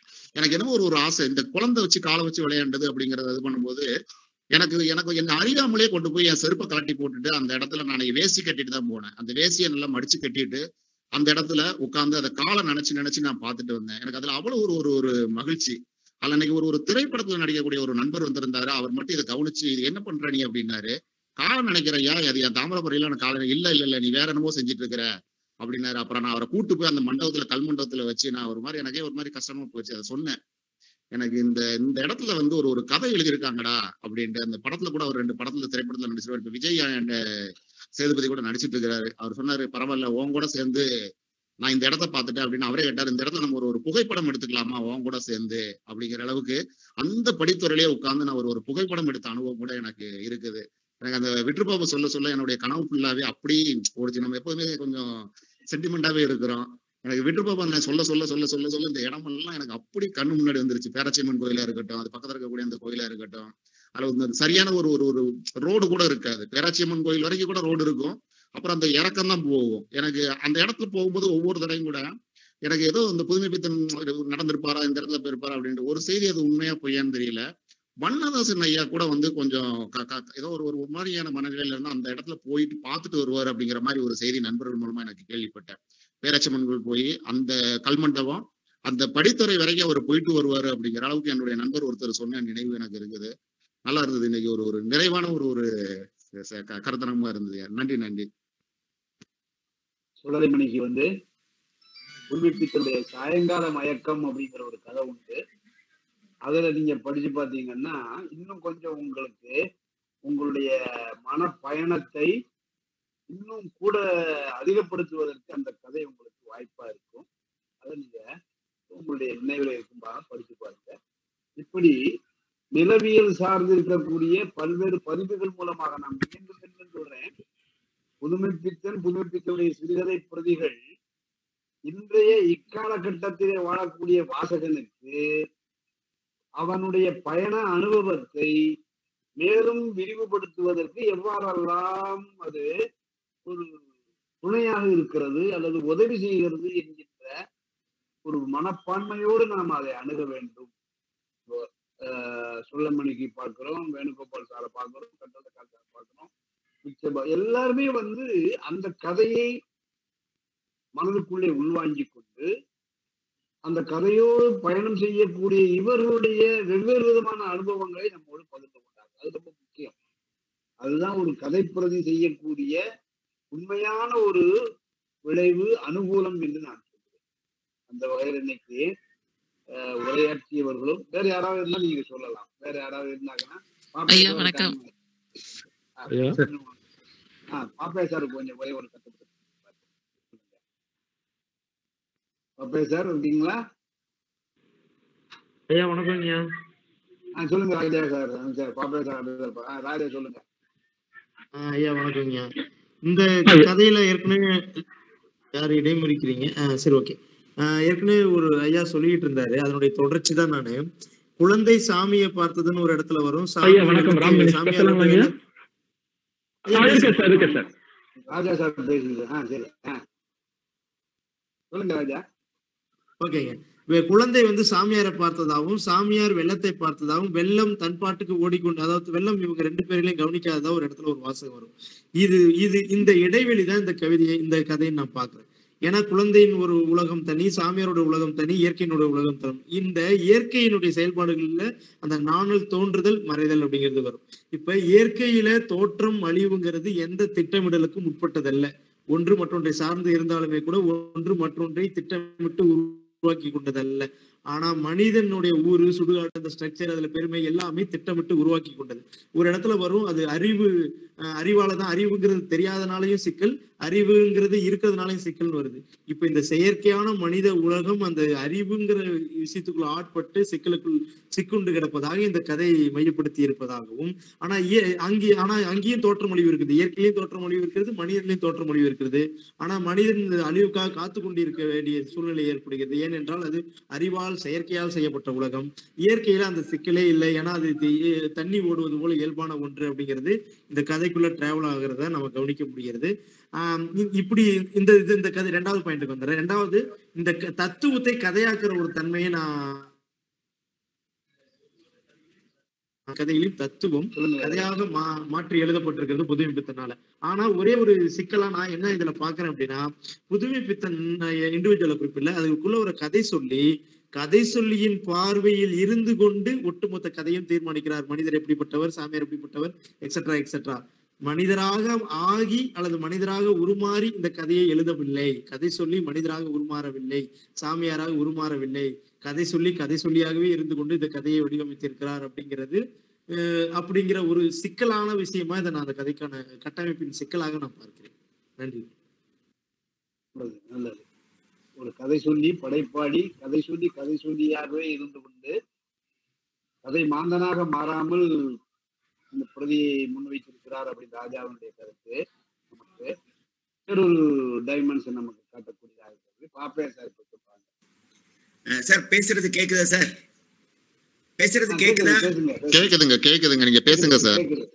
எனக்கு என்னமோ ஒரு ஒரு ஆசை இந்த குழந்தை வச்சு காலை வச்சு விளையாண்டது அப்படிங்கறத இது பண்ணும்போது எனக்கு எனக்கு என்ன அறியாமலே கொண்டு போய் என் செருப்பை கலட்டி போட்டுட்டு அந்த இடத்துல நான் வேசி கட்டிட்டு தான் போனேன் அந்த வேசியை நல்லா மடிச்சு கட்டிட்டு அந்த இடத்துல உட்கார்ந்து அதை காலை நினைச்சு நினைச்சு நான் பார்த்துட்டு வந்தேன் எனக்கு அதுல அவ்வளவு ஒரு ஒரு ஒரு மகிழ்ச்சி அதுல அன்னைக்கு ஒரு ஒரு திரைப்படத்துல நடிக்கக்கூடிய ஒரு நண்பர் வந்திருந்தாரு அவர் மட்டும் இதை கவனிச்சு இது என்ன பண்ற நீ அப்படின்னாரு காலை நினைக்கிறையா அது என் தாமிரபுரையில நான் காலை இல்ல இல்ல இல்ல நீ வேற என்னமோ செஞ்சுட்டு இருக்கிற அப்படின்னாரு அப்புறம் நான் அவரை கூட்டு போய் அந்த மண்டபத்துல கல் மண்டபத்துல வச்சு நான் ஒரு மாதிரி எனக்கே ஒரு மாதிரி கஷ்டமா போச்சு அதை சொன்னேன் எனக்கு இந்த இந்த இடத்துல வந்து ஒரு ஒரு கதை எழுதியிருக்காங்கடா அப்படின்ட்டு அந்த படத்துல கூட ஒரு ரெண்டு படத்துல திரைப்படத்துல நடிச்சிருவாரு இப்ப விஜய் and சேதுபதி கூட நடிச்சிட்டு இருக்கிறாரு அவர் சொன்னாரு பரவாயில்ல உன் கூட சேர்ந்து நான் இந்த இடத்த பார்த்துட்டேன் அப்படின்னு அவரே கேட்டாரு இந்த இடத்துல நம்ம ஒரு ஒரு புகைப்படம் எடுத்துக்கலாமா உன் கூட சேர்ந்து அப்படிங்கிற அளவுக்கு அந்த படித்துறையிலே உட்கார்ந்து நான் ஒரு ஒரு புகைப்படம் எடுத்த அனுபவம் கூட எனக்கு இருக்குது எனக்கு அந்த விட்டுப்பாப்ப சொல்ல சொல்ல என்னுடைய கனவு ஃபுல்லாவே அப்படி ஓடிச்சு நம்ம எப்போதுமே கொஞ்சம் சென்டிமெண்டாவே இருக்கிறோம் எனக்கு விட்டுப்பாப்பா நான் சொல்ல சொல்ல சொல்ல சொல்ல சொல்ல இந்த இடமெல்லாம் எனக்கு அப்படி கண்ணு முன்னாடி வந்துருச்சு பேரச்சியம்மன் கோயிலா இருக்கட்டும் அது பக்கத்துல இருக்கக்கூடிய அந்த கோயிலா இருக்கட்டும் அதுல வந்து சரியான ஒரு ஒரு ஒரு ரோடு கூட இருக்காது பேராச்சியம்மன் கோயில் வரைக்கும் கூட ரோடு இருக்கும் அப்புறம் அந்த இறக்கம் தான் போகும் எனக்கு அந்த இடத்துல போகும்போது ஒவ்வொரு தடையும் கூட எனக்கு ஏதோ இந்த புதுமை பித்தன் நடந்திருப்பாரா இந்த இடத்துல போயிருப்பாரா அப்படின்ட்டு ஒரு செய்தி அது உண்மையா பொய்யான்னு தெரியல வண்ணதாசன் ஐயா கூட வந்து கொஞ்சம் க- க- ஏதோ ஒரு ஒரு மாதிரியான மனநிலையில இருந்தா அந்த இடத்துல போயிட்டு பார்த்துட்டு வருவார் அப்படிங்கிற மாதிரி ஒரு செய்தி நண்பர்கள் மூலமா எனக்கு கேள்விப்பட்டேன் பேரச்சம்மன் கோயில் போய் அந்த கல்மண்டபம் அந்த படித்துறை வரைக்கும் அவர் போயிட்டு வருவாரு அப்படிங்கிற அளவுக்கு என்னுடைய நண்பர் ஒருத்தர் சொன்ன நினைவு எனக்கு இருக்குது நல்லா இருந்தது இன்னைக்கு ஒரு ஒரு நிறைவான ஒரு ஒரு ச- க- கருத்தனமா இருந்தது நன்றி நன்றி சுடலைமணிக்கு வந்து புதுப்பித்தனுடைய சாயங்கால மயக்கம் அப்படிங்கிற ஒரு கதை உண்டு அதுல நீங்க படிச்சு பாத்தீங்கன்னா இன்னும் கொஞ்சம் உங்களுக்கு உங்களுடைய மன பயணத்தை இன்னும் கூட அதிகப்படுத்துவதற்கு அந்த கதை உங்களுக்கு வாய்ப்பா இருக்கும் அதை நீங்க உங்களுடைய நினைவுல இருக்கும்போது படிச்சு பாருங்க இப்படி நிலவியல் சார்ந்து இருக்கக்கூடிய பல்வேறு பதிவுகள் மூலமாக நான் மீண்டும் மீண்டும் சொல்றேன் புதுமைப்பித்தன் புதுமைப்பித்தனுடைய சிறுகதை பிரதிகள் இன்றைய இக்காலகட்டத்திலே வாழக்கூடிய வாசகனுக்கு அவனுடைய பயண அனுபவத்தை மேலும் விரிவுபடுத்துவதற்கு எவ்வாறெல்லாம் அது ஒரு துணையாக இருக்கிறது அல்லது உதவி செய்கிறது என்கின்ற ஒரு மனப்பான்மையோடு நாம் அதை அணுக வேண்டும் இப்போ, ஆஹ், சுள்ளமணிக்கு பார்க்கிறோம் வேணுகோபால் சாரை பார்க்கிறோம் கட்டளை சாரை பார்க்கிறோம் பிச்சபா எல்லாருமே வந்து அந்த கதையை மனதுக்குள்ளே உள்வாங்கிக் கொண்டு அந்த கதையோடு பயணம் செய்யக்கூடிய இவர்களுடைய வெவ்வேறு விதமான அனுபவங்களை நம்மோடு பகிர்ந்து கொண்டாங்க அது ரொம்ப முக்கியம் அதுதான் ஒரு கதைப்பிரதி செய்யக்கூடிய உண்மையான ஒரு விளைவு அனுகூலம் என்று நான் சொல்கிறேன் அந்த வகையில் இன்னைக்கு அஹ், உரையாற்றியவர்களும் வேற யாராவது இருந்தா நீங்க சொல்லலாம் வேற யாராவது இருந்தாங்கன்னா பாப்பா ஐயா, ஏதோ ஒரு வணக்கம். காரணம். ஆ, ஐயா. ஆ, பாப்பா சாருக்கு கொஞ்சம் ஒரே ஒரு கத்து பாப்பா சார் இருக்கீங்களா ஐயா வணக்கம் ஐயா ஆ சொல்லுங்க ராஜா சார் ஆ, சார் பாப்பா சார் அப்படியே இருப்பா. ஆ, ராஜா சொல்லுங்க ஆஹ் ஐயா வணக்கங்க இந்த கதையில ஏற்கனவே யார் இடைமறிக்கிறீங்க ஆஹ் சரி ஓகே ஏற்கனவே ஒரு ஐயா சொல்லிட்டு இருந்தாரு அதனுடைய தொடர்ச்சி தான் நானு குழந்தை சாமியை பார்த்ததுன்னு ஒரு இடத்துல வரும் சாமி ஐயா வணக்கம் ராம் வெள்ளத்தை- கணேஷ் சாமியார் பேசலாமா ஐயா வெள்ளத்தை- ஐயா, ஆ, இருக்கேன் பேசுங்க. சார் இருக்கேன் சார் ராஜா சார் பேசுங்க ஆ சரி ஆ சொல்லுங்க ராஜா ஓகேங்க வே- குழந்தை வந்து சாமியாரை பார்த்ததாகவும் சாமியார் வெள்ளத்தை பார்த்ததாகவும் வெள்ளம் தன் பாட்டுக்கு ஓடிக்கொண்டு அதாவது வெள்ளம் இவங்க ரெண்டு பேரையும் கவனிக்காததா ஒரு இடத்துல ஒரு வாசகம் வரும் இது இது இந்த இடைவெளி தான் இந்த கவிதையை இந்த கதையை நான் பார்க்கிறேன் ஏன்னா குழந்தையின் ஒரு உலகம் தனி சாமியாரோட உலகம் தனி இயற்கையினுடைய உலகம் தனி இந்த இயற்கையினுடைய செயல்பாடுகள்ல அந்த நாணல் தோன்றுதல் மறைதல் அப்படிங்கிறது வரும் இப்ப இயற்கையில தோற்றம் அழிவுங்கிறது எந்த திட்டமிடலுக்கும் உட்பட்டதல்ல ஒன்று மற்றொன்றை சார்ந்து இருந்தாலுமே கூட ஒன்று மற்றொன்றை திட்டமிட்டு உருவாக்கி கொண்டதல்ல ஆனா மனிதனுடைய ஊரு சுடுகாடு அந்த ஸ்ட்ரக்சர் அதுல பெருமை எல்லாமே திட்டமிட்டு உருவாக்கி கொண்டது ஒரு இடத்துல வரும் அது அறிவு அஹ் அறிவால தான் அறிவுங்கிறது தெரியாதனாலையும் சிக்கல் அறிவுங்கிறது இருக்கிறதுனாலையும் சிக்கல்னு வருது இப்ப இந்த செயற்கையான மனித உலகம் அந்த அறிவுங்கிற விஷயத்துக்குள்ள ஆட்பட்டு சிக்கலுக்குள் சிக்குண்டு கிடப்பதாக இந்த கதையை மையப்படுத்தி இருப்பதாகவும் ஆனா இய- அங்கே ஆனா அங்கேயும் தோற்றமொழிவு இருக்குது இயற்கையிலையும் தோற்றமொழிவு இருக்கிறது மனிதன்லையும் தோற்றமொழிவு இருக்கிறது ஆனா மனிதன் இந்த அழிவுக்காக காத்து கொண்டிருக்க வேண்டிய சூழ்நிலை ஏற்படுகிறது ஏனென்றால் அது அறிவால் செயற்கையால் செய்யப்பட்ட உலகம் இயற்கையில அந்த சிக்கலே இல்லை ஏன்னா அது தி- தண்ணி ஓடுவது போல இயல்பான ஒன்று அப்படிங்கிறது இந்த கதைக்குள்ள டிராவல் ஆகிறத நம்ம கவனிக்க முடிகிறது ஆஹ் இ- இப்படி இந்த இது இந்த கதை ரெண்டாவது பாயிண்ட்டுக்கு வந்துடுறேன் ரெண்டாவது இந்த க- தத்துவத்தை கதையாக்குற ஒரு தன்மையை நான் கதையிலும் தத்துவம் சொல்லுங்க கதையாக மா மாற்றி எழுதப்பட்டிருக்கிறது புதுமை பித்தனால ஆனா ஒரே ஒரு சிக்கலா நான் என்ன இதுல பாக்குறேன் அப்படின்னா புதுமை பித்தன் இண்டிவிஜுவல குறிப்பில்ல அதுக்குள்ள ஒரு கதை சொல்லி கதை சொல்லியின் பார்வையில் இருந்து கொண்டு ஒட்டுமொத்த கதையும் தீர்மானிக்கிறார் மனிதர் எப்படிப்பட்டவர் சாமியார் எப்படிப்பட்டவர் எக்ஸெட்ரா எக்ஸெட்ரா மனிதராக ஆகி அல்லது மனிதராக உருமாறி இந்த கதையை எழுதவில்லை கதை சொல்லி மனிதராக உருமாறவில்லை சாமியாராக உருமாறவில்லை கதை சொல்லி கதை சொல்லியாகவே இருந்து கொண்டு இந்த கதையை வடிவமைத்திருக்கிறார் அப்படிங்கிறது அஹ் அப்படிங்கிற ஒரு சிக்கலான விஷயமா இதை நான் அந்த கதைக்கான கட்டமைப்பின் சிக்கலாக நான் பார்க்கிறேன் நன்றி நல்லது நல்லது ஒரு கதை சொல்லி படைப்பாளி கதை சொல்லி கதை சொல்லியாகவே இருந்து கொண்டு கதை மாந்தனாக மாறாமல் இந்த பிரதியை முன்வைத்திருக்கிறார் அப்படின்னு ராஜாவினுடைய கருத்து நமக்கு வேறொரு டைமென்ஷன் நமக்கு காட்டக்கூடியதாக இருக்கிறது பாப்பே சார் இப்ப சொல்றாங்க அஹ் சார் பேசுறது கேக்குதா சார் பேசுறது ஆ, கேக்குதா பேசுங்க பேசுங்க கேக்குதுங்க கேக்குதுங்க நீங்க பேசுங்க சார் கேக்குது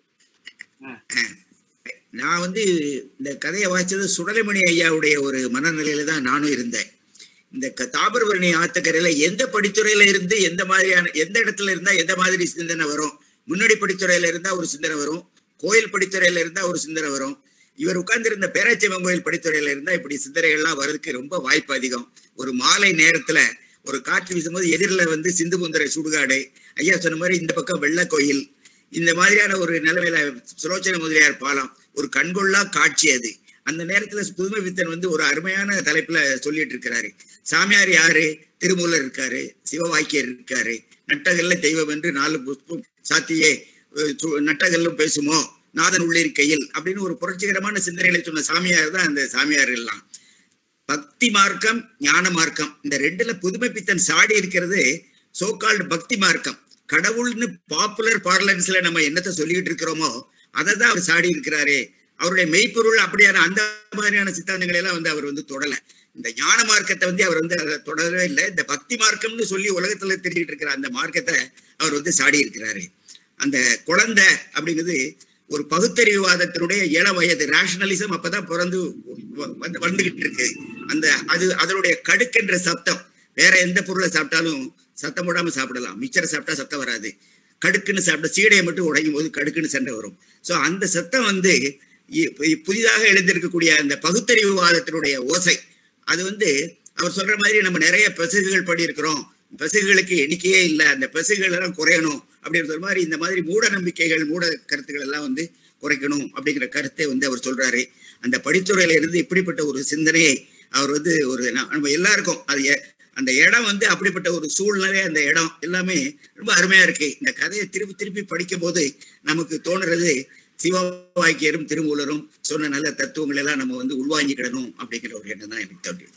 நான் வந்து இந்த கதையை வாசிச்சது சுடலைமணி ஐயாவுடைய ஒரு மனநிலையில தான் நானும் இருந்தேன் இந்த க- தாமிரபரணி ஆத்தக்கரையில எந்த படித்துறையில இருந்து எந்த மாதிரியான எந்த இடத்துல இருந்தா எந்த மாதிரி சிந்தனை வரும் முன்னாடி படித்துறையில இருந்தா ஒரு சிந்தனை வரும் கோயில் படித்துறையில இருந்தா ஒரு சிந்தனை வரும் இவர் உட்கார்ந்திருந்த பேராச்சியம்மன் கோயில் படித்துறையில இருந்தா இப்படி சிந்தனைகள்லாம் வர்றதுக்கு ரொம்ப வாய்ப்பு அதிகம் ஒரு மாலை நேரத்துல ஒரு காற்று வீசும்போது எதிரில் வந்து சிந்து முந்தரை சுடுகாடு ஐயா சொன்ன மாதிரி இந்த பக்கம் வெள்ள கோயில் இந்த மாதிரியான ஒரு நிலைமையில சுலோச்சன முதலியார் பாலம் ஒரு கண்கொள்ளா காட்சி அது அந்த நேரத்துல புதுமை வித்தன் வந்து ஒரு அருமையான தலைப்புல சொல்லிட்டு இருக்கிறாரு சாமியார் யாரு திருமூலர் இருக்காரு சிவவாக்கியர் இருக்காரு நட்டகல்ல தெய்வம் என்று நாலு புஷ்பம் சாத்தியே அஹ் சு- நட்டகல்லும் பேசுமோ நாதன் உள்ளிருக்கையில் அப்படின்னு ஒரு புரட்சிகரமான சிந்தனைகளை சொன்ன சாமியார் தான் அந்த சாமியார் எல்லாம் பக்தி மார்க்கம் ஞான மார்க்கம் இந்த ரெண்டுல புதுமை பித்தன் சாடி இருக்கிறது சோகால்டு பக்தி மார்க்கம் கடவுள்னு பாப்புலர் பார்லன்ஸ்ல நம்ம என்னத்தை சொல்லிட்டு இருக்கிறோமோ அதை தான் அவர் சாடி இருக்கிறாரு அவருடைய மெய்ப்பொருள் அப்படியான அந்த மாதிரியான சித்தாந்தங்களை எல்லாம் வந்து அவர் வந்து தொடல இந்த ஞான மார்க்கத்தை வந்து அவர் வந்து அதை தொடரவே இல்லை இந்த பக்தி மார்க்கம்னு சொல்லி உலகத்துல தெரிஞ்சிட்டு இருக்கிற அந்த மார்க்கத்தை அவர் வந்து சாடி இருக்கிறாரு அந்த குழந்தை அப்படிங்கிறது ஒரு பகுத்தறிவுவாதத்தினுடைய இள வயது ரேஷனலிசம் அப்பதான் பிறந்து வ- வந்து வந்துகிட்டு இருக்கு அந்த அது அதனுடைய கடுக்கென்ற சத்தம் வேற எந்த பொருளை சாப்பிட்டாலும் சத்தம் போடாம சாப்பிடலாம் மிச்சரை சாப்பிட்டா சத்தம் வராது கடுக்குன்னு சாப்பிட்ட சீடையை மட்டும் உடையும் போது கடுக்குன்னு சண்டை வரும் சோ அந்த சத்தம் வந்து இ- இ- புதிதாக எழுந்திருக்கக்கூடிய அந்த பகுத்தறிவுவாதத்தினுடைய ஓசை அது வந்து அவர் சொல்ற மாதிரி நம்ம நிறைய பெசுகுகள் படியிருக்கிறோம் பெசுகுகளுக்கு எண்ணிக்கையே இல்லை அந்த பெசுகுகள் எல்லாம் குறையணும் அப்படின்ற மாதிரி இந்த மாதிரி மூட நம்பிக்கைகள் மூட கருத்துக்கள் எல்லாம் வந்து குறைக்கணும் அப்படிங்கிற கருத்தை வந்து அவர் சொல்றாரு அந்த படித்துறையில இருந்து இப்படிப்பட்ட ஒரு சிந்தனையை அவர் வந்து ஒரு ந- நம்ம எல்லாருக்கும் அது எ- அந்த இடம் வந்து அப்படிப்பட்ட ஒரு சூழ்நிலை அந்த இடம் எல்லாமே ரொம்ப அருமையா இருக்கு இந்த கதையை திருப்பி திருப்பி படிக்கும் போது நமக்கு தோணுறது சிவவாக்கியரும் திருமூலரும் சொன்ன நல்ல தத்துவங்கள் எல்லாம் நம்ம வந்து உள்வாங்கிக்கிடணும் அப்படிங்கிற ஒரு எண்ணம் தான் எனக்கு தோன்றியது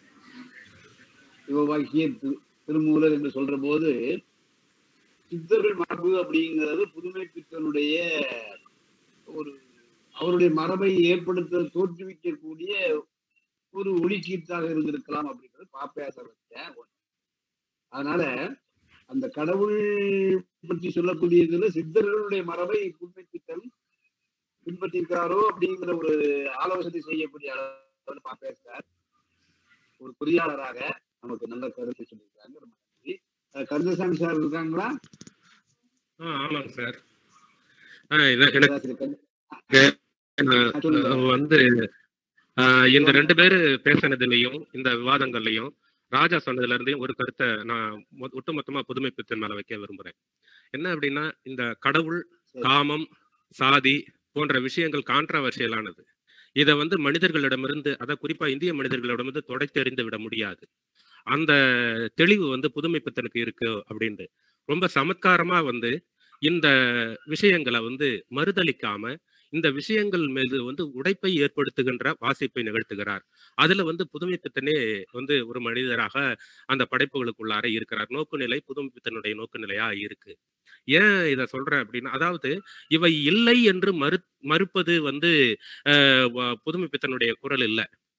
சிவவாக்கிய திரு- திருமூலர் என்று சொல்ற போது சித்தர்கள் மரபு அப்படிங்கிறது புதுமை பித்தனுடைய ஒரு அவருடைய மரபை ஏற்படுத்த தோற்றுவிக்கக்கூடிய ஒரு ஒளிக்கீட்டாக இருந்திருக்கலாம் அப்படிங்கிறது பாப்பையாசர் வச்ச ஒண்ணு. அதனால அந்த கடவுள் பற்றி சொல்லக்கூடியதுல சித்தர்களுடைய மரபை புதுமை பித்தன் பின்பற்றிருக்காரோ அப்படிங்கிற ஒரு ஆலோசனை செய்யக்கூடிய அளவில் பாப்பையாசார் ஒரு பொறியாளராக நமக்கு நல்ல கருத்தை சொல்லியிருக்காங்க ரொம்ப நன்றி அஹ் கந்தசாமி சார் இருக்காங்களா ஆ ஆமாங்க சார் ஆ இது- எனக்கு பேராசிரியர் கந்த- அஹ், ஆ, சொல்லுங்க. அஹ், வந்து அஹ், இந்த ரெண்டு பேரு பேசினதுலயும் இந்த விவாதங்கள்லயும் ராஜா சொன்னதுல இருந்தையும் ஒரு கருத்தை நான் மொ- ஒட்டுமொத்தமா புதுமை பித்தன் மேல வைக்க விரும்புறேன் என்ன அப்படின்னா இந்த கடவுள் சரி. காமம் சாதி போன்ற விஷயங்கள் கான்ட்ரவர்ஷியலானது இதை வந்து மனிதர்களிடமிருந்து அதை குறிப்பா இந்திய மனிதர்களிடமிருந்து தொடைத்தெறிந்து விட முடியாது அந்த தெளிவு வந்து புதுமை பித்தனுக்கு இருக்கு அப்படின்ட்டு ரொம்ப சமத்காரமா வந்து இந்த விஷயங்களை வந்து மறுதளிக்காம இந்த விஷயங்கள் மீது வந்து உடைப்பை ஏற்படுத்துகின்ற வாசிப்பை நிகழ்த்துகிறார் அதுல வந்து புதுமை பித்தனே வந்து ஒரு மனிதராக அந்த படைப்புகளுக்குள்ளார இருக்கிறார் நோக்குநிலை புதுமை பித்தனுடைய நோக்குநிலையா இருக்கு ஏன் இத சொல்றேன் அப்படின்னா அதாவது இவை இல்லை என்று மறு மறுப்பது வந்து அஹ், வ- புதுமை பித்தனுடைய குரல் இல்ல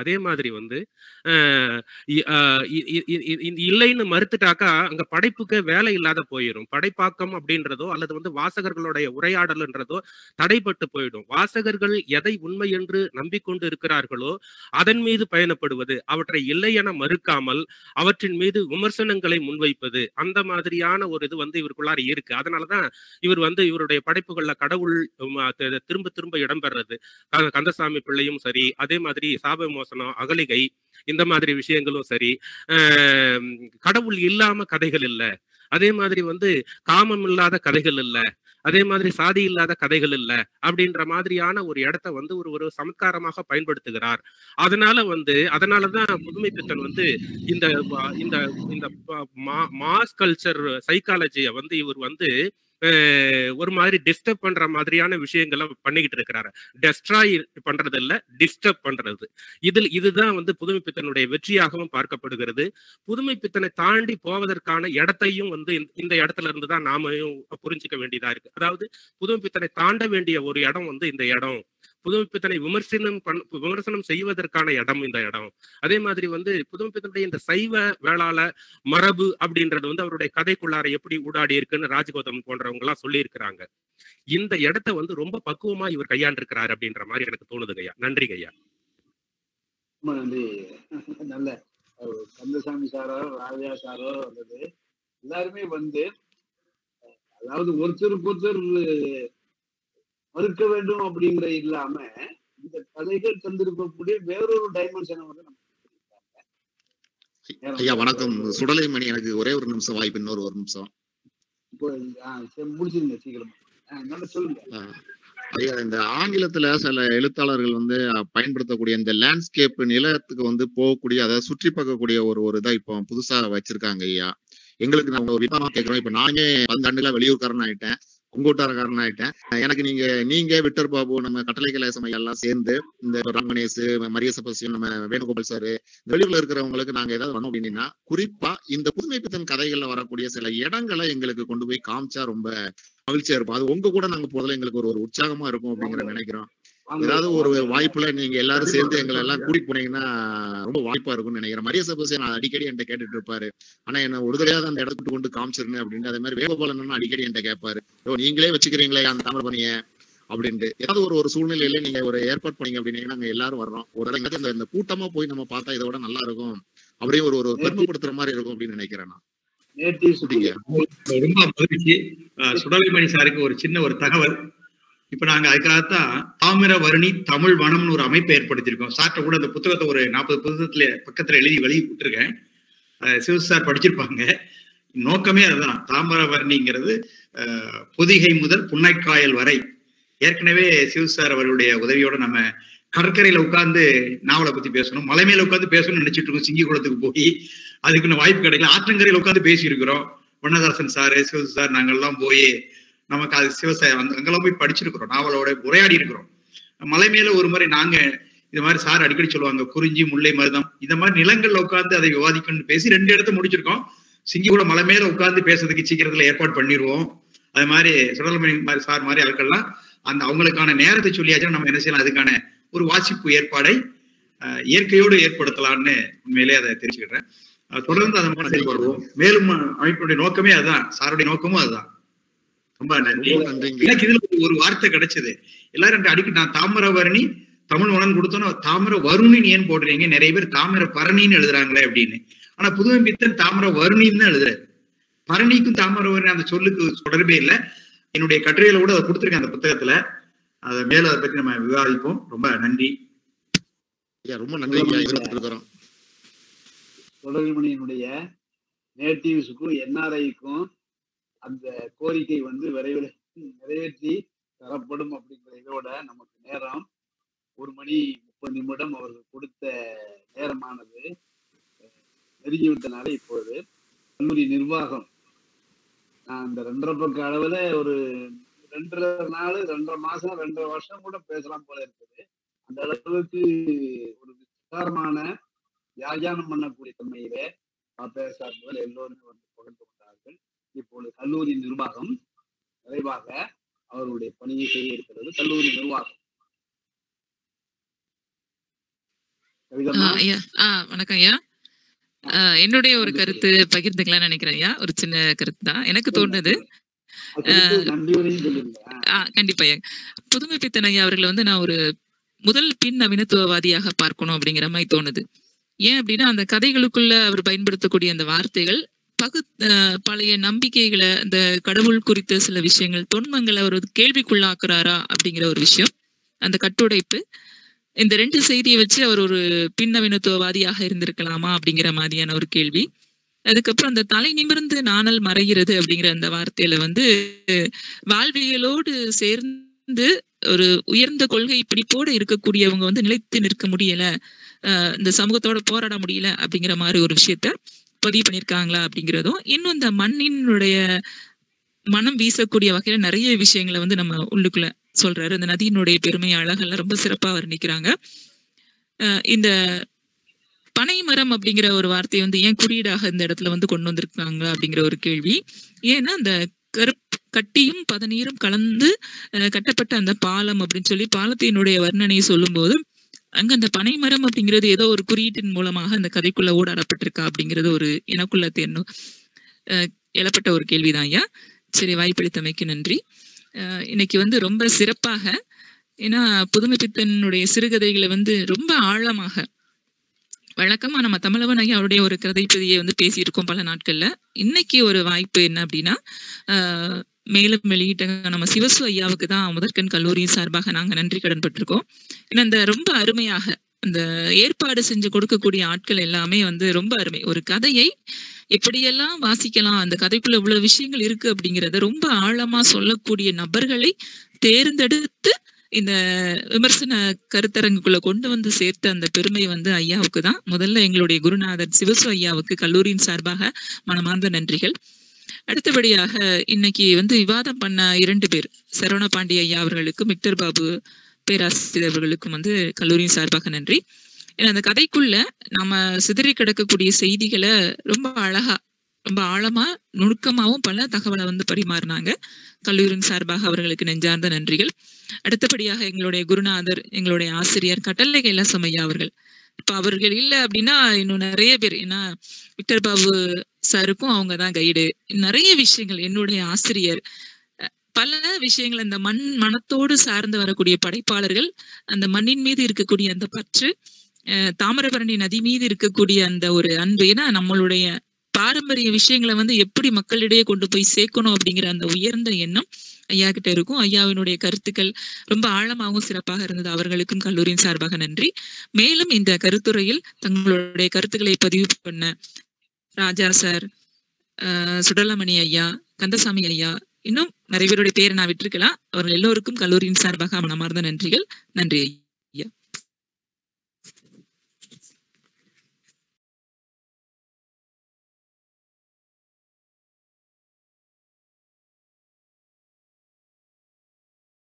அதே மாதிரி வந்து அஹ் இ- அஹ் இ- இ- இ- இ- இந்த இல்லைன்னு மறுத்துட்டாக்கா அங்க படைப்புக்கு வேலை இல்லாத போயிடும் படைப்பாக்கம் அப்படின்றதோ அல்லது வந்து வாசகர்களுடைய உரையாடல்ன்றதோ தடைப்பட்டு போயிடும் வாசகர்கள் எதை உண்மை என்று நம்பிக்கொண்டு இருக்கிறார்களோ அதன் மீது பயணப்படுவது அவற்றை இல்லை என மறுக்காமல் அவற்றின் மீது விமர்சனங்களை முன்வைப்பது அந்த மாதிரியான ஒரு இது வந்து இவருக்குள்ளார இருக்கு அதனாலதான் இவர் வந்து இவருடைய படைப்புகள்ல கடவுள் உம், தி- திரும்ப திரும்ப இடம்பெறது க- கந்தசாமி பிள்ளையும் சரி அதே மாதிரி சாப மோசனம் அகலிகை இந்த மாதிரி விஷயங்களும் சரி ஆஹ் கடவுள் இல்லாம கதைகள் இல்ல அதே மாதிரி வந்து காமம் இல்லாத கதைகள் இல்ல அதே மாதிரி சாதி இல்லாத கதைகள் இல்ல அப்படின்ற மாதிரியான ஒரு இடத்த வந்து ஒரு ஒரு சமத்காரமாக பயன்படுத்துகிறார் அதனால வந்து அதனாலதான் புதுமை பித்தன் வந்து இந்த வ- இந்த இந்த மாஸ் கல்ச்சர் சைக்காலஜியை வந்து இவர் வந்து அஹ், ஒரு மாதிரி டிஸ்டர்ப் பண்ற மாதிரியான விஷயங்களை பண்ணிக்கிட்டு இருக்கிறாரு டெஸ்ட்ராய் பண்றது இல்ல டிஸ்டர்ப் பண்றது இதில் இதுதான் வந்து புதுமை பித்தனுடைய வெற்றியாகவும் பார்க்கப்படுகிறது புதுமை பித்தனை தாண்டி போவதற்கான இடத்தையும் வந்து இந்த- இந்த இடத்துல இருந்து தான் நாமையும் புரிஞ்சுக்க வேண்டியதா இருக்கு அதாவது புதுமை பித்தனை தாண்ட வேண்டிய ஒரு இடம் வந்து இந்த இடம் புதுமை பித்தனை விமர்சனம் பண் விமர்சனம் செய்வதற்கான இடம் இந்த இடம் அதே மாதிரி வந்து புதுமை பித்தனுடைய இந்த சைவ வேளாள மரபு அப்படின்றது வந்து அவருடைய கதைக்குள்ளார எப்படி ஊடாடி இருக்குன்னு ராஜகௌதம் போன்றவங்க எல்லாம் சொல்லி இருக்கிறாங்க இந்த இடத்த வந்து ரொம்ப பக்குவமா இவர் கையாண்டிருக்கிறாரு அப்படின்ற மாதிரி எனக்கு தோணுதுங்க ஐயா நன்றிங்க ஐயா ரொம்ப நன்றி நல்ல அஹ், கந்தசாமி சாரோ ராஜா சாரோ வந்தது எல்லாருமே வந்து அதாவது ஒருத்தருக்கு ஒருத்தர் மறுக்க வேண்டும் அப்படிங்கிற இல்லாம இந்த கதைகள் தந்திருக்கக்கூடிய வேறொரு டைமென்ஷனை வந்து நம்ம ஐயா வணக்கம் சுடலைமணி எனக்கு ஒரே ஒரு நிமிஷம் வாய்ப்பு இன்னொரு ஒரு நிமிஷம் இப்போ ஆ, சரி, முடிச்சிருங்க சீக்கிரமா ஆ, நல்லா சொல்லுங்க ஆஹ் ஐயா இந்த ஆங்கிலத்துல சில எழுத்தாளர்கள் வந்து அஹ், பயன்படுத்தக்கூடிய இந்த லேண்ட்ஸ்கேப் நிலத்துக்கு வந்து போகக்கூடிய அதை சுற்றி பார்க்கக்கூடிய ஒரு ஒரு இதா இப்போ புதுசா வச்சிருக்காங்க ஐயா எங்களுக்கு நாங்க ஒரு விதமா கேட்கிறோம் இப்ப நானே பந்தாண்டுல வெளியூர்காரன் ஆயிட்டேன் குங்கோட்டாரக்காரன் ஆயிட்டேன் எனக்கு நீங்க நீங்க விக்டர் பாபு நம்ம கட்டளை கலாசம் ஐயா எல்லாம் சேர்ந்து இந்த ராமகணேஷ் மரிய சபசியம் நம்ம வேணுகோபால் சார் வெளியூர்ல இருக்கிறவங்களுக்கு நாங்க ஏதாவது பண்ணோம் அப்படின்னா குறிப்பா இந்த புதுமை பித்தன் கதைகள்ல வரக்கூடிய சில இடங்களை எங்களுக்கு கொண்டு போய் காமிச்சா ரொம்ப மகிழ்ச்சியா இருக்கும் அது உங்க கூட நாங்க போறதுல எங்களுக்கு ஒரு ஒரு உற்சாகமா இருக்கும் அப்படிங்கிற நினைக்கிறோம் ஏதாவது ஒரு வாய்ப்புல நீங்க எல்லாரும் சேர்ந்து எங்களை எல்லாம் கூட்டிட்டு போனீங்கன்னா ரொம்ப வாய்ப்பா இருக்கும்னு நினைக்கிறேன் மரிய சபோஸ் நான் அடிக்கடி என்கிட்ட கேட்டுட்டு இருப்பாரு ஆனா என்ன ஒரு தடையாவது அந்த இடத்துக்கு கொண்டு காமிச்சிருங்க அப்படின்னு அதே மாதிரி வேகபாலன் அடிக்கடி என்கிட்ட கேட்பாரு "ஓ, நீங்களே வச்சுக்கிறீங்களே அந்த தாமிரபரணிய அப்படின்ட்டு ஏதாவது ஒரு ஒரு சூழ்நிலையில நீங்க ஒரு ஏற்பாடு பண்ணீங்க அப்படின்னா நாங்க எல்லாரும் வர்றோம் ஒரு தடவை எங்கேயாவது இந்த- இந்த கூட்டமா போய் நம்ம பார்த்தா இதை விட நல்லா இருக்கும் அப்படியே ஒரு ஒரு பெருமைப்படுத்துற மாதிரி இருக்கும் அப்படின்னு நினைக்கிறேன் நான் அப்படிங்க ரொம்ப மகிழ்ச்சி அஹ் சுடலைமணி சாருக்கு ஒரு சின்ன ஒரு தகவல் இப்ப நாங்க அதுக்காகத்தான் தாமிர வருணி தமிழ் வனம்னு ஒரு அமைப்பை ஏற்படுத்தியிருக்கோம் சார்ட்ட கூட அந்த புத்தகத்தை ஒரு நாற்பது புத்தகத்துல பக்கத்துல எழுதி வெளியே விட்டுருக்கேன் அஹ் சிவ சார் படிச்சிருப்பாங்க நோக்கமே அதுதான் தாமிரவர்ணிங்கிறது அஹ், பொதிகை முதல் புன்னைக்காயல் வரை ஏற்கனவே சிவ சார் அவருடைய உதவியோட நம்ம கடற்கரையில உட்கார்ந்து நாவலை பத்தி பேசணும் மலை மேல உட்கார்ந்து பேசணும்னு நினைச்சிட்டு இருக்கோம் சிங்கி குளத்துக்கு போய் அதுக்குன்னு வாய்ப்பு கிடைக்கல ஆற்றங்கரையில உட்கார்ந்து பேசியிருக்கிறோம் வண்ணதாசன் சார் சிவ சார் நாங்கெல்லாம் போய் நமக்கு அது சிவசாய அந்த அங்கெல்லாம் போய் படிச்சிருக்கிறோம் நாவலோட உரையாடி இருக்கிறோம் மலை மேல ஒரு முறை நாங்க இது மாதிரி சார் அடிக்கடி சொல்லுவாங்க குறிஞ்சி முல்லை மருதம் இந்த மாதிரி நிலங்கள்ல உட்கார்ந்து அதை விவாதிக்கணும்னு பேசி ரெண்டு இடத்த முடிச்சிருக்கோம் சிங்கி கூட மலை மேல உட்கார்ந்து பேசுறதுக்கு சீக்கிரத்துல ஏற்பாடு பண்ணிடுவோம் அது மாதிரி சுடலமணி மாதிரி சார் மாதிரி ஆட்கள்லாம் அந்த அவங்களுக்கான நேரத்தை சொல்லியாச்சுன்னா நம்ம என்ன செய்யலாம் அதுக்கான ஒரு வாசிப்பு ஏற்பாடை அஹ், இயற்கையோடு ஏற்படுத்தலாம்னு உண்மையிலே அதை தெரிஞ்சுக்கிறேன் அஹ், தொடர்ந்து அதை மாதிரி செயல்படுவோம் மேலும் அமைப்பினுடைய நோக்கமே அதுதான் சாருடைய நோக்கமும் அதுதான் ரொம்ப நன்றி எனக்கு இதுல ஒரு- ஒரு வார்த்தை கிடைச்சது எல்லாரும் என்கிட்ட அடிக்கடி நான் தாமிரவரணி தமிழ் உணன் கொடுத்தோன்னா தாமிர வருணின்னு ஏன் போடுறீங்க நிறைய பேர் தாமிர பரணின்னு எழுதுறாங்களே அப்படின்னு ஆனா புதுமை பித்தன் தாமிர வருணின்னு தான் எழுதுறாரு பரணிக்கும் தாமிர வருணி அந்த சொல்லுக்கு தொடர்பே இல்லை என்னுடைய கட்டுரையில கூட அதை கொடுத்துருக்கேன் அந்த புத்தகத்துல அதை மேல அதை பத்தி நம்ம விவாதிப்போம் ரொம்ப நன்றி ஐயா ரொம்ப நன்றி ஐயா இருந்துட்டு இருக்கிறோம் தொடர்மணியினுடைய நேட்டிவ்ஸுக்கும் என்ஆர்ஐக்கும் அந்த கோரிக்கை வந்து விரைவில் நிறைவேற்றி தரப்படும் அப்படிங்கிற இதோட நமக்கு நேரம் ஒரு மணி முப்பது நிமிடம் அவர்கள் கொடுத்த நேரமானது அஹ், நெருங்கிவிட்டனால இப்பொழுது கல்லூரி நிர்வாகம் நான் அந்த ரெண்டரை பக்க அளவுல ஒரு ரெண்டரை நாள் ரெண்டரை மாசம் ரெண்டரை வருஷம் கூட பேசலாம் போல இருக்குது அந்த அளவுக்கு ஒரு விசாரமான வியாகியானம் பண்ணக்கூடிய தன்மையிலே பாப்பையா சார்புகள் எல்லோருமே வந்து பகிர்ந்து கொண்டார்கள் இப்பொழுது கல்லூரி நிர்வாகம் நிறைவாக அவருடைய பணியை செய்ய இருக்கிறது கல்லூரி நிர்வாகம் கவிதம்மா ஆஹ் ஐயா ஆ வணக்கம் ஐயா ஆஹ் என்னுடைய ஒரு கருத்து பகிர்ந்துக்கலாம்னு நினைக்கிறேன் ஐயா ஒரு சின்ன கருத்து தான் எனக்கு தோணுது அதுக்கு நன்றியுரையும் சொல்லுங்க ஆ கண்டிப்பா ஐயா புதுமை பித்தன் ஐயா அவர்களை வந்து நான் ஒரு முதல் பின் நவீனத்துவவாதியாக பார்க்கணும் அப்படிங்கிற மாதிரி தோணுது ஏன் அப்படின்னா அந்த கதைகளுக்குள்ள அவர் பயன்படுத்தக்கூடிய அந்த வார்த்தைகள் பகு அஹ் பழைய நம்பிக்கைகளை அந்த கடவுள் குறித்த சில விஷயங்கள் தொன்மங்களை அவர் வந்து கேள்விக்குள்ளாக்குறாரா அப்படிங்கிற ஒரு விஷயம் அந்த கட்டுடைப்பு இந்த ரெண்டு செய்தியை வச்சு அவர் ஒரு பின்னவீனத்துவவாதியாக இருந்திருக்கலாமா அப்படிங்கிற மாதிரியான ஒரு கேள்வி அதுக்கப்புறம் அந்த தலை நிமிர்ந்து நாணல் மறைகிறது அப்படிங்கிற அந்த வார்த்தையில வந்து வாழ்வியலோடு சேர்ந்து ஒரு உயர்ந்த கொள்கை பிடிப்போடு இருக்கக்கூடியவங்க வந்து நிலைத்து நிற்க முடியல அஹ் இந்த சமூகத்தோட போராட முடியல அப்படிங்கிற மாதிரி ஒரு விஷயத்த பதிவு பண்ணியிருக்காங்களா அப்படிங்கிறதும் இன்னும் இந்த மண்ணினுடைய மனம் வீசக்கூடிய வகையில நிறைய விஷயங்களை வந்து நம்ம உள்ளுக்குள்ள சொல்றாரு அந்த நதியினுடைய பெருமை அழகெல்லாம் ரொம்ப சிறப்பா வர்ணிக்கிறாங்க அஹ் இந்த பனை மரம் அப்படிங்கிற ஒரு வார்த்தையை வந்து ஏன் குறியீடாக இந்த இடத்துல வந்து கொண்டு வந்திருக்காங்க அப்படிங்கிற ஒரு கேள்வி ஏன்னா அந்த கருப்பு கட்டியும் பதநீரும் கலந்து அஹ், கட்டப்பட்ட அந்த பாலம் அப்படின்னு சொல்லி பாலத்தினுடைய வர்ணனையை சொல்லும்போது அங்க அந்த பனை மரம் அப்படிங்கிறது ஏதோ ஒரு குறியீட்டின் மூலமாக அந்த கதைக்குள்ள ஊடாடப்பட்டிருக்கா அப்படிங்கிறது ஒரு எனக்குள்ள தென்னும் எழப்பட்ட ஒரு கேள்விதான் ஐயா சரி வாய்ப்பளித்தமைக்கு நன்றி அஹ், இன்னைக்கு வந்து ரொம்ப சிறப்பாக ஏன்னா புதுமை பித்தனுடைய சிறுகதைகளை வந்து ரொம்ப ஆழமாக வழக்கமா நம்ம தமிழவன் ஐயா அவருடைய ஒரு கதைப்பதியை வந்து பேசியிருக்கோம் பல நாட்கள்ல இன்னைக்கு ஒரு வாய்ப்பு என்ன அப்படின்னா ஆஹ் மேலும் வெளியிட்ட நம்ம சிவசு ஐயாவுக்கு தான் முதற்கண் கல்லூரியின் சார்பாக நாங்க நன்றி கடன் பட்டிருக்கோம் ஏன்னா இந்த ரொம்ப அருமையாக அந்த ஏற்பாடு செஞ்சு கொடுக்கக்கூடிய ஆட்கள் எல்லாமே வந்து ரொம்ப அருமை ஒரு கதையை எப்படியெல்லாம் வாசிக்கலாம் அந்த கதைக்குள்ள இவ்வளவு விஷயங்கள் இருக்கு அப்படிங்கறத ரொம்ப ஆழமா சொல்லக்கூடிய நபர்களை தேர்ந்தெடுத்து இந்த விமர்சன கருத்தரங்குக்குள்ள கொண்டு வந்து சேர்த்த அந்த பெருமை வந்து ஐயாவுக்கு தான் முதல்ல எங்களுடைய குருநாதர் சிவசு ஐயாவுக்கு கல்லூரியின் சார்பாக மனமார்ந்த நன்றிகள் அடுத்தபடியாக இன்னைக்கு வந்து விவாதம் பண்ண இரண்டு பேர் சரவண பாண்டி ஐயா அவர்களுக்கும் விக்டர் பாபு பேராசிரியர் அவர்களுக்கும் வந்து கல்லூரியின் சார்பாக நன்றி ஏன்னா அந்த கதைக்குள்ள நம்ம சிதறி கிடக்கக்கூடிய செய்திகளை ரொம்ப அழகா ரொம்ப ஆழமா நுணுக்கமாவும் பல தகவலை வந்து பரிமாறினாங்க கல்லூரியின் சார்பாக அவர்களுக்கு நெஞ்சார்ந்த நன்றிகள் அடுத்தபடியாக எங்களுடைய குருநாதர் எங்களுடைய ஆசிரியர் கட்டளை கைலாசம் ஐயா அவர்கள் இப்ப அவர்கள் இல்லை அப்படின்னா இன்னும் நிறைய பேர் ஏன்னா விக்டர் பாபு சாருக்கும் அவங்க தான் கைடு நிறைய விஷயங்கள் என்னுடைய ஆசிரியர் அஹ் பல விஷயங்கள் அந்த மண் மனத்தோடு சார்ந்து வரக்கூடிய படைப்பாளர்கள் அந்த மண்ணின் மீது இருக்கக்கூடிய அந்த பற்று அஹ் தாமிரபரணி நதி மீது இருக்கக்கூடிய அந்த ஒரு அன்பு ஏன்னா நம்மளுடைய பாரம்பரிய விஷயங்களை வந்து எப்படி மக்களிடையே கொண்டு போய் சேர்க்கணும் அப்படிங்கிற அந்த உயர்ந்த எண்ணம் ஐயா கிட்ட இருக்கும் ஐயாவினுடைய கருத்துக்கள் ரொம்ப ஆழமாகவும் சிறப்பாக இருந்தது அவர்களுக்கும் கல்லூரியின் சார்பாக நன்றி மேலும் இந்த கருத்துரையில் தங்களுடைய கருத்துக்களை பதிவு பண்ண ராஜா சார் அஹ் சுடலமணி ஐயா கந்தசாமி ஐயா இன்னும் நிறைய பேருடைய பேரை நான் விட்டிருக்கலாம் அவர்கள் எல்லோருக்கும் கல்லூரியின் சார்பாக மனமார்ந்த நன்றிகள் நன்றி ஐயா